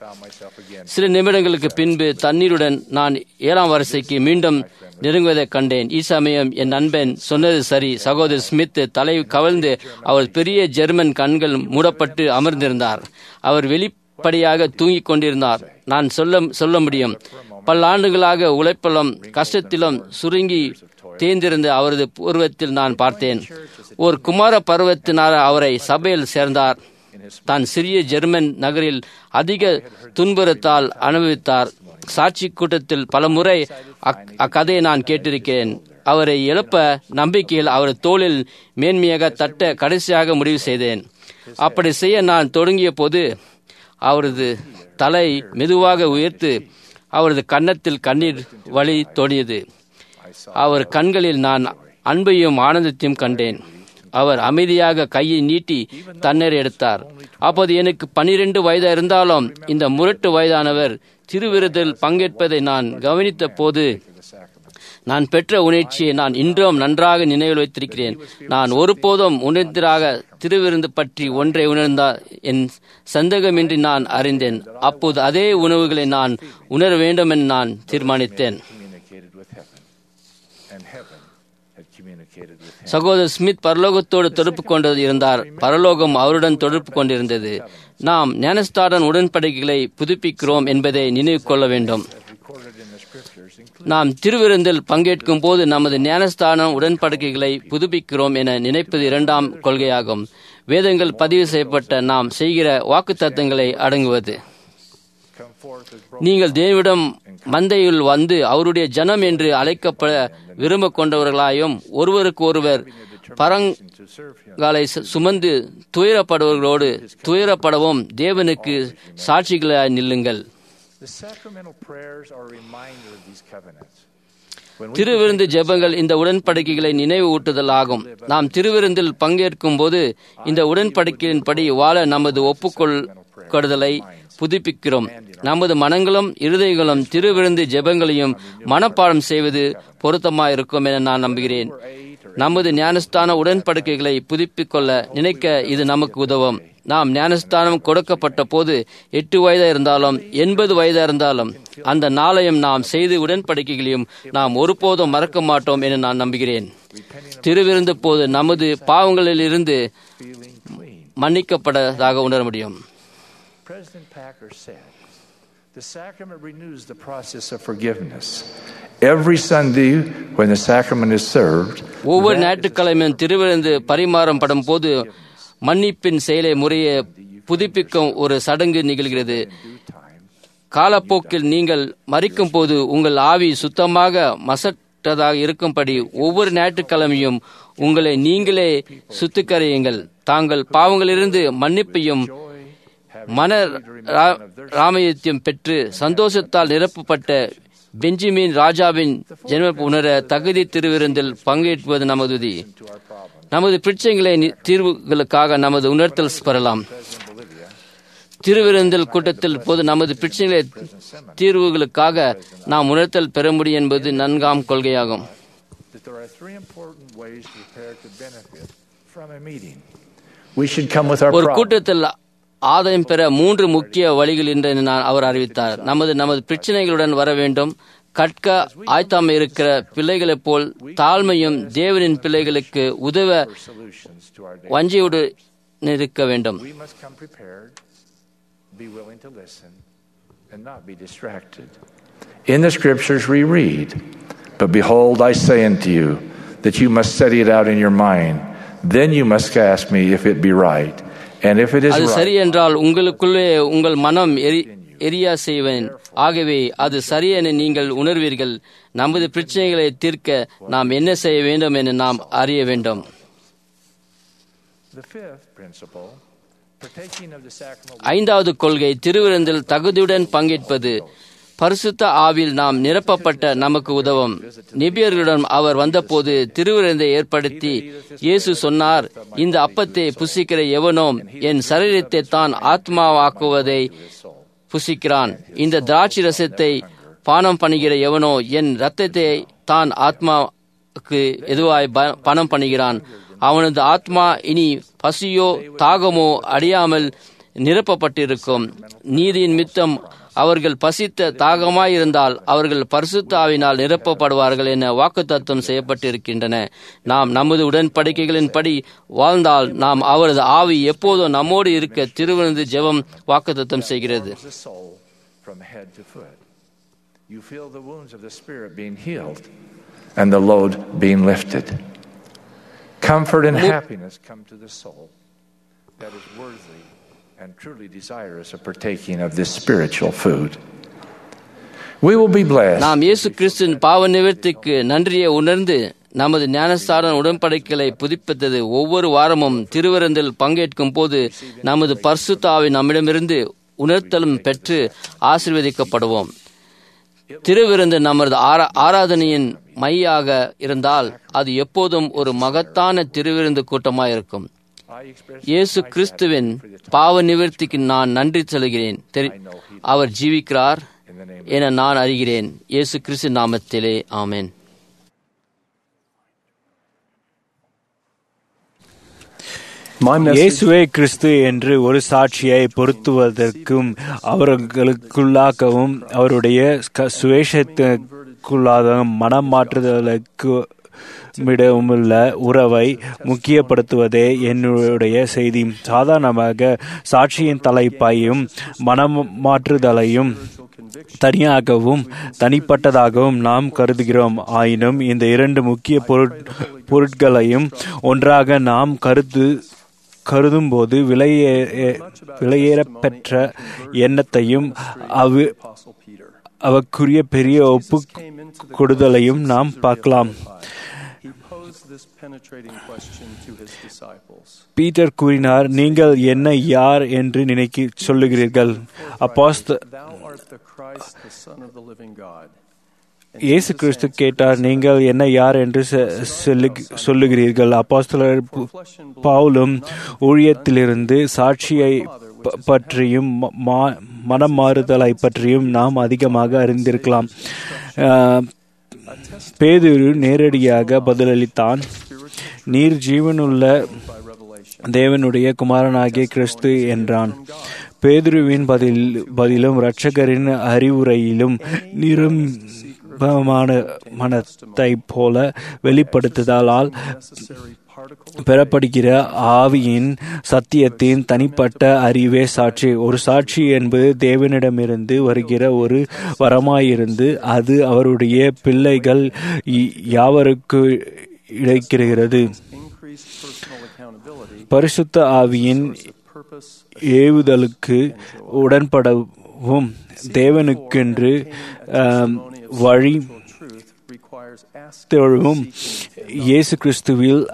சில நிமிடங்களுக்கு பின்பு தண்ணீருடன் நான் ஏழாம் வரிசைக்கு மீண்டும் நெருங்குவதைக் கண்டேன் இச்சமயம் என் நண்பன் சொன்னது சரி சகோதரர் ஸ்மித் தலை கவிழ்ந்து அவர் பெரிய ஜெர்மன் கண்கள் மூடப்பட்டு அமர்ந்திருந்தார் அவர் வெளிப்படையாக தூங்கிக் கொண்டிருந்தார் நான் சொல்ல சொல்ல முடியும் பல்லாண்டுகளாக உழைப்பிலும் கஷ்டத்திலும் சுருங்கி தேர்ந்திருந்த அவரது பூர்வத்தில் நான் பார்த்தேன் ஒரு குமார பருவத்தினால் அவரை சபையில் சேர்ந்தார் தான் சிறிய ஜெர்மன் நகரில் அதிக துன்புறத்தால் அனுபவித்தார் சாட்சி கூட்டத்தில் பலமுறை அக்- அக்கதையை நான் கேட்டிருக்கிறேன் அவரை எழுப்ப நம்பிக்கையில் அவர் தோளில் மேன்மையாக தட்ட கடைசியாக முடிவு செய்தேன் அப்படி செய்ய நான் தொடங்கிய போது அவரது தலை மெதுவாக உயர்த்து அவரது கன்னத்தில் கண்ணீர் வழி தோணியது அவர் கண்களில் நான் அன்பையும் ஆனந்தத்தையும் கண்டேன் அவர் அமைதியாக கையை நீட்டி தண்ணீர் எடுத்தார் அப்போது எனக்கு பனிரெண்டு வயதா இருந்தாலும் இந்த முரட்டு வயதானவர் திருவிருதில் பங்கேற்பதை நான் கவனித்த போது நான் பெற்ற உணர்ச்சியை நான் இன்றும் நன்றாக நினைவில் வைத்திருக்கிறேன் நான் ஒருபோதும் உணர்ந்தராக திருவிருந்து பற்றி ஒன்றை உணர்ந்தால் என் சந்தேகமின்றி நான் அறிந்தேன் அப்போது அதே உணவுகளை நான் உணர வேண்டும் என நான் தீர்மானித்தேன் communicated with heaven, and heaven had communicated with him. சகோதரர் ஸ்மித் பரலோகத்தோடு தொடர்பு கொண்டு இருந்தார் பரலோகம் அவருடன் தொடர்பு கொண்டிருந்தது நாம் ஞானஸ்தாடன் உடன்படிக்கைகளை புதுப்பிக்கிறோம் என்பதை நினைவு கொள்ள வேண்டும் Recorded in the scriptures, including நாம் திருவிருந்தில் பங்கேற்கும் போது நமது ஞானஸ்தானம் உடன்படிக்கைகளை புதுப்பிக்கிறோம் என நினைப்பது இரண்டாம் கொள்கையாகும் வேதங்கள் பதிவு செய்யப்பட்ட நாம் செய்கிற வாக்குத்தத்தங்களை அடங்குவது come forth as நீங்கள் தேவனிடம் மந்தையில் வந்து அவருடைய ஜனம் என்று அழைக்கப்பட விரும்ப கொண்டவர்களாயும் ஒருவருக்கு ஒருவர் பரங்காலை சு- சுமந்து துயரப்படுவர்களோடு துயரப்படவும் தேவனுக்கு சாட்சிகளாய் நில்லுங்கள் The sacramental prayers are a reminder of these covenants. When we திருவிருந்து ஜெபங்கள் இந்த உடன்படிக்கைகளை நினைவு ஊட்டுதல் ஆகும் நாம் திருவிருந்தில் பங்கேற்கும் போது இந்த உடன்படிக்கையின்படி வாழ நமது ஒப்புக்கொள்ளுதலை புதுப்பிக்கிறோம் நமது மனங்களும் இருதயங்களும் திருவிருந்து ஜெபங்களையும் மனப்பாடம் செய்வது பொருத்தமாயிருக்கும் என நான் நம்புகிறேன் நமது ஞானஸ்தான உடன்படிக்கைகளை புதுப்பிக் கொள்ள நினைக்க இது நமக்கு உதவும் நாம் ஞானஸ்தானம் கொடுக்கப்பட்ட போது எட்டு வயதா இருந்தாலும் எண்பது வயதா இருந்தாலும் அந்த நாளையும் நாம் செய்து உடன்படிக்கைகளையும் நாம் ஒருபோதும் மறக்க மாட்டோம் என நான் நம்புகிறேன் திருவிருந்து போது நமது பாவங்களிலிருந்து feeling clean. மன்னிக்கப்பட்டதாக உணர முடியும் President Packer said, The sacrament renews the process of forgiveness. Every Sunday, when the sacrament is served, ஒவ்வொரு ஞாயிற்றுக்கிழமையும் திருவிருந்து பரிமாறப்படும் போது மன்னிப்பின் செயலை முறையை புதுப்பிக்கும் ஒரு சடங்கு நிகழ்கிறது காலப்போக்கில் நீங்கள் மறிக்கும் போது உங்கள் ஆவி சுத்தமாக மசட்டதாக இருக்கும்படி ஒவ்வொரு ஞாயிற்றுக்கிழமையும் உங்களை நீங்களே சுத்திகரியுங்கள் தாங்கள் பாவங்களிலிருந்து மன்னிப்பையும் மன ரா- ராமயத்தையும் பெற்று சந்தோஷத்தால் நிரப்பப்பட்ட பெஞ்சமின் ராஜாவின் ஜென்ம உணர தகுதி திருவிருந்தில் பங்கேற்பது நமது உறுதி. நமது பிரச்சனைகளை நி- தீர்வுகளுக்காக நமது உணர்த்தல் பெறலாம் திருவிருந்தல் கூட்டத்தில் போது நமது பிரச்சனைகளை தீர்வுகளுக்காக நாம் உணர்த்தல் பெற முடியும் என்பது நன்காம் கொள்கையாகும் that there are three important ways to prepare to benefit from a meeting. We should come with our ஒரு problem. கூட்டத்தில் ஆதாயம் பெற மூன்று முக்கிய வழிகள் என்று நான் அவர் அறிவித்தார் நமது நமது பிரச்சனைகளுடன் வர வேண்டும் கற்க ஆய்த்தாம இருக்கிற பிள்ளைகளைப் போல் தாழ்மையும் தேவனின் பிள்ளைகளுக்கு உதவ Solutions to our day. வஞ்சியோடு இருக்க வேண்டும் We must come prepared, be willing to listen, and not be distracted. In the scriptures we read, But behold, I say unto you, that you must study it out in your mind. Then you must ask me if it be right. And if it is அது சரி right, என்றால் உங்களுக்குள்ளே உங்கள் மனம் எரி எரியா செய்வேன் ஆகவே அது சரி என நீங்கள் உணர்வீர்கள் நமது பிரச்சனைகளை தீர்க்க நாம் என்ன செய்ய வேண்டும் என நாம் அறிய வேண்டும் the fifth principle, partaking of the sacrament. ஐந்தாவது கொள்கை திருவிருந்தில் தகுதியுடன் பங்கேற்பது பரிசுத்த ஆவில் நாம் நிரப்பப்பட்ட நமக்கு உதவும் நிபியர்களுடன் அவர் வந்தபோது திருவிருந்தை ஏற்படுத்தி இயேசு சொன்னார் இந்த அப்பத்தை புசிக்கிற எவனோம் என் சரீரத்தை தான் ஆத்மாவாக்குவதை புசிக்கிறான் இந்த திராட்சை ரசத்தை பானம் பண்ணுகிற எவனோ என் இரத்தத்தை தான் ஆத்மாவுக்கு எதுவாய் ப- பணம் பண்ணுகிறான் அவனது ஆத்மா இனி பசியோ தாகமோ அடையாமல் நிரப்பப்பட்டிருக்கும் நீதியின் மித்தம் அவர்கள் பசித்த தாகமாயிருந்தால் அவர்கள் பரிசுத்தாவினால் நிரப்பப்படுவார்கள் என வாக்குத்தத்தம் செய்யப்பட்டிருக்கின்றன நாம் நமது உடன்படிக்கைகளின்படி வாழ்ந்தால் நாம் அவரது ஆவி எப்போதும் நம்மோடு இருக்க திருவிருந்து ஜெபம் வாக்குத்தத்தம் செய்கிறது the soul from head to foot. You feel the wounds of the Spirit being healed and the load being lifted. Comfort and happiness come to the soul that is worthy and truly desirous of partaking of this spiritual food. We will be blessed. நாம் இயேசு கிறிஸ்துவின் பாவ நிவர்த்திக்கு நன்றியை உணர்ந்து நமது ஞானஸ்தான உடன்படிக்கைகளை புதுப்பித்தது ஒவ்வொரு வாரமும் திருவிருந்தில் பங்கேற்கும் போது நமது பரிசுத்தாவை நம்மிடமிருந்து உணர்த்தலும் பெற்று ஆசீர்வதிக்கப்படுவோம் திருவிருந்து நமது ஆரா ஆராதனையின் மையாக இருந்தால் அது எப்போதும் ஒரு மகத்தான திருவிருந்து கூட்டமாக இருக்கும் இயேசு கிறிஸ்துவின் பாவ நிவர்த்திக்கு நான் நன்றி செலுகிறேன் தெரி- அவர் ஜீவிக்கிறார் என நான் அறிகிறேன் இயேசு கிறிஸ்து நாமத்திலே ஆமென் இயேசுவே கிறிஸ்து என்று ஒரு சாட்சியை பொருத்துவதற்கும் அவர்களுக்குள்ளாகவும் அவருடைய க- சுவேஷத்துக்குள்ளாக மனம் மாற்றுதலுக்கு இடமுள்ள உறவை முக்கியப்படுத்துவதே என்னுடைய செய்தி சாதாரணமாக சாட்சியின் தலைப்பையும் மனம் மாற்றுதலையும் தனியாகவும் தனிப்பட்டதாகவும் நாம் கருதுகிறோம் ஆயினும் இந்த இரண்டு முக்கிய பொருட் பொருட்களையும் ஒன்றாக நாம் கருத்து கருதும்போது விலையே விலையேறப்பெற்ற எண்ணத்தையும் அவு அவக்குரிய பெரிய ஒப்பு கொடுதலையும் நாம் பார்க்கலாம் He posed this penetrating question to his disciples. Peter கூறினார் நீங்கள் என்ன யார் என்று நினைக்க சொல்லுகிறீர்கள் அப்போஸ்த Thou art the Christ, the Son of the living God. இயேசு கிறிஸ்து கேட்டார் நீங்கள் என்ன யார் என்று செ- சொல்லு- சொல்லுகிறீர்கள் அப்போஸ்தலர் பு- பவுலும் ஊழியத்திலிருந்து சாட்சியை ப- பற்றியும் ம- மா- மனம் மாறுதலை பற்றியும் நாம் அதிகமாக அறிந்திருக்கலாம் ஆஹ், பேதுரு நேரடியாக பதிலளித்தான் நீர் ஜீவனுள்ள தேவனுடைய குமாரனாகிய கிறிஸ்து என்றான் பேதுருவின் பதில் பதிலும் இரட்சகரின் அறிவுரையிலும் நிருபமான மனத்தை போல வெளிப்படுத்துதலால் பெறப்படுகிற ஆவியின் சத்தியத்தின் தனிப்பட்ட அறிவே சாட்சி ஒரு சாட்சி என்பது தேவனிடமிருந்து வருகிற ஒரு வரமாயிருந்து அது அவருடைய பிள்ளைகள் ய்- யாவருக்கு இழைக்கிறது Increased personal accountability பரிசுத்த ஆவியின் ஏவுதலுக்கு உடன்படவும் தேவனுக்கென்று ஆம், வழி requires asking தொழுவும் இயேசு கிறிஸ்துவில்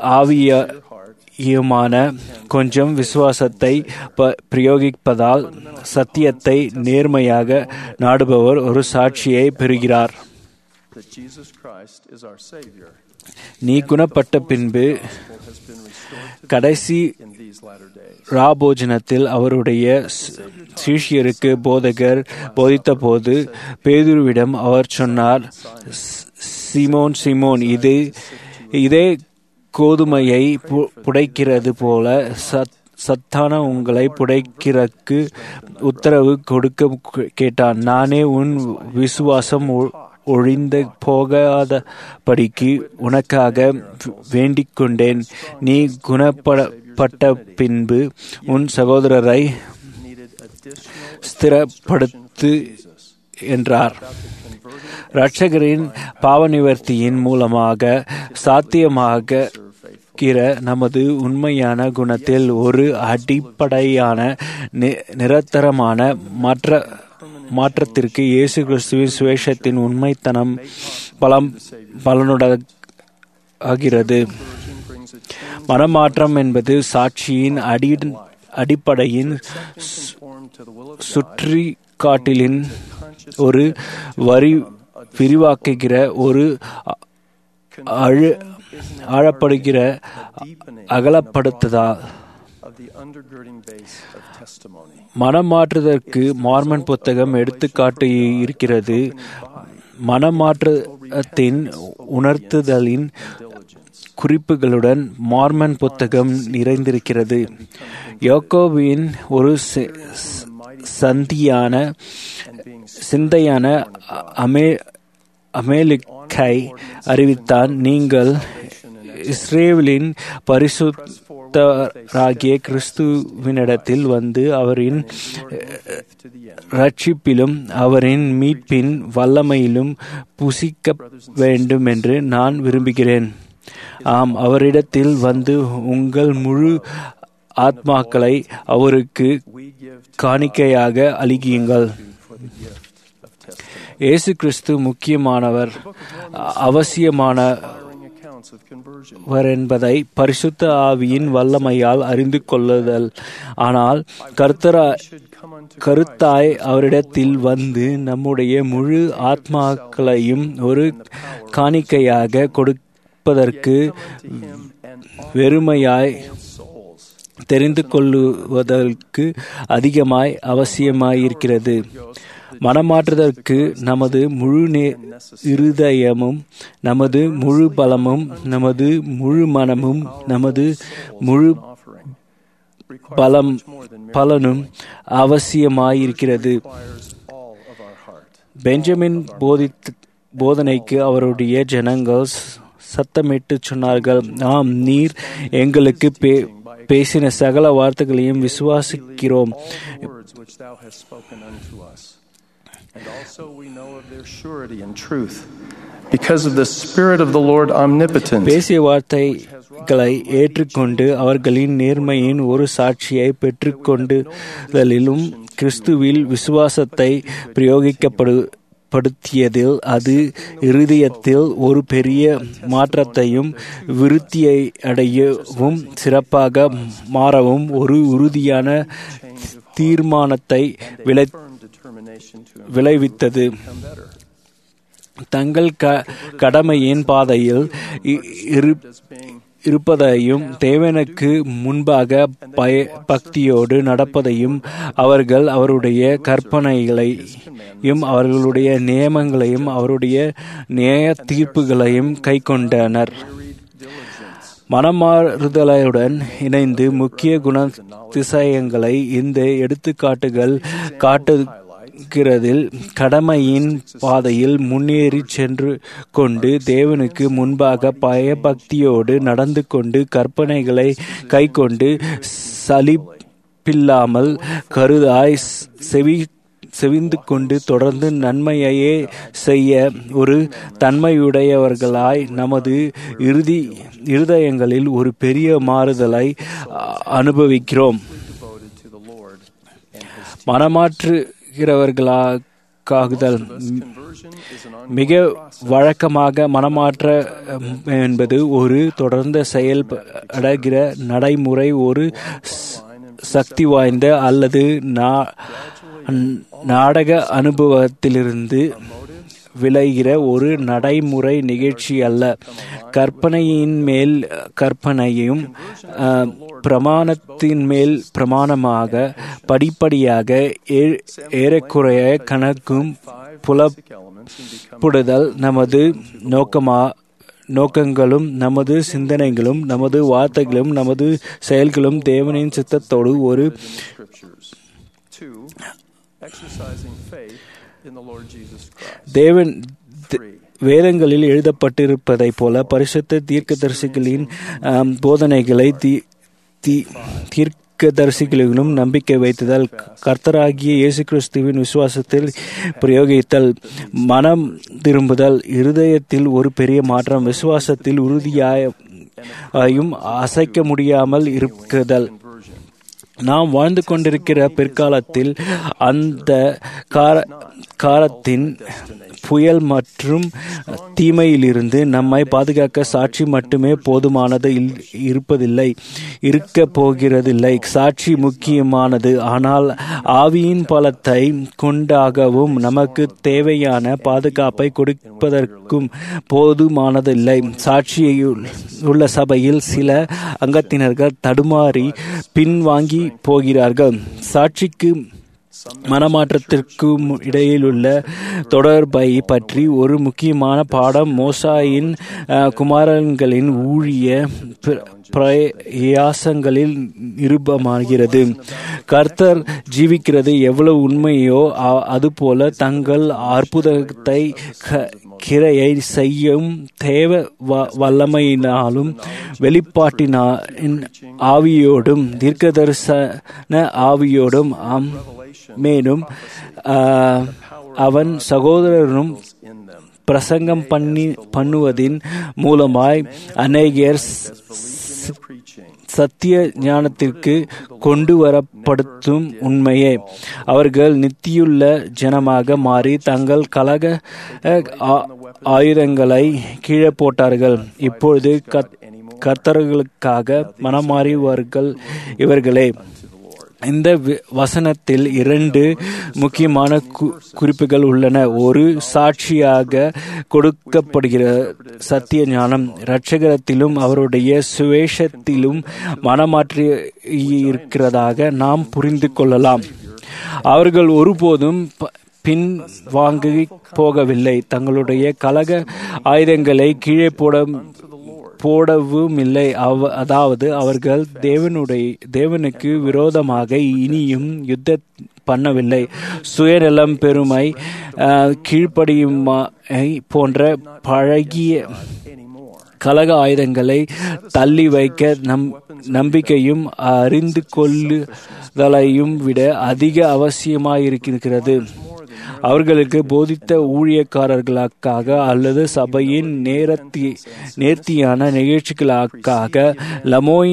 ஆவியமான கொஞ்சம் விசுவாசத்தை ப- பிரயோகிப்பதால் சத்தியத்தை நேர்மையாக நாடுபவர் ஒரு சாட்சியை பெறுகிறார் that Jesus Christ is our Savior. நீ குணப்பட்ட பின்பு has been restored to கடைசி in these latter days. ராபோஜனத்தில் அவருடைய ஸ்- சீஷியருக்கு போதகர் போதித்தபோது பேதுருவிடம் அவர் சொன்னார் "ஸ்- சீமோன் சீமோன் இது இதே கோதுமையை பு- புடைக்கிறது போல சத் சத்தான உங்களை புடைக்கிறக்கு உத்தரவு கொடுக்க கேட்டான் நானே உன் விசுவாசம் ஒ- ஒழிந்து போகாதபடிக்கு உனக்காக வேண்டிக் கொண்டேன் நீ குணப்பட்ட பின்பு உன் சகோதரரை ஸ்திரப்படுத்து என்றார் இரட்சகரின் பாவ நிவர்த்தியின் மூலமாக சாத்தியமாக நமது உண்மையான குணத்தில் ஒரு அடிப்படையான நி- நிரந்தரமான மாற்ற மாற்றத்திற்கு இயேசு கிறிஸ்துவின் சுவேஷத்தின் உண்மைத்தனம் பலம் பலனுட ஆகிறது மனமாற்றம் என்பது சாட்சியின் அடி அடிப்படையின் சு- சுற்றி காட்டிலின் ஒரு வரி விரிவாக்குகிற ஒரு அ- அழு ஆழப்படுகிற அகலப்படுத்துதா of the undergirding base of testimony. மனம் மாற்றுதற்கு மார்மன் புத்தகம் எடுத்துக்காட்டு இருக்கிறது மனமாற்றத்தின் உணர்த்துதலின் குறிப்புகளுடன் மார்மன் புத்தகம் நிறைந்திருக்கிறது யோகோவின் ஒரு சி- சந்தியான சிந்தையான அமே அமேலிக்கை அறிவித்தான் நீங்கள் இஸ்ரேலின் பரிசுத்தராகிய கிறிஸ்துவினிடத்தில் வந்து அவரின் ரட்சிப்பிலும் அவரின் மீட்பின் வல்லமையிலும் புசிக்க வேண்டும் என்று நான் விரும்புகிறேன் ஆம் அவரிடத்தில் வந்து உங்கள் முழு ஆத்மாக்களை அவருக்கு காணிக்கையாக அளியுங்கள் இயேசு கிறிஸ்து முக்கியமானவர் அவசியமானவர் என்பதை பரிசுத்த ஆவியின் வல்லமையால் அறிந்து கொள்ளுதல் ஆனால் கர்த்தரா கருத்தாய் அவரிடத்தில் வந்து நம்முடைய முழு ஆத்மாக்களையும் ஒரு காணிக்கையாக கொடுப்பதற்கு வெறுமையாய் தெரிந்து கொள்ளுவதற்கு அதிகமாய் அவசியமாயிருக்கிறது மனமாற்றுதற்கு நமது முழு நே- இருதயமும் நமது முழு பலமும் நமது முழு மனமும் நமது முழு பலம் பலனும் அவசியமாயிருக்கிறது பெஞ்சமின் போதித் போதனைக்கு அவருடைய ஜனங்கள் சத்தமிட்டு சொன்னார்கள் ஆம் நீர் எங்களுக்கு பே- பேசின சகல வார்த்தைகளையும் விசுவாசிக்கிறோம் words which thou hast spoken unto us. And also we know of their surety and truth. Because of the Spirit of the Lord omnipotent, பேசிய வார்த்தைகளை ஏற்றுக்கொண்டு அவர்களின் நேர்மையின் ஒரு சாட்சியை பெற்றுக்கொண்டுதலிலும் கிறிஸ்துவில் விசுவாசத்தை பிரயோகிக்கப்படு படுத்தியதில் அது இருதயத்தில் ஒரு பெரிய மாற்றத்தையும் விருத்தியை அடையவும் சிறப்பாக மாறவும் ஒரு உறுதியான தீர்மானத்தை விளை விளைவித்தது தங்கள் க கடமையின் பாதையில் இ- இரு இருப்பதையும் தேவனுக்கு முன்பாக பய பக்தியோடு நடப்பதையும் அவர்கள் அவருடைய கற்பனைகளையும் அவர்களுடைய நியமங்களையும் அவருடைய நியாய தீர்ப்புகளையும் கைக்கொண்டனர் மனமாறுதலுடன் இணைந்து முக்கிய குணதிசயங்களை இந்த எடுத்துக்காட்டுகள் காட்டுகிறதில் கடமையின் பாதையில் முன்னேறி சென்று கொண்டு தேவனுக்கு முன்பாக பயபக்தியோடு நடந்து கொண்டு கற்பனைகளை கைக்கொண்டு சலிப்பில்லாமல் கருதாய் செவி செவிந்து கொண்டு தொடர்ந்து நன்மையையே செய்ய ஒரு தன்மையுடையவர்களாய் நமது இறுதி இருதயங்களில் ஒரு பெரிய மாறுதலை அ, அனுபவிக்கிறோம் மனமாற்றுகிறவர்களாகுதல் மிக வழக்கமாக மனமாற்ற ம், என்பது ஒரு தொடர்ந்த செயல்படுகிற நடைமுறை ஒரு ஸ்- சக்தி வாய்ந்த அல்லது நா- நாடக அனுபவத்திலிருந்து விளைகிற ஒரு நடைமுறை நிகழ்ச்சி அல்ல கற்பனையின் மேல் கற்பனையும் அஹ், பிரமாணத்தின் மேல் பிரமாணமாக படிப்படியாக ஏ- ஏறக்குறைய கணக்கும் புலப்படுதல் நமது நோக்கமா நோக்கங்களும் நமது சிந்தனைகளும் நமது வார்த்தைகளும் நமது செயல்களும் தேவனின் சித்தத்தோடு ஒரு two, exercising faith in the Lord Jesus Christ. தேவன் த- வேதங்களில் எழுதப்பட்டிருப்பதைப் போல பரிசுத்த தீர்க்கதரிசிகளின் ஆம், போதனைகளை தீ- தீ- தீர்க்கதரிசிகளிலும் நம்பிக்கை வைத்ததால் கர்த்தராகிய இயேசு கிறிஸ்துவின் விசுவாசத்தில் பிரயோகித்தல் மனம் திரும்புதல் இருதயத்தில் ஒரு பெரிய மாற்றம் விசுவாசத்தில் உறுதியாயும் அசைக்க முடியாமல் இருக்குதல் நாம் வாழ்ந்து கொண்டிருக்கிற பிற்காலத்தில் அந்த கார காலத்தின் புயல் மற்றும் தீமையிலிருந்து நம்மை பாதுகாக்க சாட்சி மட்டுமே போதுமானது இல்- இருப்பதில்லை இருக்க போகிறதில்லை சாட்சி முக்கியமானது ஆனால் ஆவியின் பலத்தை கொண்டாகவும் நமக்கு தேவையான பாதுகாப்பை கொடுப்பதற்கும் போதுமானதில்லை சாட்சியுள் உள்ள சபையில் சில அங்கத்தினர்கள் தடுமாறி பின்வாங்கி போகிறார்கள் சாட்சிக்கு மனமாற்றத்திற்கும் இடையிலுள்ள தொடர்பை பற்றி ஒரு முக்கியமான பாடம் மோசாயின் அஹ், குமாரன்களின் ஊழிய பிர- பிரயாசங்களில் நிருபமாகிறது கர்த்தர் ஜீவிக்கிறது எவ்வளவு உண்மையோ அ- அதுபோல தங்கள் அற்புதத்தை க- கிரையை செய்யும் தேவ வ- வல்லமையினாலும் வெளிப்பாட்டின் ஆவியோடும் தீர்க்கதரிசன ஆவியோடும் ஆம் மேலும் ஆஹ், அவன் சகோதரரும் பிரசங்கம் பண்ணி பண்ணுவதின் மூலமாய் அநேகர் ஸ்- சத்திய ஞானத்திற்கு கொண்டு வரப்படுத்தும் உண்மையே அவர்கள் நித்தியுள்ள ஜனமாக மாறி தங்கள் கலக அஹ், ஆ- ஆயுதங்களை கீழே போட்டார்கள் இப்பொழுது கத்- கர்த்தர்களுக்காக மனமாறியவர்கள் இவர்களே இந்த வி- வசனத்தில் இரண்டு முக்கியமான கு- குறிப்புகள் உள்ளன ஒரு சாட்சியாக கொடுக்கப்படுகிற சத்திய ஞானம் இரட்சகரத்திலும் அவருடைய சுவேஷத்திலும் மனமாற்றி இருக்கிறதாக நாம் புரிந்து கொள்ளலாம் அவர்கள் ஒருபோதும் ப- பின் வாங்கி போகவில்லை தங்களுடைய கலக ஆயுதங்களை கீழே போட போடவும் இல்லை அவ அதாவது அவர்கள் தேவனுடைய தேவனுக்கு விரோதமாக இனியும் யுத்த பண்ணவில்லை சுயநலம் பெருமை ஆஹ், கீழ்ப்படியுமை போன்ற பழகிய கலக ஆயுதங்களை தள்ளி வைக்க நம் நம்பிக்கையும் அறிந்து கொள்ளுதலையும் விட அதிக அவசியமாயிருக்கிறது அவர்களுக்கு போதித்த ஊழியக்காரர்களுக்காக அல்லது சபையின் நேரத்தி நேர்த்தியான நிகழ்ச்சிகளுக்காக லமோய்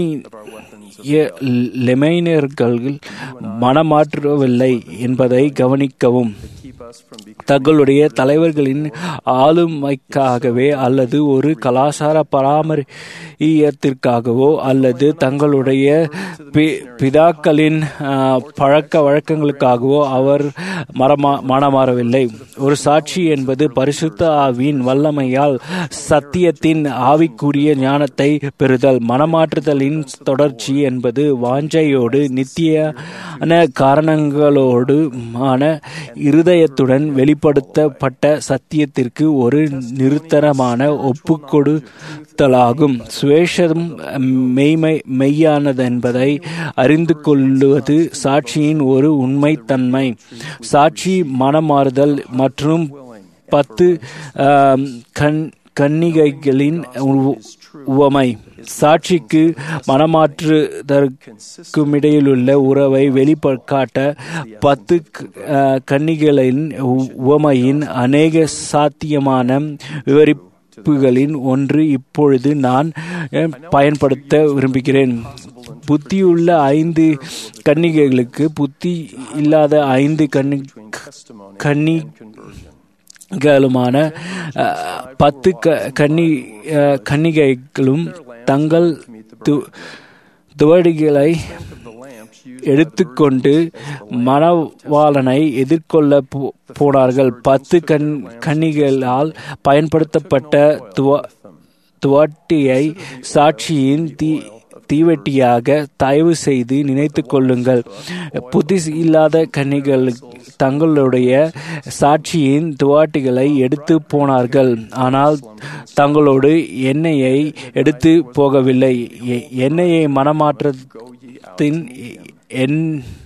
லெமைனர்கள் மனமாற்றவில்லை என்பதை கவனிக்கவும் தங்களுடைய தலைவர்களின் ஆளுமைக்காகவே அல்லது ஒரு கலாச்சார பராமரியத்திற்காகவோ அல்லது தங்களுடைய பி- பிதாக்களின் ஆ, பழக்க வழக்கங்களுக்காகவோ அவர் மரமா மனமாறவில்லை ஒரு சாட்சி என்பது பரிசுத்த ஆவியின் வல்லமையால் சத்தியத்தின் ஆவிக்குரிய ஞானத்தை பெறுதல் மனமாற்றுதலின் தொடர்ச்சி என்பது வாஞ்சையோடு நித்தியான காரணங்களோடு மான இருதயத்துடன் வெளிப்படுத்தப்பட்ட சத்தியத்திற்கு ஒரு நிறுத்தரமான ஒப்புக்கொடுத்தலாகும் சுவேஷம் மெய்மை மெய்யானதென்பதை அறிந்து கொள்ளுவது சாட்சியின் ஒரு உண்மைத்தன்மை சாட்சி மனமாறுதல் மற்றும் பத்து ஆம், கண் கன்னிகைகளின் உ- உவமை சாட்சிக்கு மனமாற்றுதற்கும் இடையிலுள்ள உறவை வெளிக்காட்ட பத்து க- அஹ், கன்னிகளின் உ- உவமையின் அநேக சாத்தியமான விவரிப்புகளின் ஒன்று இப்பொழுது நான் அஹ், பயன்படுத்த விரும்புகிறேன் புத்தியுள்ள ஐந்து கன்னிகைகளுக்கு புத்தி இல்லாத ஐந்து கன்னி கன்னி களுமான அஹ், பத்து க- கன்னி அஹ், கன்னிகைகளும் தங்கள் து- துவடிகளை எடுத்துக்கொண்டு மணவாளனை எதிர்கொள்ள போ- போனார்கள் பத்து கண் கன்னிகளால் பயன்படுத்தப்பட்ட துவ துவாட்டியை சாட்சியின் தீ தீவெட்டியாக தயவு செய்து நினைத்து கொள்ளுங்கள் புத்தி இல்லாத கன்னிகள் தங்களுடைய சாட்சியின் துவாட்டிகளை எடுத்து போனார்கள் ஆனால் தங்களோடு எண்ணெயை எடுத்து போகவில்லை எ- எண்ணெயை மனமாற்றத்தின் எண்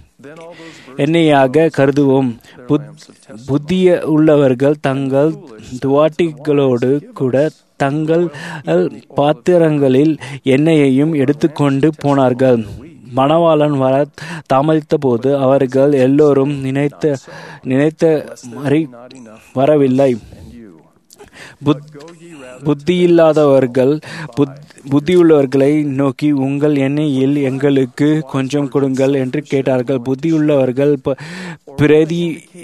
எண்ணெயாக கருதுவோம் புத்- புத்திய உள்ளவர்கள் தங்கள் துவாட்டிகளோடு கூட தங்கள் பாத்திரங்களில் எண்ணெயையும் எடுத்துக்கொண்டு போனார்கள் மணவாளன் வர தாமதித்த போது அவர்கள் எல்லோரும் நினைத்த நினைத்த மாதிரி வரவில்லை புத் புத்தியில்லாதவர்கள் புத் புத்தியுள்ளவர்களை நோக்கி உங்கள் எண்ணெயில் எங்களுக்கு கொஞ்சம் கொடுங்கள் என்று கேட்டார்கள் புத்தியுள்ளவர்கள் ப- பிரதி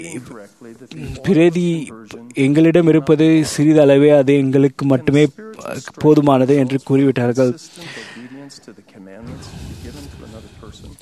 பிரதி எங்களிடம் இருப்பது சிறிதளவே அது எங்களுக்கு மட்டுமே போதுமானது என்று கூறிவிட்டார்கள் obedience to the commandments given to another person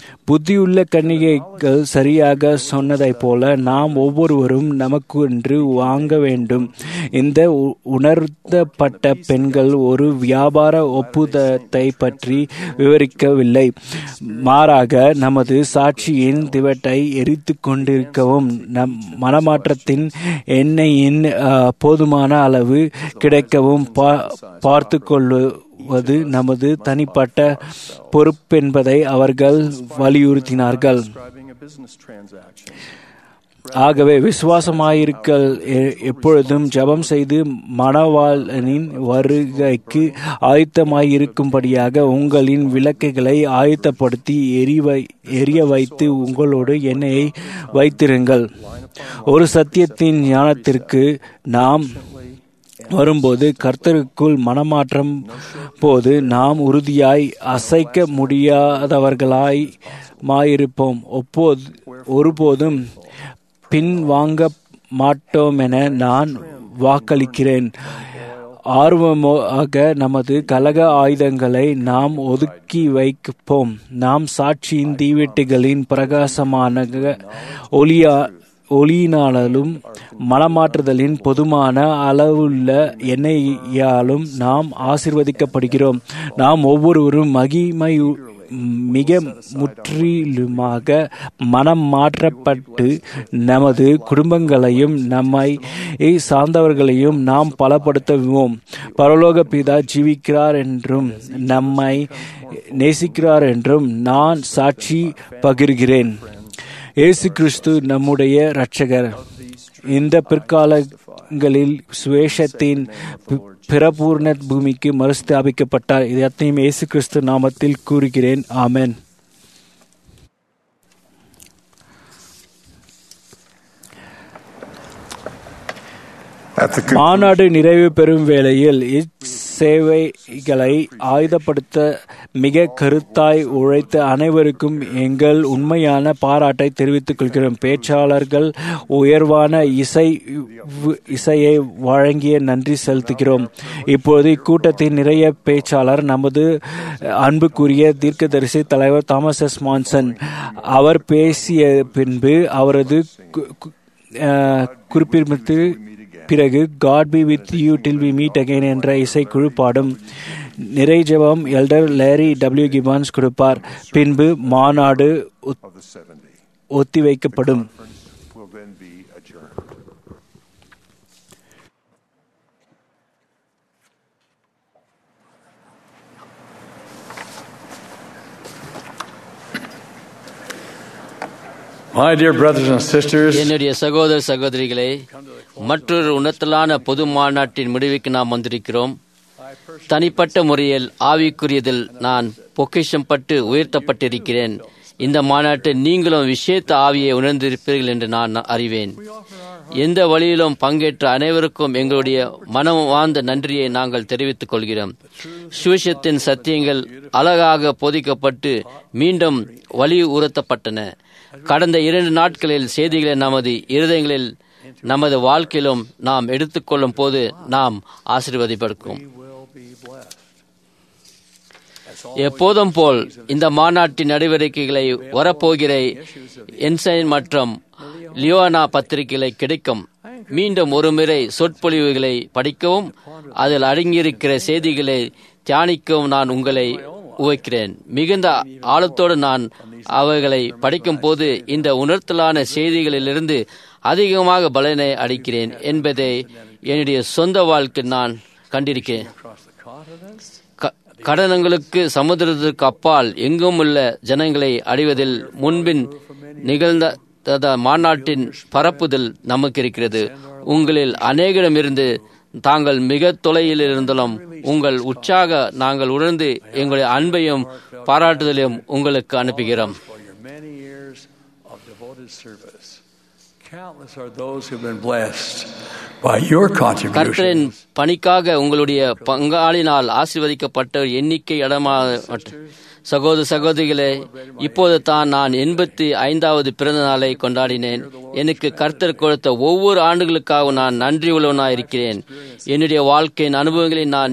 புத்தியுள்ள கன்னிகைகள் சரியாக சொன்னதைப் போல நாம் ஒவ்வொருவரும் நமக்கு என்று வாங்க வேண்டும் இந்த உ- உணர்த்தப்பட்ட பெண்கள் ஒரு வியாபார ஒப்புதத்தை பற்றி விவரிக்கவில்லை மாறாக நமது சாட்சியின் திவட்டை எரித்து கொண்டிருக்கவும் நம் மனமாற்றத்தின் எண்ணெயின் அஹ், போதுமான அளவு கிடைக்கவும் பா- பார்த்து கொள்வது நமது தனிப்பட்ட பொறுப்பென்பதை அவர்கள் வலியுறுத்தினார்கள் describing a business transaction. ஆகவே விசுவாசமாயிருக்கல் எ- எப்பொழுதும் ஜெபம் செய்து மணவாளனின் வருகைக்கு ஆயத்தமாயிருக்கும்படியாக உங்களின் விளக்குகளை ஆயத்தப்படுத்தி எரிவை எரிய வைத்து உங்களோடு எண்ணெயை வைத்திருங்கள் ஒரு சத்தியத்தின் ஞானத்திற்கு நாம் வரும்போது கர்த்தருக்குள் மனமாற்றம் போது நாம் உறுதியாய் அசைக்க முடியாதவர்களாய் மாயிருப்போம் ஒப்போது ஒருபோதும் பின் வாங்க மாட்டோம் என நான் வாக்களிக்கிறேன் ஆர்வமாக நமது கலக ஆயுதங்களை நாம் ஒதுக்கி வைப்போம் நாம் சாட்சியின் தீவெட்டுகளின் பிரகாசமான ஒளியா ஒளியினாலும் மனமாற்றுதலின் பொதுமான அளவுள்ள எண்ணெயாலும் நாம் ஆசிர்வதிக்கப்படுகிறோம் நாம் ஒவ்வொருவரும் மகிமை மிக முற்றிலுமாக மனம் மாற்றப்பட்டு நமது குடும்பங்களையும் நம்மை சார்ந்தவர்களையும் நாம் பலப்படுத்துவோம் பரலோக பிதா ஜீவிக்கிறார் என்றும் நம்மை நேசிக்கிறார் என்றும் நான் சாட்சி பகிர்கிறேன் இயேசு கிறிஸ்து நம்முடைய இரட்சகர் இந்த பிற்காலங்களில் சுவேஷத்தின் பி- பிரபூர்ண பூமிக்கு மறுஸ்தாபிக்கப்பட்டார் இது அத்தனையும் இயேசு கிறிஸ்து நாமத்தில் கூறுகிறேன் ஆமென் மாநாடு நிறைவு பெறும் வேளையில் இச்சேவைகளை ஆயுதப்படுத்த மிக கருத்தாய் உழைத்த அனைவருக்கும் எங்கள் உண்மையான பாராட்டை தெரிவித்துக் கொள்கிறோம் பேச்சாளர்கள் உயர்வான இசை இசையை வழங்கிய நன்றி செலுத்துகிறோம் இப்போது இக்கூட்டத்தின் நிறைய பேச்சாளர் நமது அன்புக்குரிய தீர்க்கதரிசி தலைவர் தாமஸ் எஸ் மான்சன் அவர் பேசிய பின்பு அவரது கு- கு- அஹ், குறிப்பிட்டு பிறகு God be with you till we meet again என்ற இசைக்குழு பாடும் நிறை ஜெபம் எல்டர் லேரி டபிள்யூ கிபான்ஸ் கொடுப்பார் பின்பு மாநாடு ஒத்- ஒத்திவைக்கப்படும் will then be adjourned. My dear brothers and sisters, என்னுடைய சகோதர சகோதரிகளே மற்றொரு உணர்த்தலான பொது மாநாட்டின் முடிவுக்கு நாம் வந்திருக்கிறோம் தனிப்பட்ட முறையில் ஆவிக்குரியதில் நான் பொக்கிஷம் பட்டு உயர்த்தப்பட்டிருக்கிறேன் இந்த மாநாட்டில் நீங்களும் விஷேத்த ஆவியை உணர்ந்திருப்பீர்கள் என்று நான் அறிவேன் எந்த வழியிலும் பங்கேற்ற அனைவருக்கும் எங்களுடைய மனம் வாழ்ந்த நன்றியை நாங்கள் தெரிவித்துக் கொள்கிறோம் சுவிசத்தின் சத்தியங்கள் அழகாக போதிக்கப்பட்டு மீண்டும் வலியுறுத்தப்பட்டன கடந்த இரண்டு நாட்களில் செய்திகளை நமது இருதயங்களில் நமது வாழ்க்கையிலும் நாம் எடுத்துக்கொள்ளும் போது நாம் ஆசீர்வதிப்படுக்கும் எப்போதும் போல் இந்த மாநாட்டின் நடவடிக்கைகளை வரப்போகிற என்சைன் மற்றும் லியோனா பத்திரிகைகளை கிடைக்கும் மீண்டும் ஒருமுறை சொற்பொழிவுகளை படிக்கவும் அதில் அடங்கியிருக்கிற செய்திகளை தியானிக்கவும் நான் உங்களை உவைக்கிறேன் மிகுந்த ஆழத்தோடு நான் அவைகளை படிக்கும் போது இந்த உணர்த்தலான செய்திகளிலிருந்து அதிகமாக பலனை அளிக்கிறேன் என்பதை என்னுடைய சொந்த வாழ்க்கை நான் கண்டிருக்கிறேன் க- கடனங்களுக்கு சமுதிரத்திற்கு அப்பால் எங்கும் உள்ள ஜனங்களை அடைவதில் முன்பின் நிகழ்ந்த தத மாநாட்டின் பரப்புதல் நமக்கு இருக்கிறது உங்களில் அநேகரிடமிருந்து தாங்கள் மிக தொலையில் இருந்தாலும் உங்கள் உற்சாக நாங்கள் உணர்ந்து எங்களுடைய அன்பையும் பாராட்டுதலையும் உங்களுக்கு அனுப்புகிறோம் for your many years of devoted service. Countless are those who've been blessed by your contribution. கர்த்தரின் பணிக்காக உங்களுடைய பங்காளினால் ஆசீர்வதிக்கப்பட்ட எண்ணிக்கை இடமா சகோதர சகோதரிகளே இப்போது தான் நான் எண்பத்தி ஐந்தாவது பிறந்த நாளை கொண்டாடினேன் எனக்கு கர்த்தர் கொடுத்த ஒவ்வொரு ஆண்டுகளுக்காக நான் நன்றி உள்ளவனாக இருக்கிறேன் என்னுடைய வாழ்க்கையின் அனுபவங்களை நான்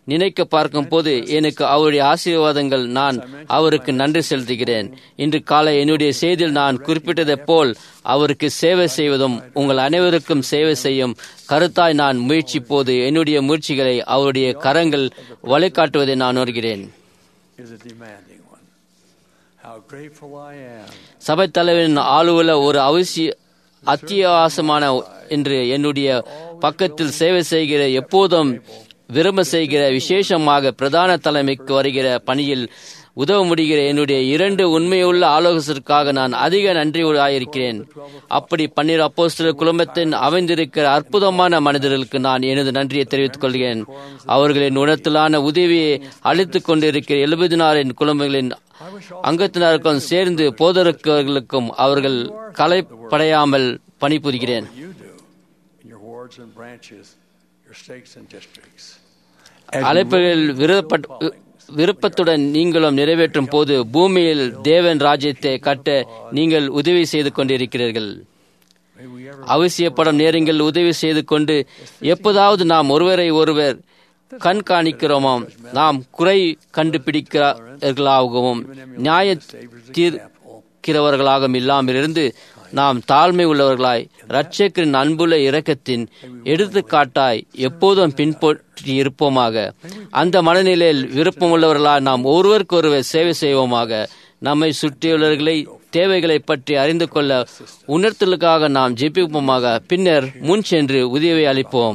நினைக்க பார்க்கும் போது எனக்கு அவருடைய ஆசீர்வாதங்கள் நான் அவருக்கு நன்றி செலுத்துகிறேன் இன்று காலை என்னுடைய செய்தியில் நான் குறிப்பிட்டதைப் போல் அவருக்கு சேவை செய்வதும் உங்கள் அனைவருக்கும் சேவை செய்யும் கருத்தாய் நான் முயற்சி போது என்னுடைய முயற்சிகளை அவருடைய கரங்கள் வழிகாட்டுவதை நான் உணர்கிறேன் is a demanding one. How grateful I am. சபை தலைவரின் ஆளுவல ஒரு அவசிய அத்தியாவசமான என்று என்னுடைய பக்கத்தில் சேவை செய்கிற எப்போதும் விரும்ப செய்கிற விசேஷமாக பிரதான தலைமைக்கு வருகிற பணியில் உதவ முடிகிற என்னுடைய இரண்டு உண்மையுள்ள ஆலோசகருக்காக நான் அதிக நன்றியுள்ளாயிருக்கிறேன் அப்படி பன்னீர் அப்போஸ்தலர் குடும்பத்தின் அமைந்திருக்கிற அற்புதமான மனிதர்களுக்கு நான் எனது நன்றியை தெரிவித்துக் கொள்கிறேன் அவர்களின் உணர்த்தலான உதவியை அளித்துக் கொண்டிருக்கிற எழுபதினாரின் குடும்பங்களின் அங்கத்தினருக்கும் சேர்ந்து போதருக்கர்களுக்கும் அவர்கள் கலைப்படையாமல் பணிபுரிகிறேன் You do in your wards and branches, your stakes and districts. அழைப்புகளில் விருப்பப்பட்- விருப்பத்துடன் நீங்களும் நிறைவேற்றும் போது பூமியில் தேவன் ராஜ்யத்தை கட்ட நீங்கள் உதவி செய்து கொண்டிருக்கிறீர்கள் அவசியப்படும் நேரங்களில் உதவி செய்து கொண்டு எப்போதாவது நாம் ஒருவரை ஒருவர் கண்காணிக்கிறோமாம் நாம் குறை கண்டுபிடிக்கிறவர்களாகவும் நியாய தீர்க்கிறவர்களாகவும் இல்லாமல் இருந்து நாம் தாழ்மை உள்ளவர்களாய் இரட்சகரின் அன்புள்ள இரக்கத்தின் எடுத்துக்காட்டாய் எப்போதும் பின்பற்றி இருப்போமாக அந்த மனநிலையில் விருப்பமுள்ளவர்களாய் நாம் ஒருவருக்கொருவர் சேவை செய்வோமாக நம்மை சுற்றியுள்ளவர்களை தேவைகளை பற்றி அறிந்து கொள்ள உணர்த்தலுக்காக நாம் ஜெபிப்போமாக பின்னர் முன் சென்று உதவி அளிப்போம்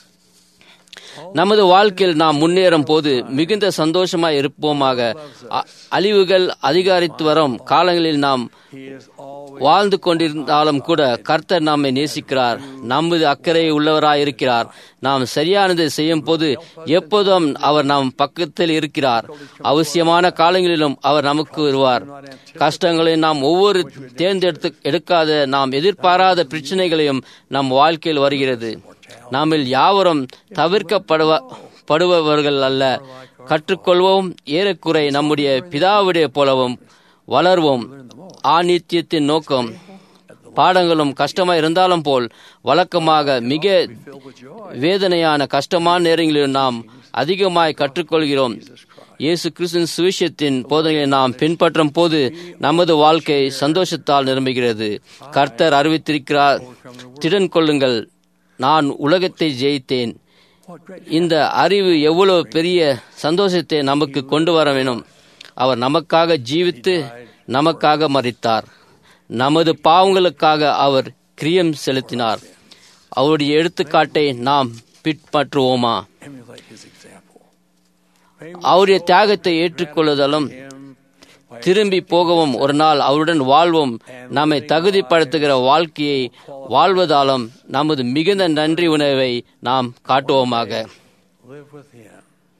நமது வாழ்க்கையில் நாம் முன்னேறும் போது மிகுந்த சந்தோஷமாய் இருப்போமாக அ- அழிவுகள் அதிகரித்து வரும் காலங்களில் நாம் வாழ்ந்து கொண்டிருந்தாலும் கூட கர்த்தர் நம்மை நேசிக்கிறார் நமது அக்கறை உள்ளவராய் இருக்கிறார் நாம் சரியானதை செய்யும் போது எப்போதும் அவர் நம் பக்கத்தில் இருக்கிறார் அவசியமான காலங்களிலும் அவர் நமக்கு வருவார் கஷ்டங்களை நாம் ஒவ்வொரு தேர்ந்தெடுத்து எடுக்காத நாம் எதிர்பாராத பிரச்சனைகளையும் நம் வாழ்க்கையில் வருகிறது நாமில் யாவரும் தவிர்க்கப்படுவ படுபவர்கள் அல்ல கற்றுக்கொள்வோம் ஏறக்குறை நம்முடைய பிதாவுடைய போலவும் வளர்வோம் ஆநித்தியத்தின் நோக்கம் பாடங்களும் கஷ்டமாக இருந்தாலும் போல் வழக்கமாக மிக வேதனையான கஷ்டமான நேரங்களில் நாம் அதிகமாய் கற்றுக்கொள்கிறோம் இயேசு கிறிஸ்துவின் சுவிஷத்தின் போதனைகளை நாம் பின்பற்றும் போது நமது வாழ்க்கை சந்தோஷத்தால் நிரம்புகிறது கர்த்தர் அறிவித்திருக்கிறார் திடன் கொள்ளுங்கள் நான் உலகத்தை ஜெயித்தேன் இந்த அறிவு எவ்வளவு பெரிய சந்தோஷத்தை நமக்கு கொண்டு வர வேணும் அவர் நமக்காக ஜீவித்து நமக்காக மறித்தார் நமது பாவங்களுக்காக அவர் கிரியம் செலுத்தினார் அவருடைய எடுத்துக்காட்டை நாம் பின்பற்றுவோமா Emulate his example. அவருடைய தியாகத்தை ஏற்றுக்கொள்ளுதலும் திரும்பி போகவும் ஒரு நாள் அவருடன் வாழ்வும் நம்மை தகுதிப்படுத்துகிற வாழ்க்கையை வாழ்வதாலும் நமது மிகுந்த நன்றி உணர்வை நாம் காட்டுவோமாக Live with him.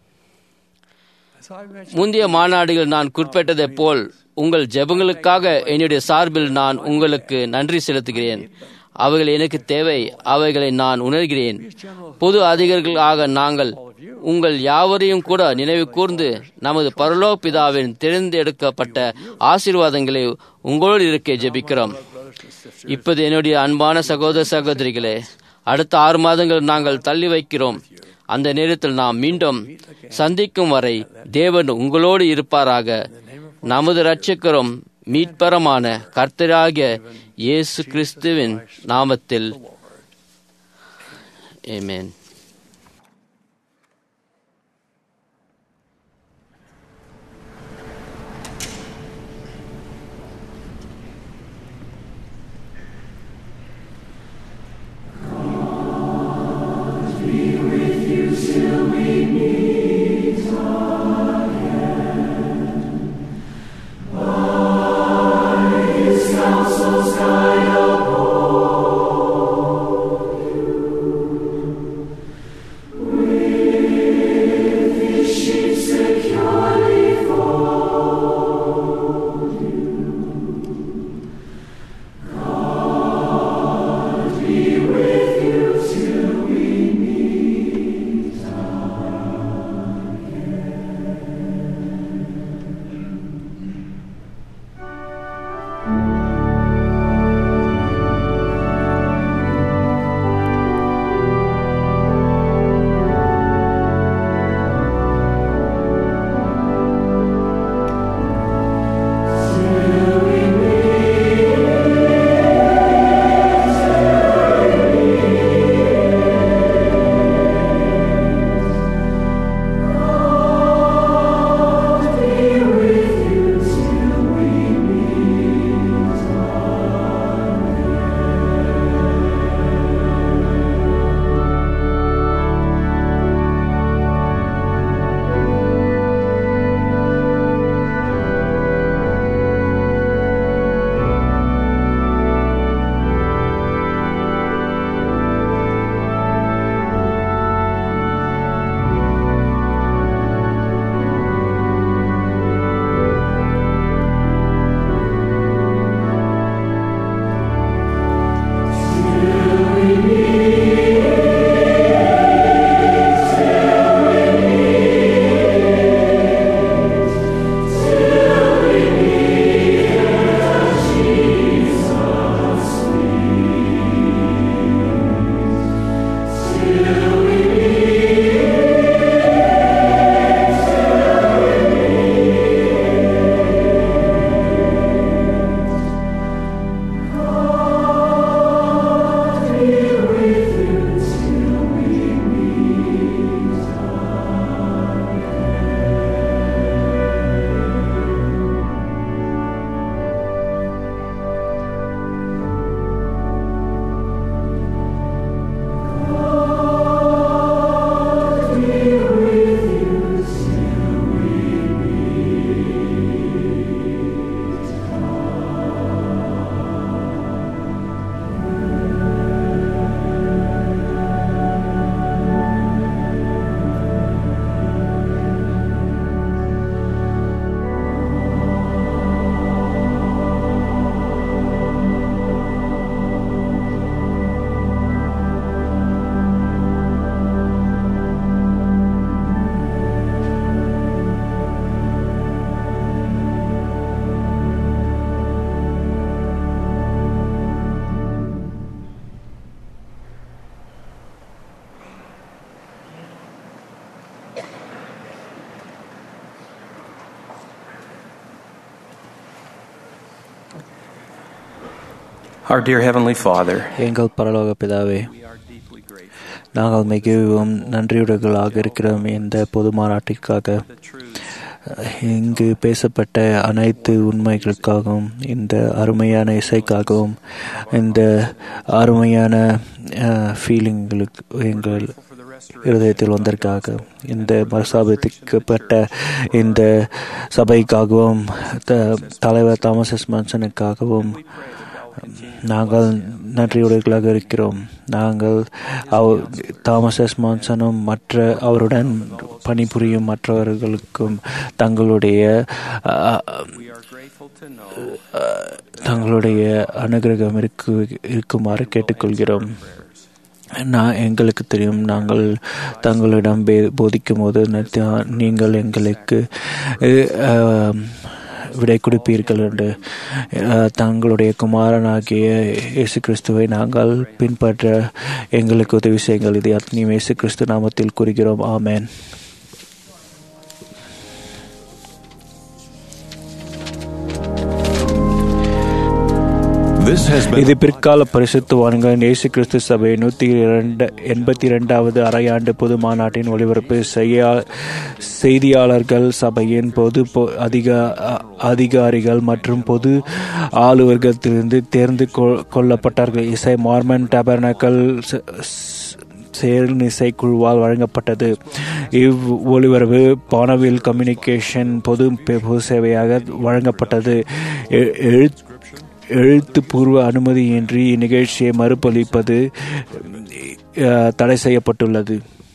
As I mentioned, முந்தைய மாநாடுகள் நான் குறிப்பிட்டதைப் போல் உங்கள் ஜெபங்களுக்காக என்னுடைய சார்பில் நான் உங்களுக்கு நன்றி செலுத்துகிறேன் அவைகள் எனக்கு தேவை அவைகளை நான் உணர்கிறேன் பொது அதிகாரிகளாக நாங்கள் உங்கள் யாவரையும் கூட நினைவு கூர்ந்து நமது பரலோக பிதாவின் தேர்ந்தெடுக்கப்பட்ட ஆசீர்வாதங்களை உங்களோடு இருக்க ஜெபிக்கிறோம் இப்போது என்னுடைய அன்பான சகோதர சகோதரிகளே அடுத்த ஆறு மாதங்கள் நாங்கள் தள்ளி வைக்கிறோம் அந்த நேரத்தில் நாம் மீண்டும் சந்திக்கும் வரை தேவன் உங்களோடு இருப்பாராக நமது இரட்சகரும் மீட்பரமான கர்த்தராகிய இயேசு கிறிஸ்துவின் நாமத்தில் ஆமென் Our dear Heavenly Father, எங்கள் பரலோக பிதாவே நாங்கள் மிகவும் நன்றியுடையவர்களாக இருக்கிறோம் இந்த பொது மாநாட்டிற்காக இங்கு பேசப்பட்ட அனைத்து உண்மைகளுக்காகவும் இந்த அருமையான இசைக்காகவும் இந்த அருமையான ஃபீலிங்களுக்கு எங்கள் இருதயத்தில் வந்ததற்காக இந்த மறுசாபிக்கப்பட்ட இந்த சபைக்காகவும் த- தலைவர் தாமஸ் எஸ் மன்சனுக்காகவும் நாங்கள் நன்றியுடையவர்களாக இருக்கிறோம் நாங்கள் அவ தாமஸ் எஸ் மான்சனும் மற்ற அவருடன் பணிபுரியும் மற்றவர்களுக்கும் தங்களுடைய அ, அ, தங்களுடைய அனுகிரகம் இருக்கு இருக்குமாறு கேட்டுக்கொள்கிறோம் நான் எங்களுக்கு தெரியும் நாங்கள் தங்களிடம் பே- போதிக்கும் போது நித்தியா- நீங்கள் எங்களுக்கு அஹ், விடை கொடுப்பீர்கள் என்று அஹ், தங்களுடைய குமாரனாகிய இயேசு கிறிஸ்துவை நாங்கள் பின்பற்ற எங்களுக்கு உதவி செய்யுங்கள் இது அத்தனையும் இயேசு கிறிஸ்து நாமத்தில் கூறுகிறோம் ஆமென் This has been இது பிற்கால பரிசுத்தவான்களின் இயேசு கிறிஸ்து சபை நூற்றி இரண்டு எண்பத்தி இரண்டாவது அரையாண்டு பொது மாநாட்டின் ஒளிபரப்பு செய்யா செய்தியாளர்கள் சபையின் பொது பொ- அதிக அ- அதிகாரிகள் மற்றும் பொது ஆளுவர்கத்திலிருந்து தேர்ந்து கொ- கொள்ளப்பட்டார்கள் இசை மார்மன் டபர்னக்கல் செயல் இசைக்குழுவால் வழங்கப்பட்டது இவ் ஒளிபரப்பு பானவில் கம்யூனிகேஷன் பொது பொது சேவையாக வழங்கப்பட்டது எ- எழுத் எழுத்துப்பூர்வ அனுமதியின்றி இந்நிகழ்ச்சியை மறுபளிப்பது அஹ், தடை செய்யப்பட்டுள்ளது